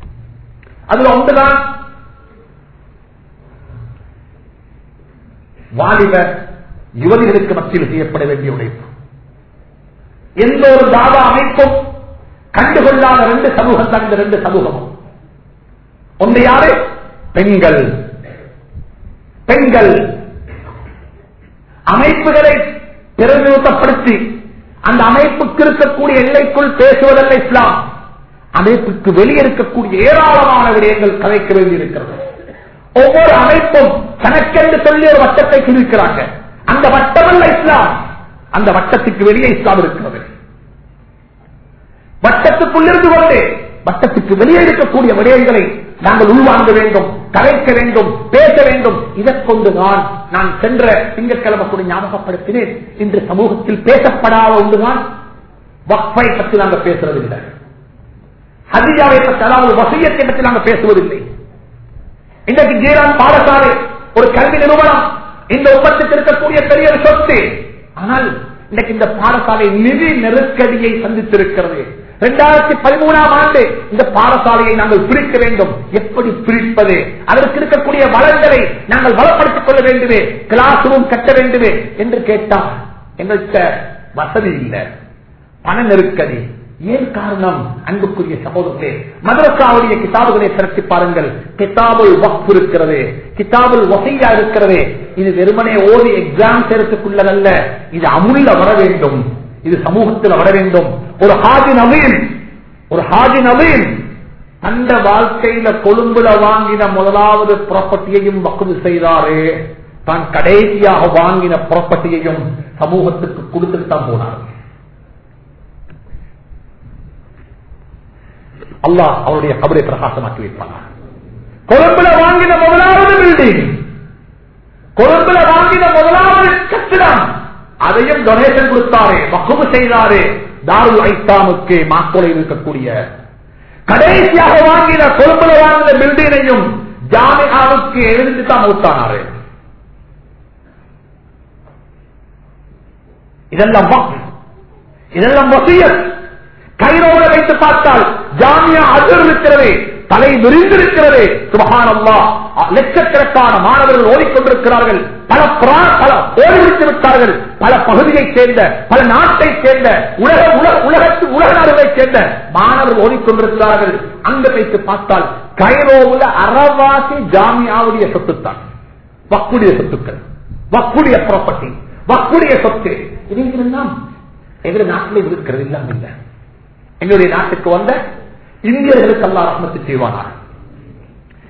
அதுல ஒன்றுதான் வாலிப யுவதிகளுக்கு மத்தியில் செய்யப்பட வேண்டிய உழைப்பு எந்த ஒரு தாவா அமைப்பும் கண்டுகொள்ளாத ரெண்டு சமூகம் தான் இந்த ரெண்டு சமூகமும் ஒன்று யாரு பெண்கள் பெண்கள் அமைப்புகளை பிரதிநிதிப்படுத்தி அந்த அமைப்புக்கு இருக்கக்கூடிய எல்லைக்குள் பேசுவதல்ல இஸ்லாம் அமைப்புக்கு வெளியே இருக்கக்கூடிய ஏராளமான விடயங்கள் கதைக்க வேண்டியிருக்கிறது ஒவ்வொரு அமைப்பும் தனக்கென்று சொல்லி ஒரு வட்டத்தை குறிக்கிறாங்க அந்த வட்டமல்ல இஸ்லாம் அந்த வட்டத்துக்கு வெளியே இஸ்லாம் இருக்கிறது வட்டத்துக்குள்ளிருந்து கொண்டு வட்டத்துக்கு வெளியே இருக்கக்கூடிய விடயங்களை நாங்கள் உள்வாங்க வேண்டும் கலைக்க வேண்டும் பேச வேண்டும் இதற்கொண்டு நான் நான் சென்ற திங்கட்கிழமை கூட ஞாபகப்படுத்தினேன் இன்று சமூகத்தில் பேசப்படாத ஒன்றுதான் வக்ஃபை பற்றி நாங்கள் பேசுறதில்லை ஹதியாவை பற்றி அதாவது வசியத்தை பற்றி நாங்கள் பேசுவதில்லை இன்றைக்கு ஜீரான் பாடசாலை ஒரு கல்வி நிறுவனம் இந்த உப்பத்துக்கு இருக்கக்கூடிய பெரிய ஒரு சொத்து ஆனால் இன்றைக்கு இந்த பாடசாலை நிதி நெருக்கடியை சந்தித்திருக்கிறது இரண்டாயிரத்தி பதிமூணாம் ஆண்டு இந்த பாடசாலையை நாங்கள் பிரிக்க வேண்டும் எப்படி பிரிப்பது அதற்கு இருக்கக்கூடிய வளங்களை நாங்கள் வளப்படுத்திக் கொள்ள வேண்டுமே கிளாஸ் ரூம் கட்ட வேண்டுமே என்று கேட்டால் எங்கள்கிட்ட வசதி இல்லை பண நெருக்கடி ஏன் காரணம் அன்புக்குரிய சகோதரர்களே மதரசாவுடைய கிதாபுகளை திரட்டி பாருங்கள் கிதாபுல் வக்ஃப் இருக்கிறது கிதாபுல் வசையா இருக்கிறது இது வெறுமனே ஓடி எக்ஸாம் சேர்த்துக்குள்ளதல்ல இது அமுல்ல வர வேண்டும் இது சமூகத்தில் வர வேண்டும் ஒரு ஹாஜி நவீன் ஒரு ஹாஜி நவீன் அந்த வாழ்க்கையில கொழும்புல வாங்கின முதலாவது ப்ராப்பர்ட்டியையும் வக்குது செய்தாரு தான் கடைசியாக வாங்கின ப்ராப்பர்ட்டியையும் சமூகத்துக்கு கொடுத்துட்டு தான் போனார் அல்லாஹ் அவருடைய கபரை பிரகாசமாக்கி வைப்பாங்க கொழும்புல வாங்கின முதலாவது பில்டிங் கொழும்புல வாங்கின முதலாவது கட்டிடம் அதையும் டொனேஷன் கொடுத்தாரு வக்குவு செய்தாரு தாருல் ஐத்தாமுக்கு மாக்கோலை இருக்கக்கூடிய கடைசியாக வாங்கின கொழும்புல வாங்கின பில்டிங்கையும் ஜாமியாவுக்கு எழுந்து தான் மூத்தானாரு இதெல்லாம் வக்ஃப். இதெல்லாம் வசியத் கைரோட வைத்து பார்த்தால் ஜாமியா அதிர் இருக்கிறது தலை விரிந்திருக்கிறது சுபகானல்லா லட்சக்கணக்கான மாணவர்கள் ஓடிக்கொண்டிருக்கிறார்கள் பல புரா- பல ஓடிவிட்டு விட்டார்கள் பல பகுதியைச் சேர்ந்த பல நாட்டைச் சேர்ந்த உலக உலக உலகத்து உலக நாடுகளைச் சேர்ந்த மாணவர்கள் ஓடிக்கொண்டிருக்கிறார்கள் அங்கு வைத்து பார்த்தால் கைரோவுல அறவாசி ஜாமியாவுடைய சொத்துத்தான் வக்குடைய சொத்துக்கள் வக்குடைய ப்ராப்பர்ட்டி வக்குடைய சொத்து இதையெல்லாம் எங்களுடைய நாட்டில் இருக்கிறது இல்லாம இல்லை எங்களுடைய நாட்டுக்கு வந்த இந்தியர்களுக்கு அல்லா ரஹ்மத்து செய்வானார்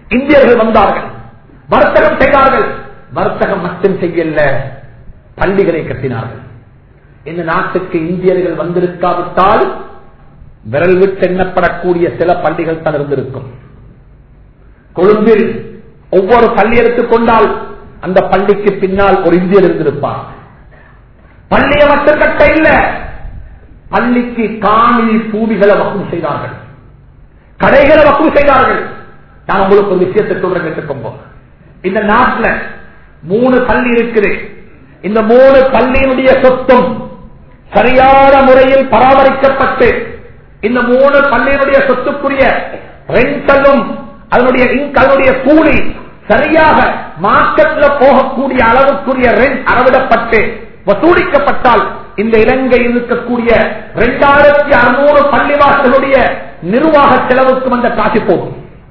இந்தியர்கள் வந்தார்கள் வர்த்தகம் செய்தார்கள் வர்த்தகம் மட்டும் செய்யல பள்ளிகளை கட்டினார்கள் இந்த நாட்டுக்கு இந்தியர்கள் வந்திருக்காவிட்டால் விரல் விட்டு எண்ணப்படக்கூடிய சில பள்ளிகள் தான் இருந்திருக்கும் கொழும்பில் ஒவ்வொரு பள்ளி எடுத்துக்கொண்டால் அந்த பள்ளிக்கு பின்னால் ஒரு இந்தியர் இருந்திருப்பார் பள்ளியை மட்டும் கட்ட இல்ல பள்ளிக்கு காணி பூமிகளை வக்கும் செய்தார்கள் கடைகளை வக்கும் செய்தார்கள் நான் உங்களுக்கு ஒரு விஷயத்தை சொல்றேன் கேட்டுக்கோங்க இந்த நாட்டில் மூணு பள்ளி இருக்குது இந்த மூணு பள்ளியினுடைய சொத்தும் சரியான முறையில் பராமரிக்கப்பட்டு இந்த மூணு பள்ளியினுடைய சொத்துக்குரிய ரெண்டலும் அதனுடைய இங்க் அதனுடைய கூலி சரியாக மார்க்கெட்ல போகக்கூடிய அளவுக்குரிய ரெண்ட் அறவிடப்பட்டு வசூலிக்கப்பட்டால் இந்த இலங்கையில் இருக்கக்கூடிய இரண்டாயிரத்தி அறுநூறு பள்ளிவாசலுடைய நிர்வாக செலவுக்கும் அந்த காசு போகும்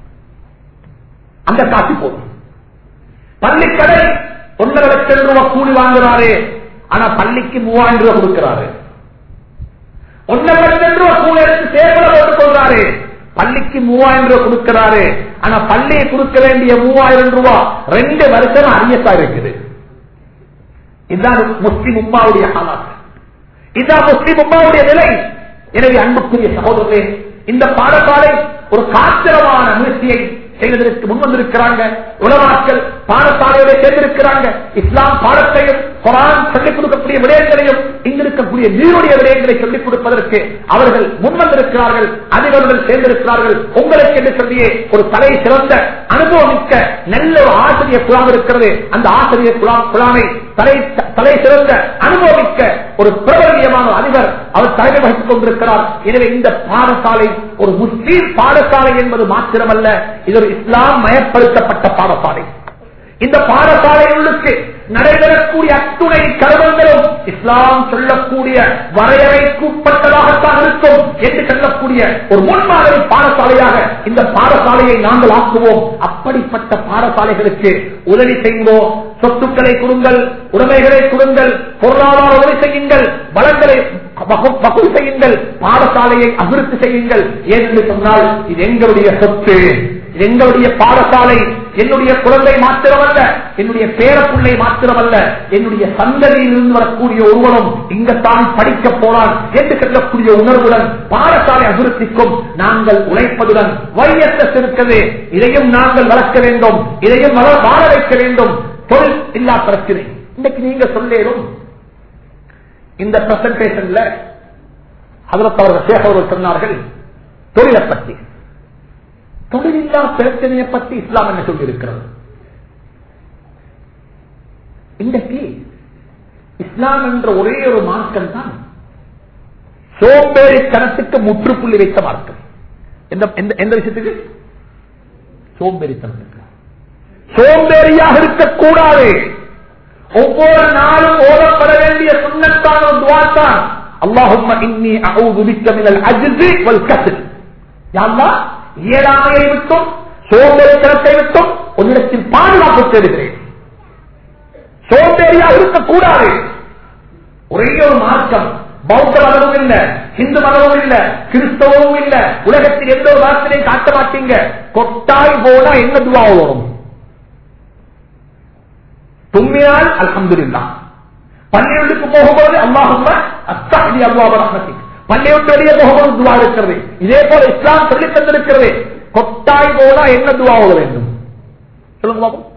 அந்த காசு போகும் பள்ளிக்கடை ஒன்றரை லட்சம் ரூபாய் கூலி வாங்குறாரு ஆனா பள்ளிக்கு மூவாயிரம் ரூபாய் கொடுக்கிறாரு ஒன்றரை லட்சம் ரூபாய் கூலி எடுத்து சேவலை போட்டுக் கொள்றாரு பள்ளிக்கு மூவாயிரம் ரூபாய் கொடுக்கிறாரு ஆனா பள்ளியை கொடுக்க வேண்டிய மூவாயிரம் ரூபாய் ரெண்டு வருஷம் அரியசா இருக்குது இதுதான் முஸ்லிம் உம்மாவுடைய ஹாலாத் இதுதான் முஸ்லிம் உம்மாவுடைய நிலை எனவே அன்புக்குரிய சகோதரர்களே இந்த பாடசாலை ஒரு காத்திரமான முயற்சியை செய்வதற்கு முன் வந்திருக்கிறாங்க உலமாக்கள் பாடசாலையோட சேர்ந்திருக்கிறாங்க இஸ்லாம் பாடத்தையும் குரான் சொல்லிக் கொடுக்கக்கூடிய விடயங்களையும் இங்கு இருக்கக்கூடிய நீருடைய விடயங்களை சொல்லிக் கொடுப்பதற்கு அவர்கள் முன் வந்திருக்கிறார்கள் அதிபர்கள் சேர்ந்திருக்கிறார்கள் உங்களுக்கு என்று சொல்லியே ஒரு தலை சிறந்த அனுபவமிக்க நல்ல ஒரு ஆசிரியர் குழாம் இருக்கிறது அந்த ஆசிரியர் குழாம் குழாமை தலை தலை சிறந்த அனுபவமிக்க ஒரு பிரபலியமான அதிபர் அவர் தலைமை வகித்துக் கொண்டிருக்கிறார் எனவே இந்த பாடசாலை ஒரு முஸ்லீம் பாடசாலை என்பது மாத்திரமல்ல இது ஒரு இஸ்லாம் மயப்படுத்தப்பட்ட பாடசாலை இந்த பாடசாலைகளுக்கு நடைபெறக்கூடிய அத்துணை கருவங்களும் இஸ்லாம் சொல்லக்கூடிய வரையறைக்குட்பட்டதாகத்தான் இருக்கும் என்று சொல்லக்கூடிய ஒரு முன்மாதிரி பாடசாலையாக இந்த பாடசாலையை நாங்கள் ஆக்குவோம் அப்படிப்பட்ட பாடசாலைகளுக்கு உதவி செய்வோம் சொத்துக்களை கொடுங்கள் உடைமைகளை கொடுங்கள் பொருளாதார உதவி செய்யுங்கள் வளங்களை வகுப்பு செய்யுங்கள் பாடசாலையை அபிவிருத்தி செய்யுங்கள் ஏனென்று சொன்னால் இது எங்களுடைய சொத்து இது எங்களுடைய பாடசாலை என்னுடைய குழந்தை மாத்திரமல்ல என்னுடைய பேரப்புள்ளை மாத்திரமல்ல என்னுடைய சந்ததியில் இருந்து வரக்கூடிய ஒருவனும் இங்கத்தான் படிக்க போனான் என்று சொல்லக்கூடிய உணர்வுடன் பாடசாலை அபிவிருத்திக்கும் நாங்கள் உழைப்பதுடன் வைஎஸ்எஸ் இருக்கிறது இதையும் நாங்கள் வளர்க்க வேண்டும் இதையும் வாழ வைக்க வேண்டும் தொழில் இல்லா பிரச்சனை இன்னைக்கு நீங்க சொல்லேரும் இந்த பிரசன்டேஷன்ல அதற்கு அவர்கள் சேக அவர்கள் சொன்னார்கள் தொழிலை பற்றி தொழிலில்லா பிரச்சனையை பற்றி இஸ்லாம் என்ன சொல்லியிருக்கிறது இன்றைக்கு இஸ்லாம் என்ற ஒரே ஒரு மார்க்கம் தான் சோம்பேறித்தனத்துக்கு முற்றுப்புள்ளி வைத்த மார்க்கம் எந்த விஷயத்துக்கு சோம்பேறித்தனத்துக்கு சோம்பேறியாக இருக்கக்கூடாது ஒவ்வொரு நாளும் ஓதப்பட வேண்டிய சுண்ணத்தான ஒரு துவாத்தான் அல்லாஹும் இன்னி அவுது பிக்க மினல் அஜ்ஸி வல் கஸ்ல் யா அல்லாஹ் இயலாமையை விட்டும் சோம்பேறித்தனத்தை விட்டும் உன்னிடத்தில் பாதுகாப்பு தேடுகிறேன் சோம்பேறியா இருக்கக்கூடாது ஒரே ஒரு மார்க்கம் பௌத்த மதமும் இல்ல இந்து மதமும் இல்ல கிறிஸ்தவமும் இல்ல உலகத்தில் எந்த ஒரு மதத்திலையும் காட்ட மாட்டீங்க கொட்டாய் போனா என்ன துவா வரும் தும்மினால் அல்ஹம்துலில்லா பள்ளியுள்ளுக்கு போகும்போது அல்லாஹும் அஸ்தாஹி அல்லாஹ் ரஹ்மதி பள்ளியுட்டு வெளியே போகும்போது துவா இருக்கிறது இதே போல இஸ்லாம் சொல்லி தந்திருக்கிறது கொட்டாய் போனா என்ன துவா ஓட வேண்டும் சொல்லுங்க பாப்போம்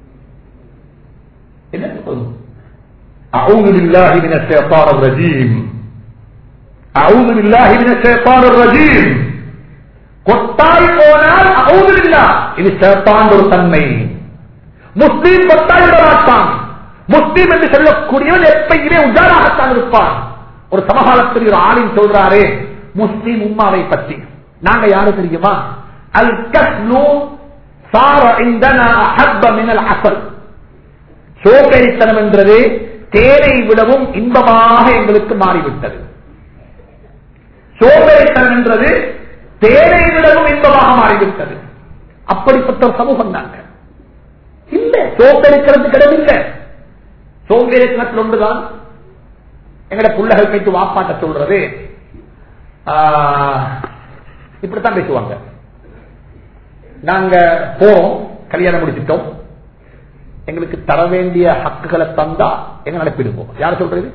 என்ன சொல்லுங்க أعوذ بالله من الشيطان الرجيم أعوذ بالله من الشيطان الرجيم கொட்டாய் போனால் அவுதில்லா இது சேத்தான் ஒரு தன்மை முஸ்லீம் கொட்டாய் விட மாட்டான் முஸ்லீம் என்று சொல்லக்கூடியவன் எப்பயுமே உஜாராகத்தான் இருப்பான் ஒரு சமகாலத்தில் ஒரு ஆளின் சொல்றாரு முஸ்லீம் உம்மாவை பற்றி நாங்க யாரு தெரியுமா அல் கஸ்லு சார இந்தனா அஹப்ப மினல் அசல் சோகரித்தனம் என்றது தேனை விடவும் இன்பமாக எங்களுக்கு மாறிவிட்டது சோம்பேறித்தனம் என்றது தேனை விடவும் இன்பமாக மாறிவிட்டது அப்படிப்பட்ட ஒரு சமூகம் தாங்க இல்ல சோம்பேறித்தனத்து கிடமில்லை சோம்பேறித்தனத்தில் ஒன்றுதான் எங்கட பிள்ளைகள் போயிட்டு வாப்பாட்ட சொல்றது இப்படித்தான் பேசுவாங்க நாங்க போறோம் கல்யாணம் முடிச்சிட்டோம் எங்களுக்கு தர வேண்டிய ஹக்குகளை தந்தா எங்க நடப்பிடுவோம் யார் சொல்றது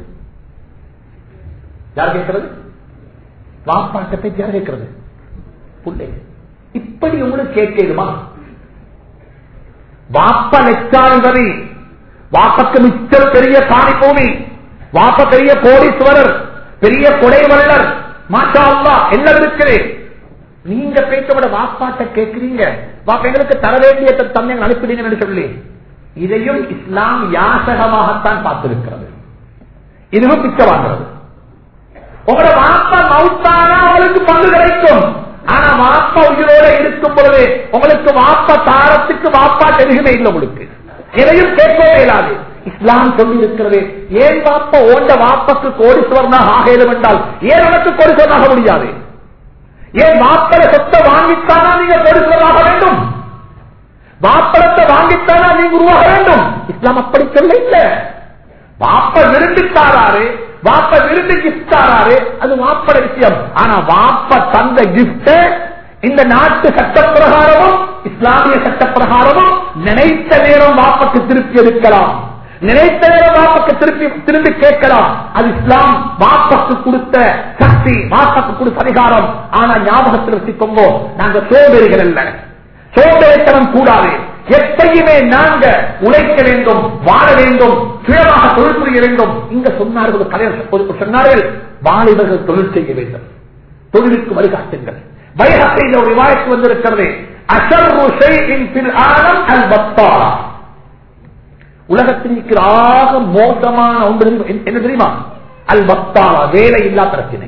யார் கேட்கறது வாப்பாட்ட பேச்சு யார் கேட்கறது புள்ளை இப்படி உங்களுக்கு கேட்கணுமா வாப்ப லட்சாதிபதி வாப்பக்கு மிச்சம் பெரிய காணி பூமி வாப்ப பெரிய கோடீஸ்வரர் பெரிய கொடைவள்ளர் மாஷா அல்லா எல்லாம் இருக்குது நீங்க பேச்சோட வாப்பாட்ட கேட்கிறீங்க வாப்ப எங்களுக்கு தர வேண்டிய தந்தை அனுப்பிடுங்கன்னு சொல்லி இதையும் இஸ்லாம் யாசகமாகத்தான் பார்த்திருக்கிறது இதுவும் பிச்சை வாங்குறது உங்களோட வாப்பா மவுத்தானா அவளுக்கு பங்கு கிடைக்கும் ஆனா வாப்பா உயிரோட இருக்கும் பொழுது உங்களுக்கு வாப்பா தாரத்துக்கு வாப்பா தெரியுமே இல்லை உங்களுக்கு எதையும் கேட்கவே இயலாது இஸ்லாம் சொல்லி இருக்கிறது ஏன் வாப்பா ஓண்ட வாப்பக்கு கோடீஸ்வரனாக ஆக இயலும் என்றால் ஏன் உனக்கு கோடீஸ்வரனாக முடியாது ஏன் வாப்பட சொத்தை வாங்கித்தானா நீங்க கோடீஸ்வரனாக வேண்டும் வாப்படத்தை வாங்கித்தானா நீங்க உருவாக வேண்டும் இஸ்லாம் அப்படி சொல்ல இல்ல வாப்ப விரும்பி தாராரு வாப்ப விரும்பி கிஃப்ட் தாராரு அது வாப்பட விஷயம் ஆனா வாப்ப தந்த கிஃப்ட் இந்த நாட்டு சட்ட பிரகாரமும் இஸ்லாமிய சட்ட பிரகாரமும் நினைத்த நேரம் வாப்பக்கு திருப்பி எடுக்கலாம் நினைத்த நேரம் வாப்பக்கு திருப்பி திரும்பி கேட்கலாம் அது இஸ்லாம் வாப்பக்கு கொடுத்த சக்தி வாப்பக்கு கொடுத்த அதிகாரம் ஆனா ஞாபகத்தில் வச்சுக்கோங்க நாங்க சோம்பேறிகள் அல்ல சோம்பேறித்தனம் கூடாது எப்பயுமே நாங்க உழைக்க வேண்டும் வாழ வேண்டும் சுயமாக தொழில் புரிய வேண்டும் இங்க சொன்னார்கள் கலைஞர் சொன்னார்கள் வாலிபர்கள் தொழில் செய்ய வேண்டும் தொழிலுக்கு வழிகாட்டுங்கள் வைகத்தையில் ஒரு விவாதத்து வந்திருக்கிறது அசர்வு ஷைஇன் ஃபில் ஆலம் அல் பத்தாரா உலகத்தில் இருக்கிற ஆக மோசமான ஒன்று என்ன தெரியுமா அல் பத்தாரா வேலை இல்லா பிரச்சனை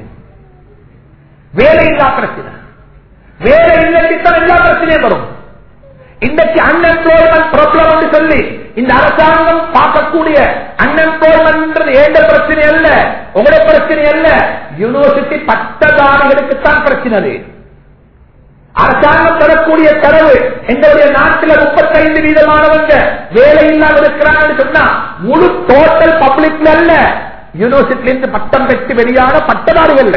வேலை இல்லா பிரச்சனை வேலை இல்லைத்தான் எல்லா பிரச்சனையும் வரும் இன்றைக்கு அன்எம்ப்ளாய்மெண்ட் ப்ராப்ளம் என்று சொல்லி இந்த அரசாங்கம் பார்க்கக்கூடிய அன்எம்ப்ளாய்மெண்ட் ஏண்ட பிரச்சனை அல்ல உங்களுடைய பிரச்சனை அல்ல யூனிவர்சிட்டி பட்டதாரிகளுக்கு தான் பிரச்சனை அது அரசாங்கம் தரக்கூடிய தரவு எங்களுடைய நாட்டில் முப்பத்தைந்து வீதமானவங்க வேலை இல்லாத இருக்கிறாங்கன்னு சொன்னா முழு டோட்டல் பப்ளிக்ல அல்ல யூனிவர்சிட்டியிலிருந்து பட்டம் பெற்று வெளியான பட்டதாரிகள்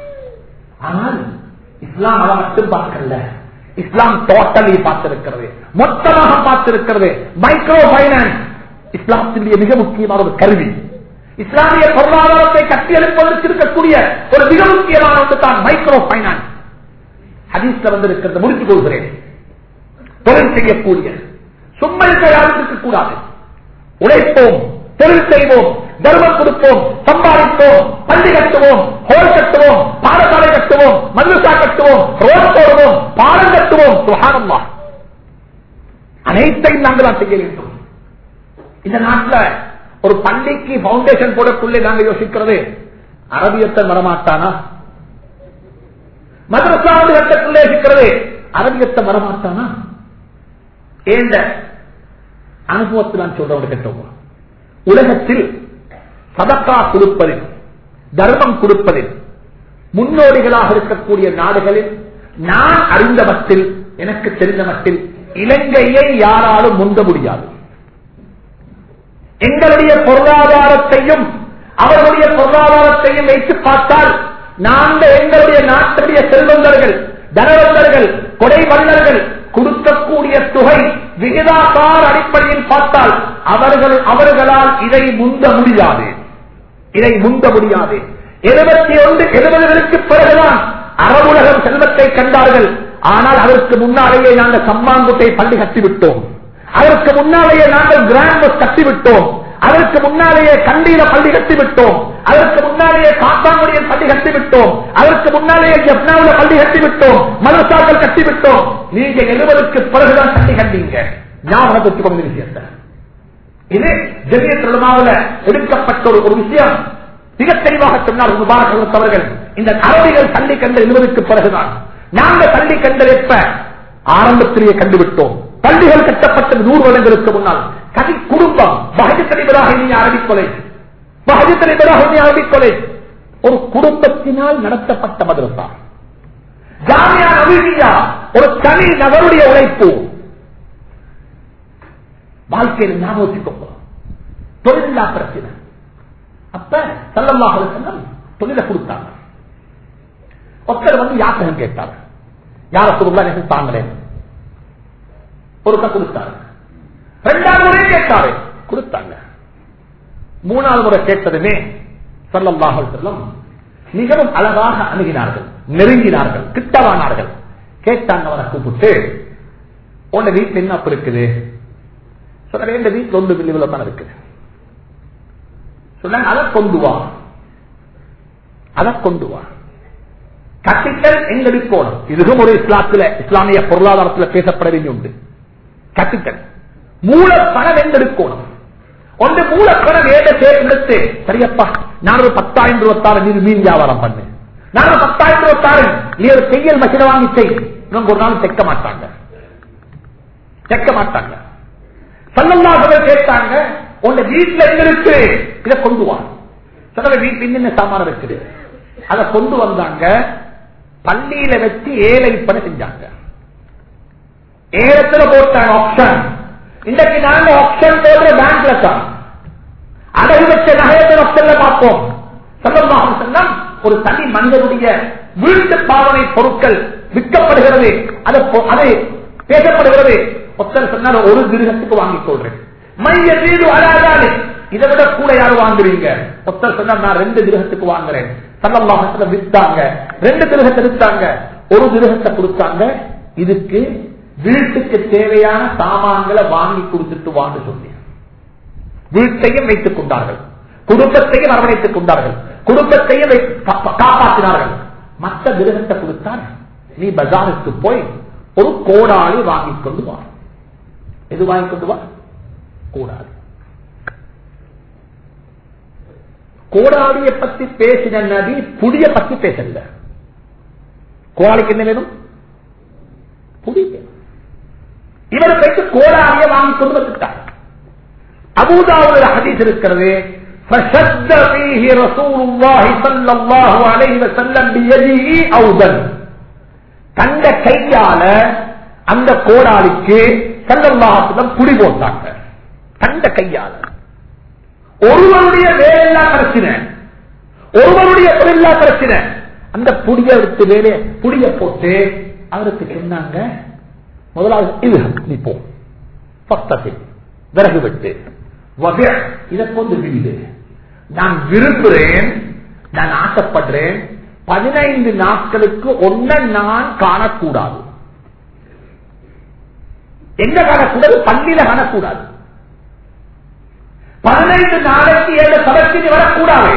ஆனால் இஸ்லாம் அதை மட்டும் பார்க்கல இஸ்லாம் டோட்டலி பார்த்திருக்கிறது மொத்தமாக பார்த்திருக்கிறது மைக்ரோ பைனான்ஸ் இஸ்லாத்தினுடைய மிக முக்கியமான ஒரு கருவி இஸ்லாமிய பொருளாதாரத்தை கட்டியெழுப்பதற்கு இருக்கக்கூடிய ஒரு மிக முக்கியமான ஒன்று தான் மைக்ரோ பைனான்ஸ் ஹதீஸ்ல வந்திருக்கிறது முடித்துக் கொள்கிறேன் தொழில் செய்யக்கூடிய சும்மா இருக்க யாரும் இருக்கக்கூடாது உழைப்போம் தொழில் செய்வோம் தர்மம் கொடுப்போம் சம்பாதிப்போம் பள்ளி கட்டுவோம் ஹோல் கட்டுவோம் பாடசாலை கட்டுவோம் மல்லுசா கட்டுவோம் ரோட் போடுவோம் பாலம் கட்டுவோம் சுகானம்மா அனைத்தையும் நாங்கள் தான் செய்ய வேண்டும் இந்த நாட்டில் ஒரு பள்ளிக்கு பவுண்டேஷன் போடக்குள்ளே நாங்கள் யோசிக்கிறது அரபியத்தை வரமாட்டானா மதரசாவது கட்டக்குள்ளே இருக்கிறது அரபியத்தை வரமாட்டானா ஏண்ட அனுபவத்தில் நான் சொல்றவங்க கேட்டோம் உலகத்தில் சதக்கா கொடுப்பதில் தர்மம் கொடுப்பதில் முன்னோடிகளாக இருக்கக்கூடிய நாடுகளில் நான் அறிந்த மட்டில் எனக்கு தெரிந்த மட்டில் இலங்கையை யாராலும் முந்த முடியாது எங்களுடைய பொருளாதாரத்தையும் அவர்களுடைய பொருளாதாரத்தையும் வைத்து பார்த்தால் நாங்கள் எங்களுடைய நாட்டுடைய செல்வந்தர்கள் தனவந்தர்கள் கொடை வல்லர்கள் கொடுக்கக்கூடிய தொகை விகிதாசார அடிப்படையில் பார்த்தால் அவர்கள் அவர்களால் இதை முந்த முடியாது இதை முந்த முடியாது எழுபத்தி ஒன்று எழுபதுகளுக்கு பிறகுதான் அரபுலகம் செல்வத்தை கண்டார்கள் ஆனால் அதற்கு முன்னாலேயே நாங்கள் சம்மாங்குட்டை பள்ளி கட்டிவிட்டோம் அதற்கு முன்னாலேயே நாங்கள் கிராண்ட் பஸ் கட்டிவிட்டோம் அதற்கு முன்னாலேயே கண்டீர பள்ளி கட்டிவிட்டோம் அதற்கு முன்னாலேயே காத்தாங்குடியில் பள்ளி கட்டிவிட்டோம் அதற்கு முன்னாலேயே ஜப்னாவில பள்ளி கட்டிவிட்டோம் மதரசாக்கள் கட்டிவிட்டோம் நீங்க எழுபதுக்கு பிறகுதான் பள்ளி கண்டீங்க ஞாபகம் வச்சுக்கொண்டு விஷயத்தை இது ஜெமிய திருமாவில் எடுக்கப்பட்ட ஒரு ஒரு விஷயம் மிக தெளிவாக சொன்னார் முபாரக் அவர்கள் இந்த அரபிகள் தள்ளி கண்ட எழுபதுக்கு பிறகுதான் நாங்க தள்ளி கண்டது எப்ப ஆரம்பத்திலேயே கண்டுவிட்டோம் பள்ளிகள் கட்டப்பட்டது நூறு வருடங்களுக்கு முன்னால் கதி குடும்பம் பகஜ தலைவராக இனி அரபிக் கொலை பகஜ தலைவராக இனி அரபிக் கொலை ஒரு குடும்பத்தினால் நடத்தப்பட்ட மதரசா ஜாமியா நவீனியா ஒரு தனி நபருடைய உழைப்பு வாழ்க்கையில் ஞாபகம் வச்சுக்கோங்க தொழிலில்லா பிரச்சனை அப்ப செல்லமாக செல்லம் தொழிலை கொடுத்தாங்க ஒருத்தர் வந்து யாசகம் கேட்டார் யார சொல்லுங்களா எனக்கு தாங்களேன் ஒருக்கா கொடுத்தாரு ரெண்டாவது முறை கேட்டாரு கொடுத்தாங்க மூணாவது முறை கேட்டதுமே சல்லல்லாஹு அலைஹி வஸல்லம் மிகவும் அழகாக அணுகினார்கள் நெருங்கினார்கள் கிட்டவானார்கள் கேட்டாங்க அவரை கூப்பிட்டு உன்ன வீட்டுல என்ன அப்ப இருக்குது சொன்ன இந்த வீட்டுல ஒன்று மில்லிவில் தான் இருக்குது சொன்னாங்க அதை கொண்டு வா அதை கொண்டு வா கட்டிட்டல் எங்களுக்கு போனோம் இதுவும் ஒரு இஸ்லாத்துல இஸ்லாமிய பொருளாதாரத்தில் பேசப்பட வேண்டிய உண்டு கட்டிட்டல் மூல பணம் எங்கெடுக்கணும் ஒன்று மூல பணம் ஏத எடுத்து சரியப்பா நான் ஒரு பத்தாயிரம் இருபத்தாறு நீர் மீன் வியாபாரம் பண்ணு நான் ஒரு பத்தாயிரம் இருபத்தாறு நீ ஒரு செய்யல் மசித வாங்கி செய் இவங்க ஒரு நாள் தைக்க மாட்டாங்க தைக்க மாட்டாங்க சல்லல்லாஹு கேட்டாங்க உங்க வீட்டுல எங்க இருக்கு இதை கொண்டு வா சொன்ன வீட்டுல என்னென்ன சாமான இருக்குது அதை கொண்டு வந்தாங்க பள்ளியில வச்சு ஏழை விற்பனை செஞ்சாங்க ஏலத்துல போட்டாங்க ஆப்ஷன் இன்றைக்கு நாங்க ஆப்ஷன் போடுற பேங்க்ல தான் அடகு வச்ச நகையத்தின் ஆப்ஷன்ல பார்ப்போம் சொல்லமாக சொன்னால் ஒரு தனி மனிதனுடைய வீட்டு பாவனை பொருட்கள் விற்கப்படுகிறது அதை பொ- அதை பேசப்படுகிறது ஒருத்தர் சொன்னார் ஒரு திருகத்துக்கு வாங்கிக் கொள்றேன் மைய வீடு அழகாலே இதை விட கூட யாரும் வாங்குறீங்க ஒருத்தர் சொன்னார் நான் ரெண்டு திருகத்துக்கு வாங்குறேன் சல்லல்லாஹத்துல வித்தாங்க ரெண்டு திருகத்தை வித்தாங்க ஒரு திருகத்தை கொடுத்தாங்க இதுக்கு வீட்டுக்கு தேவையான சாமான்களை வாங்கி கொடுத்துட்டு வாங்க சொல்லி வீட்டையும் வைத்துக் கொண்டார்கள் குடும்பத்தையும் அரவணைத்துக் கொண்டார்கள் குடும்பத்தையும் வை- கா- காப்பாற்றினார்கள் மற்ற கிரகத்தை கொடுத்தார் நீ பஜாருக்கு போய் ஒரு கோடாளி வாங்கிக் கொண்டு வா எது வாங்கிக் கொண்டு வா கோடாளி கோடாளியை பத்தி பேசின நபி புடிய பத்தி பேசல கோடாளிக்கு என்ன வேணும் புடி வேணும் இவர் போயிட்டு கோடாளியை வாங்கிக் கொண்டு வந்துட்டார் அபூதாவுல ஹதீஸ் இருக்கிறது فشد فيه رسول الله صلى الله عليه وسلم بيده أودا தந்த கையால அந்த கோடாளிக்கு சல்லல்லாஹுலம் புடி போட்டாங்க தந்த கையால ஒருவருடைய வேலையில்லா பிரச்சனை ஒருவருடைய தொழிலா பிரச்சனை அந்த புடிய எடுத்து வேலைய புடிய போட்டு அவருக்கு சொன்னாங்க முதலாவது இது நீ போ பக்கத்தில் விறகு வெட்டு வகை இதை கொண்டு வீடு நான் விரும்புகிறேன் நான் ஆசைப்படுறேன் பதினைந்து நாட்களுக்கு ஒன்ன நான் காணக்கூடாது எங்க காணக்கூடாது பள்ளியில காணக்கூடாது பதினைந்து நாளைக்கு ஏழு சபத்தினி வரக்கூடாது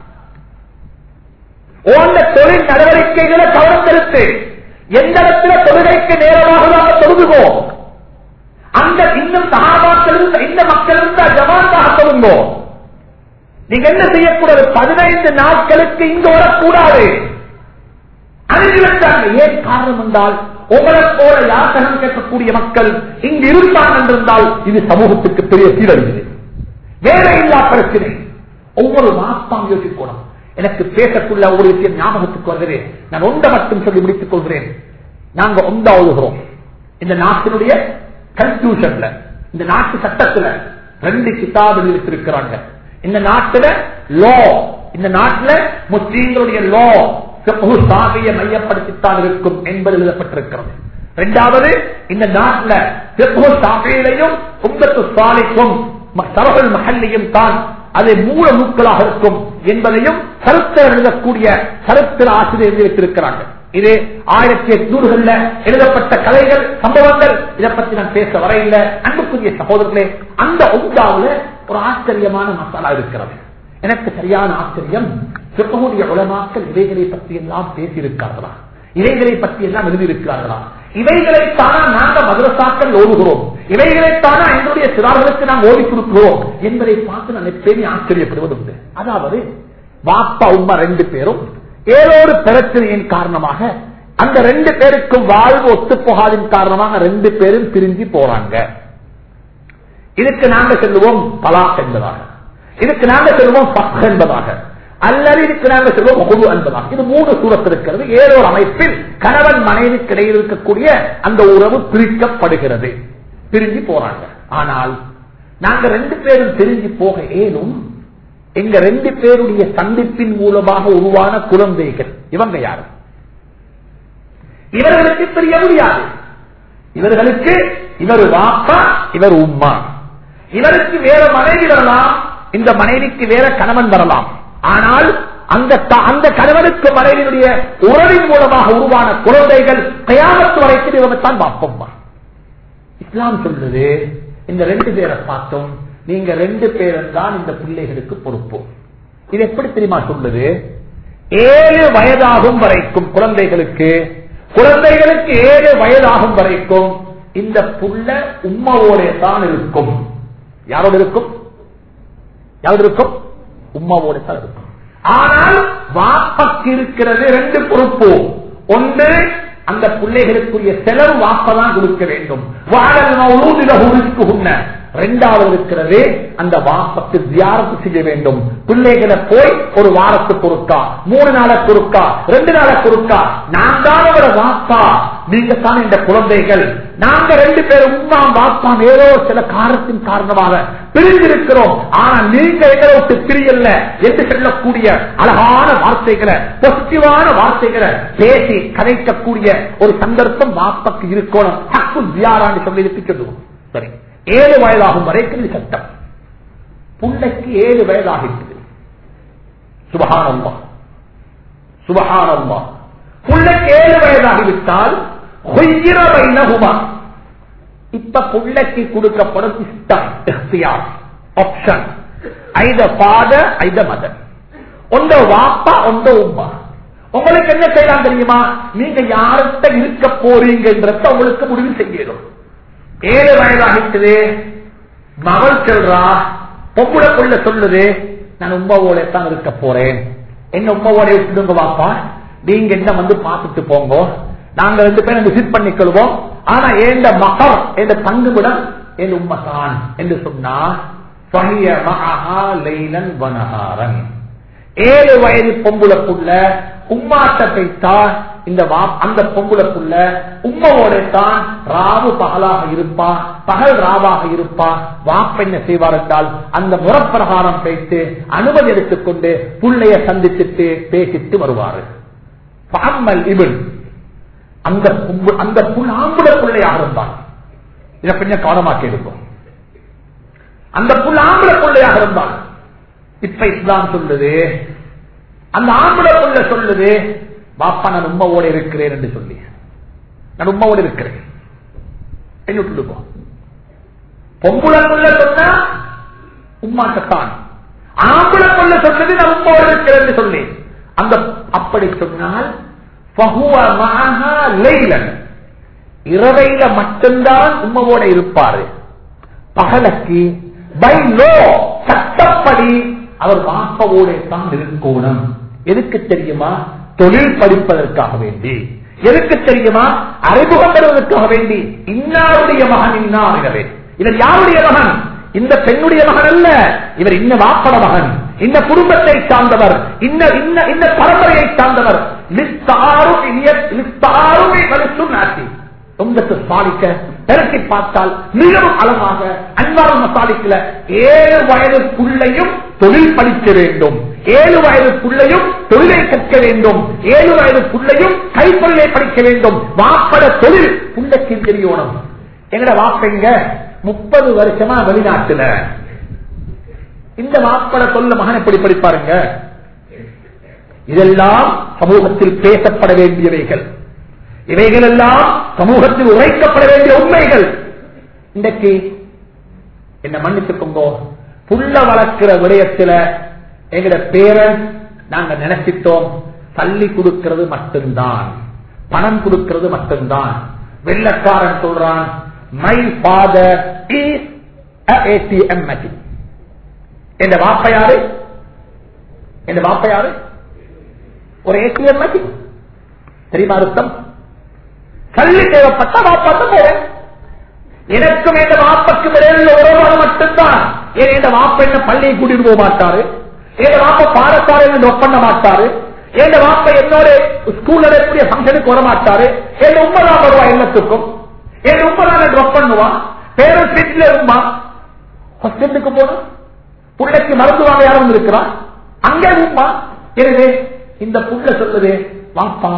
ஓந்த தொழில் நடவடிக்கைகளை கவனம் செலுத்து எந்த இடத்துல தொழுகைக்கு நேரமாக தொழுதுகோ அந்த இன்னும் சகாபாக்கள் இருந்த இந்த மக்கள் இருந்த ஜமாத்தாக தொழுங்கோ நீங்க என்ன செய்யக்கூடாது பதினைந்து நாட்களுக்கு இங்கு வரக்கூடாது அனுப்பி வச்சாங்க ஏன் காரணம் என்றால் உங்களை போல யாசகம் கேட்கக்கூடிய மக்கள் இங்கு இருந்தாங்க என்றிருந்தால் இது சமூகத்துக்கு பெரிய சீரழிவு வேலையில்லா பிரச்சனை ஒவ்வொரு மாசம் யோசிக்கணும் எனக்கு பேசக்குள்ள ஒரு விஷயம் ஞாபகத்துக்கு வருகிறேன் நான் ஒன்றை மட்டும் சொல்லி முடித்துக் கொள்கிறேன் நாங்க ஒன்றா ஒழுகிறோம் இந்த நாட்டினுடைய கன்ஸ்டியூஷன்ல இந்த நாட்டு சட்டத்துல ரெண்டு கிதாபு இருக்கிறாங்க இந்த நாட்டுல லோ இந்த நாட்டுல முஸ்லீம்களுடைய லோ சாகையை மையப்படுத்தித்தான் இருக்கும் என்பது எழுதப்பட்டிருக்கிறது இரண்டாவது இந்த நாட்டில் சாகையிலையும் உங்கத்து சாலைக்கும் சரகல் மகல்லையும் தான் அது மூல நூக்களாக இருக்கும் என்பதையும் கருத்தர் எழுதக்கூடிய கருத்தர் ஆசிரியர் வைத்திருக்கிறாங்க இது ஆயிரத்தி எட்நூறுகள்ல எழுதப்பட்ட கதைகள் சம்பவங்கள் இதை பத்தி நான் பேச வரையில்லை அன்புக்குரிய சகோதரர்களே அந்த உண்டாவுல ஒரு ஆச்சரியமான மசாலா இருக்கிறது எனக்கு சரியான ஆச்சரியம் சிற்பகுடைய உலமாக்கள் இவைகளை பற்றி எல்லாம் பேசியிருக்கார்களா இவைகளை பற்றி எல்லாம் எழுதியிருக்கிறார்களா இவைகளைத்தானா நாங்க மதுரசாக்கள் ஓடுகிறோம் இவைகளைத்தானா எங்களுடைய சிறார்களுக்கு நாம் ஓடி கொடுக்கிறோம் என்பதை பார்த்து நான் எப்பயுமே ஆச்சரியப்படுவது உண்டு அதாவது வாப்பா உமா ரெண்டு பேரும் ஏதோ ஒரு பிரச்சனையின் காரணமாக அந்த ரெண்டு பேருக்கும் வாழ்வு ஒத்து போகாதின் காரணமாக ரெண்டு பேரும் பிரிஞ்சு போறாங்க இதுக்கு நாங்க சொல்லுவோம் பலாக் என்பதாக இதுக்கு நாங்க சொல்லுவோம் பக் என்பதாக அல்லது இதுக்கு நாங்க சொல்லுவோம் குழு என்பதாக இது மூணு சூரத்தில் இருக்கிறது ஏதோ ஒரு அமைப்பில் கணவன் மனைவிக்கு இடையில் இருக்கக்கூடிய அந்த உறவு பிரிக்கப்படுகிறது பிரிஞ்சு போறாங்க ஆனால் நாங்க ரெண்டு பேரும் பிரிஞ்சு போக ஏனும் எங்க ரெண்டு பேருடைய சந்திப்பின் மூலமாக உருவான குழந்தைகள் இவங்க யாரு இவர்களுக்கு தெரிய முடியாது இவர்களுக்கு இவர் வாப்பா இவர் உம்மா இவருக்கு வேற மனைவி வரலாம் இந்த மனைவிக்கு வேற கணவன் வரலாம் ஆனால் அந்த த- அந்த கணவனுக்கு மனைவியுடைய உறவின் மூலமாக உருவான குழந்தைகள் கயாமத்து வரைக்கும் இவங்க தான் பாப்பம்மா இஸ்லாம் சொல்றது இந்த ரெண்டு பேரை பார்த்தோம் நீங்க ரெண்டு பேரும் தான் இந்த பிள்ளைகளுக்கு பொறுப்பு இது எப்படி தெரியுமா சொல்லுது ஏழு வயதாகும் வரைக்கும் குழந்தைகளுக்கு குழந்தைகளுக்கு ஏழு வயதாகும் வரைக்கும் இந்த புள்ள உம்மாவோட தான் இருக்கும் யாரோட இருக்கும் யாரோட இருக்கும் உம்மாவோட தான் இருக்கும் ஆனால் வாப்பக்கு இருக்கிறது ரெண்டு பொறுப்பு ஒன்று அந்த பிள்ளைகளுக்குரிய செலவு வாப்பதான் கொடுக்க வேண்டும் வாழல் மௌலூதில ரெண்டாவது இருக்கிறது அந்த வாப்பத்து தியாரத்து செய்ய வேண்டும் பிள்ளைகளை போய் ஒரு வாரத்துக்கு ஒருக்கா மூணு நாளுக்கு ஒருக்கா ரெண்டு நாளுக்கு ஒருக்கா நான் தான் அவரை வாப்பா நீங்க தான் இந்த குழந்தைகள் நாங்க ரெண்டு பேரும் உம்மா வாப்பாம் ஏதோ சில காரணத்தின் காரணமாக பிரிந்திருக்கிறோம் ஆனா நீங்க எங்களை விட்டு பிரியல்ல என்று சொல்லக்கூடிய அழகான வார்த்தைகளை பாசிட்டிவான வார்த்தைகளை பேசி கதைக்கக்கூடிய ஒரு சந்தர்ப்பம் வாப்பக்கு இருக்கணும் ஹக்கு தியாரான்னு சொல்லி இருக்கு சொல்லுவோம் சரி ஏழு வயதாகும் வரைக்கும் இது சட்டம் புள்ளைக்கு ஏழு வயதாகிட்டு சுபகானம்மா சுபகானம்மா புள்ளைக்கு ஏழு வயதாகிவிட்டால் ஹொய்யிர வைனகுமா இப்ப புள்ளைக்கு கொடுக்கப்படும் இஷ்டம் இஃப்தியார் ஆப்ஷன் ஐத ஃபாதர் ஐத மதர் ஒன்ற வாப்பா ஒன்ற உம்மா உங்களுக்கு என்ன செய்யலாம் தெரியுமா நீங்க யார்கிட்ட இருக்க போறீங்கன்றத உங்களுக்கு முடிவு செய்யணும் ஏழு வயதாகிட்டது மகள் சொல்றா பொம்புல கொள்ள சொல்லுது நான் உமாவோட தான் இருக்க போறேன் என்ன உமாவோட விட்டுடுங்க வாப்பா நீங்க என்ன வந்து பார்த்துட்டு போங்க நாங்க ரெண்டு பேரும் விசிட் பண்ணிக்கொள்வோம் ஆனா ஏண்ட மகர் என்ற தங்குமிடம் என் உம்மதான் என்று சொன்னா ஃபஹிய மஅஹா லைலன் வனஹாரன் ஏழு வயது பொம்புளப்புள்ள உம்மாட்டத்தை தான் இந்த வா- அந்த பொம்புளப்புள்ள உம்மவோட தான் ராவு பகலாக இருப்பா பகல் ராவாக இருப்பா வாப்ப என்ன செய்வார் என்றால் அந்த முறப்பிரகாரம் பேசி அனுமதி எடுத்துக்கொண்டு புள்ளைய சந்திச்சுட்டு பேசிட்டு வருவாரு பாம்மல் இவன் அந்த பொம்பு- அந்த புல் ஆம்புல பிள்ளையாக இருந்தான் இதை கொஞ்சம் கவனமாக்கி இருக்கும் அந்த புல் ஆம்புல பிள்ளையாக இருந்தான் இப்ப இஸ்லாம் சொல்லுது அந்த ஆம்பளை புள்ள சொல்லுது பாப்பா நான் உண்மையோட இருக்கிறேன் என்று சொல்லி நான் உண்மையோட இருக்கிறேன் என்ன விட்டுடுப்போ பொம்புளை புள்ள சொன்னா உம்மாட்டத்தான் ஆம்பளை புள்ள சொன்னது நான் உண்மையோட இருக்கிறேன் என்று சொல்லி அந்த அப்படி சொன்னால் ஃபஹுவ மஅஹா லைலன். இரவையில மட்டும்தான் உம்மவோட இருப்பாரு பகலக்கு பை லோ சட்டப்படி அவர் வாப்பவோட தான் இருக்கணும் எதுக்கு தெரியுமா தொழில் படிப்பதற்காக வேண்டி எதுக்கு தெரியுமா அறிமுகம் பெறுவதற்காக வேண்டி இன்னாருடைய மகன் இன்னாரிடவே இவர் யாருடைய மகன் இந்த பெண்ணுடைய மகன் அல்ல இவர் இன்ன வாப்பட மகன் இந்த குடும்பத்தை சார்ந்தவர் இன்ன இன்ன இந்த பரம்பரையை சார்ந்தவர் லிஸ்தாரும் இனிய- லிஸ்தாரும் இவருக்கு நாட்டி உங்கத்து சாலிக்க திரட்டி பார்த்தால் மிகவும் அழகாக அன்பான மசாலிக்கல ஏழு வயது புள்ளையும் தொழில் படிக்க வேண்டும் ஏழு வயது புள்ளையும் தொழிலை கற்க வேண்டும் ஏழு வயது புள்ளையும் கைத்தொழிலை படிக்க வேண்டும் வாப்பட தொழில் புள்ளைக்கு தெரியணும் எங்கட வாப்பைங்க முப்பது வருஷமா வெளிநாட்டுல இந்த வாப்பட சொல்ல மகன் எப்படி படிப்பாருங்க இதெல்லாம் சமூகத்தில் பேசப்பட வேண்டியவைகள் இவைகள் எல்லாம் சமூகத்தில் உரைக்கப்பட வேண்டிய உண்மைகள் இன்றைக்கு என்ன மன்னிச்சுக்கோங்க புள்ள வளர்க்கிற விடயத்துல எங்கட பேரன் நாங்க நினைச்சிட்டோம் தள்ளி கொடுக்கிறது மட்டும்தான் பணம் கொடுக்கிறது மட்டும்தான் வெள்ளக்காரன் சொல்றான் my father is ATM machine என் வாப்ப யாரு என் வாப்ப யாரு ஒரு ஏடிஎம் மெஷின் தெரியுமா அர்த்தம் கல்வி தேவைப்பட்ட வாப்பாட்ட போறேன் எனக்கும் எந்த வாப்பக்கும் இடையில உறவாக மட்டும்தான் ஏன் எந்த வாப்ப என்ன பள்ளியை கூட்டிட்டு போக மாட்டாரு என் வாப்ப பாடத்தாரு என்ன drop பண்ண மாட்டாரு என் வாப்ப என்னோட ஸ்கூல்ல இருக்கக்கூடிய ஃபங்க்ஷனுக்கு வர மாட்டாரு என் உண்மைதான் வருவா எல்லாத்துக்கும் என் உண்மைதான் ட்ராப் பண்ணுவான் பேரண்ட்ஸ் வீட்டுல உமா ஹாஸ்பிட்டலுக்கு போனோம் புள்ளைக்கு மருந்து வாங்க யாரும் இருக்கிறான் அங்கே உமா எனவே இந்த புள்ள சொல்லுது வாப்பா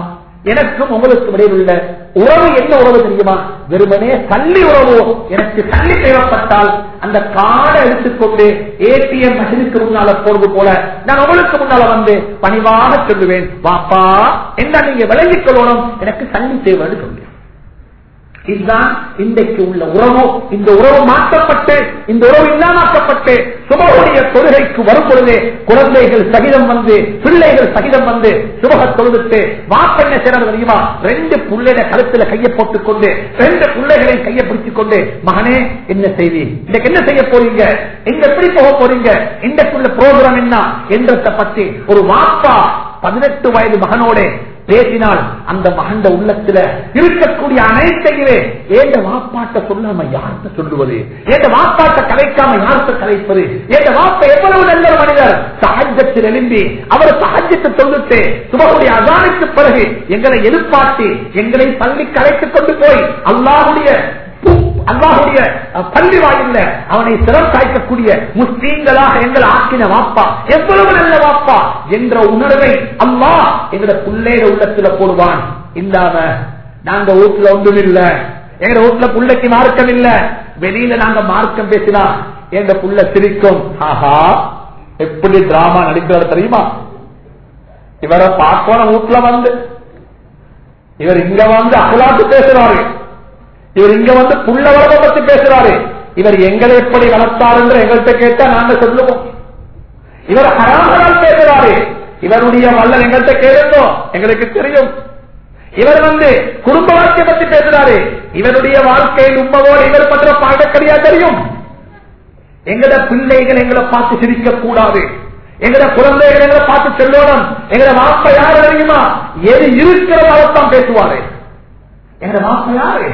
எனக்கும் உங்களுக்கும் இடையில் உள்ள உறவு என்ன உறவு தெரியுமா வெறுமனே சல்லி உறவு எனக்கு சல்லி தேவைப்பட்டால் அந்த கார்டை எடுத்துக்கொண்டு ஏடிஎம் மஷினுக்கு முன்னால போறது போல நான் உங்களுக்கு முன்னால வந்து பணிவாக சொல்லுவேன் வாப்பா என்ன நீங்க விளங்கிக் கொள்ளணும் எனக்கு சல்லி தேவைன்னு சொல்லுவேன் இதுதான் இன்றைக்கு உள்ள உறவு இந்த உறவு மாற்றப்பட்டு இந்த உறவு இல்லாமக்கப்பட்டு சுபகுடைய தொழுகைக்கு வரும் பொழுது குழந்தைகள் சகிதம் வந்து பிள்ளைகள் சகிதம் வந்து சுபக தொழுதுட்டு வாப்பெண்ண சிறர் தெரியுமா ரெண்டு பிள்ளைட கழுத்துல கையை போட்டுக் கொண்டு ரெண்டு பிள்ளைகளை கையை பிடித்துக் கொண்டு மகனே என்ன செய்தி இன்னைக்கு என்ன செய்ய போறீங்க எங்க எப்படி போக போறீங்க இன்றைக்குள்ள ப்ரோக்ராம் என்ன என்றதை பற்றி ஒரு வாப்பா பதினெட்டு வயது மகனோட பேசினால் அந்த மகண்ட உள்ளத்துல இருக்கக்கூடிய அனைத்தையுமே ஏந்த வாப்பாட்ட சொல்லாம யார்கிட்ட சொல்லுவது ஏந்த வாப்பாட்ட கலைக்காம யார்கிட்ட கலைப்பது ஏந்த வாப்பா எவ்வளவு நல்ல ஒரு மனிதர் சஹஜத்தில் எழும்பி அவர் சஹஜத்தை சொல்லிட்டு சுபகுடைய அதானுக்கு பிறகு எங்களை எழுப்பாட்டி எங்களை பள்ளி கலைத்துக் கொண்டு போய் அல்லாஹுடைய அல்லாஹுடைய பள்ளி வாயில்ல அவனை சிறம் காய்க்கக்கூடிய முஸ்லீம்களாக எங்களை ஆக்கின வாப்பா எவ்வளவு நல்ல வாப்பா என்ற உணர்வை அல்லாஹ் எங்களோட பிள்ளைட உள்ளத்துல போடுவான் இல்லாம நாங்க வீட்டுல ஒன்றும் இல்ல எங்க வீட்டுல பிள்ளைக்கு மார்க்கம் இல்ல வெளியில நாங்க மார்க்கம் பேசினா எங்க புள்ள சிரிக்கும் ஆஹா எப்படி டிராமா நடிக்கிறாரு தெரியுமா இவரை பார்க்கணும் வீட்டுல வந்து இவர் இங்க வந்து அகலாட்டு பேசுறாரு இவர் இங்க வந்து புள்ள வளர்ப்பை பத்தி பேசுறாரு இவர் எங்களை எப்படி வளர்த்தார் என்று எங்கள்கிட்ட கேட்டா நாங்க சொல்லுவோம் இவர் ஹராமரால் பேசுறாரு இவருடைய வல்லல் எங்கள்கிட்ட கேளுங்கோ எங்களுக்கு தெரியும் இவர் வந்து குடும்ப வாழ்க்கையை பத்தி பேசுறாரு இவருடைய வாழ்க்கையில் உண்மவோடு இவர் பண்ற பாடக்கடியா தெரியும் எங்கட பிள்ளைகள் எங்களை பார்த்து சிரிக்க கூடாது எங்கட குழந்தைகள் எங்களை பார்த்து சொல்லணும் எங்கட வாப்ப யாரு தெரியுமா எது இருக்கிறதால்தான் பேசுவாரு எங்கட வாப்ப யாரு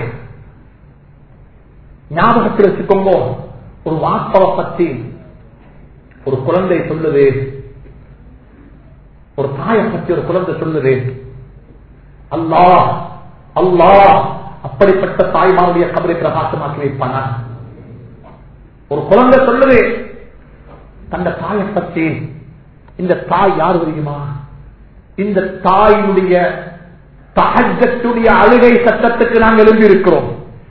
ஞாபகத்தில் வச்சுக்கோங்க ஒரு வாப்பவை பத்தி ஒரு குழந்தை சொல்லுது ஒரு தாயை பத்தி ஒரு குழந்தை சொல்லுது அல்லாஹ் அல்லாஹ் அப்படிப்பட்ட தாய்மாருடைய கபரை பிரகாசமாக்கி வைப்பானா ஒரு குழந்தை சொல்லுது தந்த தாயை பற்றி இந்த தாய் யார் தெரியுமா இந்த தாயினுடைய தகஜத்துடைய அழுகை சட்டத்துக்கு நாங்கள் எழுதி இருக்கிறோம்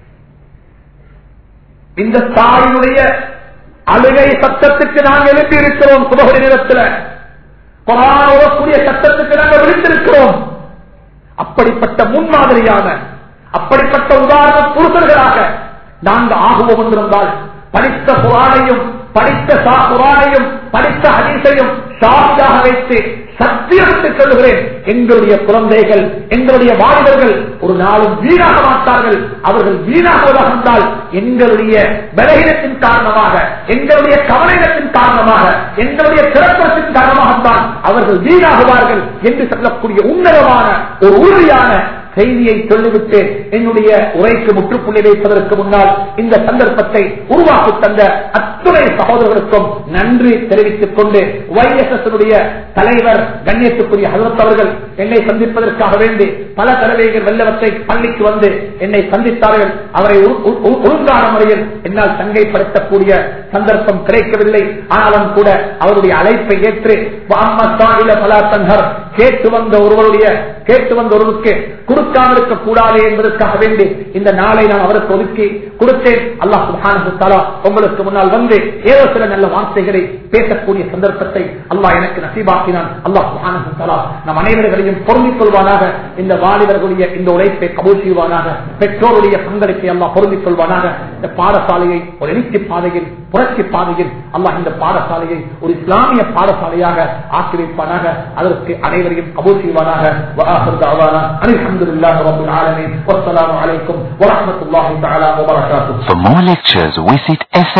இந்த தாயினுடைய அழுகை சத்தத்துக்கு நாங்கள் எழுப்பி இருக்கிறோம் சுபகுடி நேரத்தில் ஓடக்கூடிய சத்தத்துக்கு நாங்கள் விழித்திருக்கிறோம் அப்படிப்பட்ட முன்மாதிரியான அப்படிப்பட்ட உதாரண புருஷர்களாக நாங்கள் ஆகுவோம் என்றிருந்தால் படித்த புராணையும் படித்த குரானையும் படித்த ஹதீஸையும் சார்பாக வைத்து சத்தியத்தை சொல்லுகிறேன் எங்களுடைய குழந்தைகள் எங்களுடைய வாலிபர்கள் ஒரு நாளும் வீணாக மாட்டார்கள் அவர்கள் வீணாகுவதாக இருந்தால் எங்களுடைய பலகீனத்தின் காரணமாக எங்களுடைய கவலையினத்தின் காரணமாக எங்களுடைய திறப்பத்தின் காரணமாகத்தான் அவர்கள் வீணாகுவார்கள் என்று சொல்லக்கூடிய உன்னதமான ஒரு உறுதியான செய்தியை சொல்லிவிட்டு என்னுடைய உரைக்கு முற்றுப்புள்ளி வைப்பதற்கு முன்னால் இந்த சந்தர்ப்பத்தை உருவாக்கி தந்த அத்துணை சகோதரர்களுக்கும் நன்றி தெரிவித்துக் கொண்டு ஒய்எஸ்எஸ் தலைவர் கண்ணியத்துக்குரிய ஹசரத் அவர்கள் என்னை சந்திப்பதற்காக வேண்டி பல தடவைகள் வெள்ளவத்தை பள்ளிக்கு வந்து என்னை சந்தித்தார்கள் அவரை ஒழுங்கான முறையில் என்னால் சங்கைப்படுத்தக்கூடிய சந்தர்ப்பம் கிடைக்கவில்லை ஆனாலும் கூட அவருடைய அழைப்பை ஏற்று பல தன்ஹர் கேட்டு வந்த ஒருவருடைய கேட்டு வந்த ஒருவருக்கு கொடுக்காமல் இருக்க கூடாது என்பதற்காக வேண்டி இந்த நாளை நான் அவருக்கு ஒதுக்கி கொடுத்தேன் அல்லாஹ் சுபான உங்களுக்கு முன்னால் வந்து ஏதோ சில நல்ல வார்த்தைகளை பேசக்கூடிய சந்தர்ப்பத்தை அல்லாஹ் எனக்கு நசீபாக்கினான் அல்லாஹ் சுபான நம் அனைவர்களையும் பொருந்திக் கொள்வானாக இந்த வாலிபர்களுடைய இந்த உழைப்பை கபூல் செய்வானாக பெற்றோருடைய பங்களிப்பை அல்லாஹ் பொருந்திக் கொள்வானாக இந்த பாடசாலையை ஒரு எழுச்சி பாதையில் புரட்சி பாதையில் அல்லாஹ் இந்த பாடசாலையை ஒரு இஸ்லாமிய பாடசாலையாக ஆக்கி வைப்பானாக அதற்கு அனைவரையும் கபூல் செய்வானாக الحمد لله رب العالمين والسلام عليكم ورحمة الله تعالى وبركاته For more lectures, visit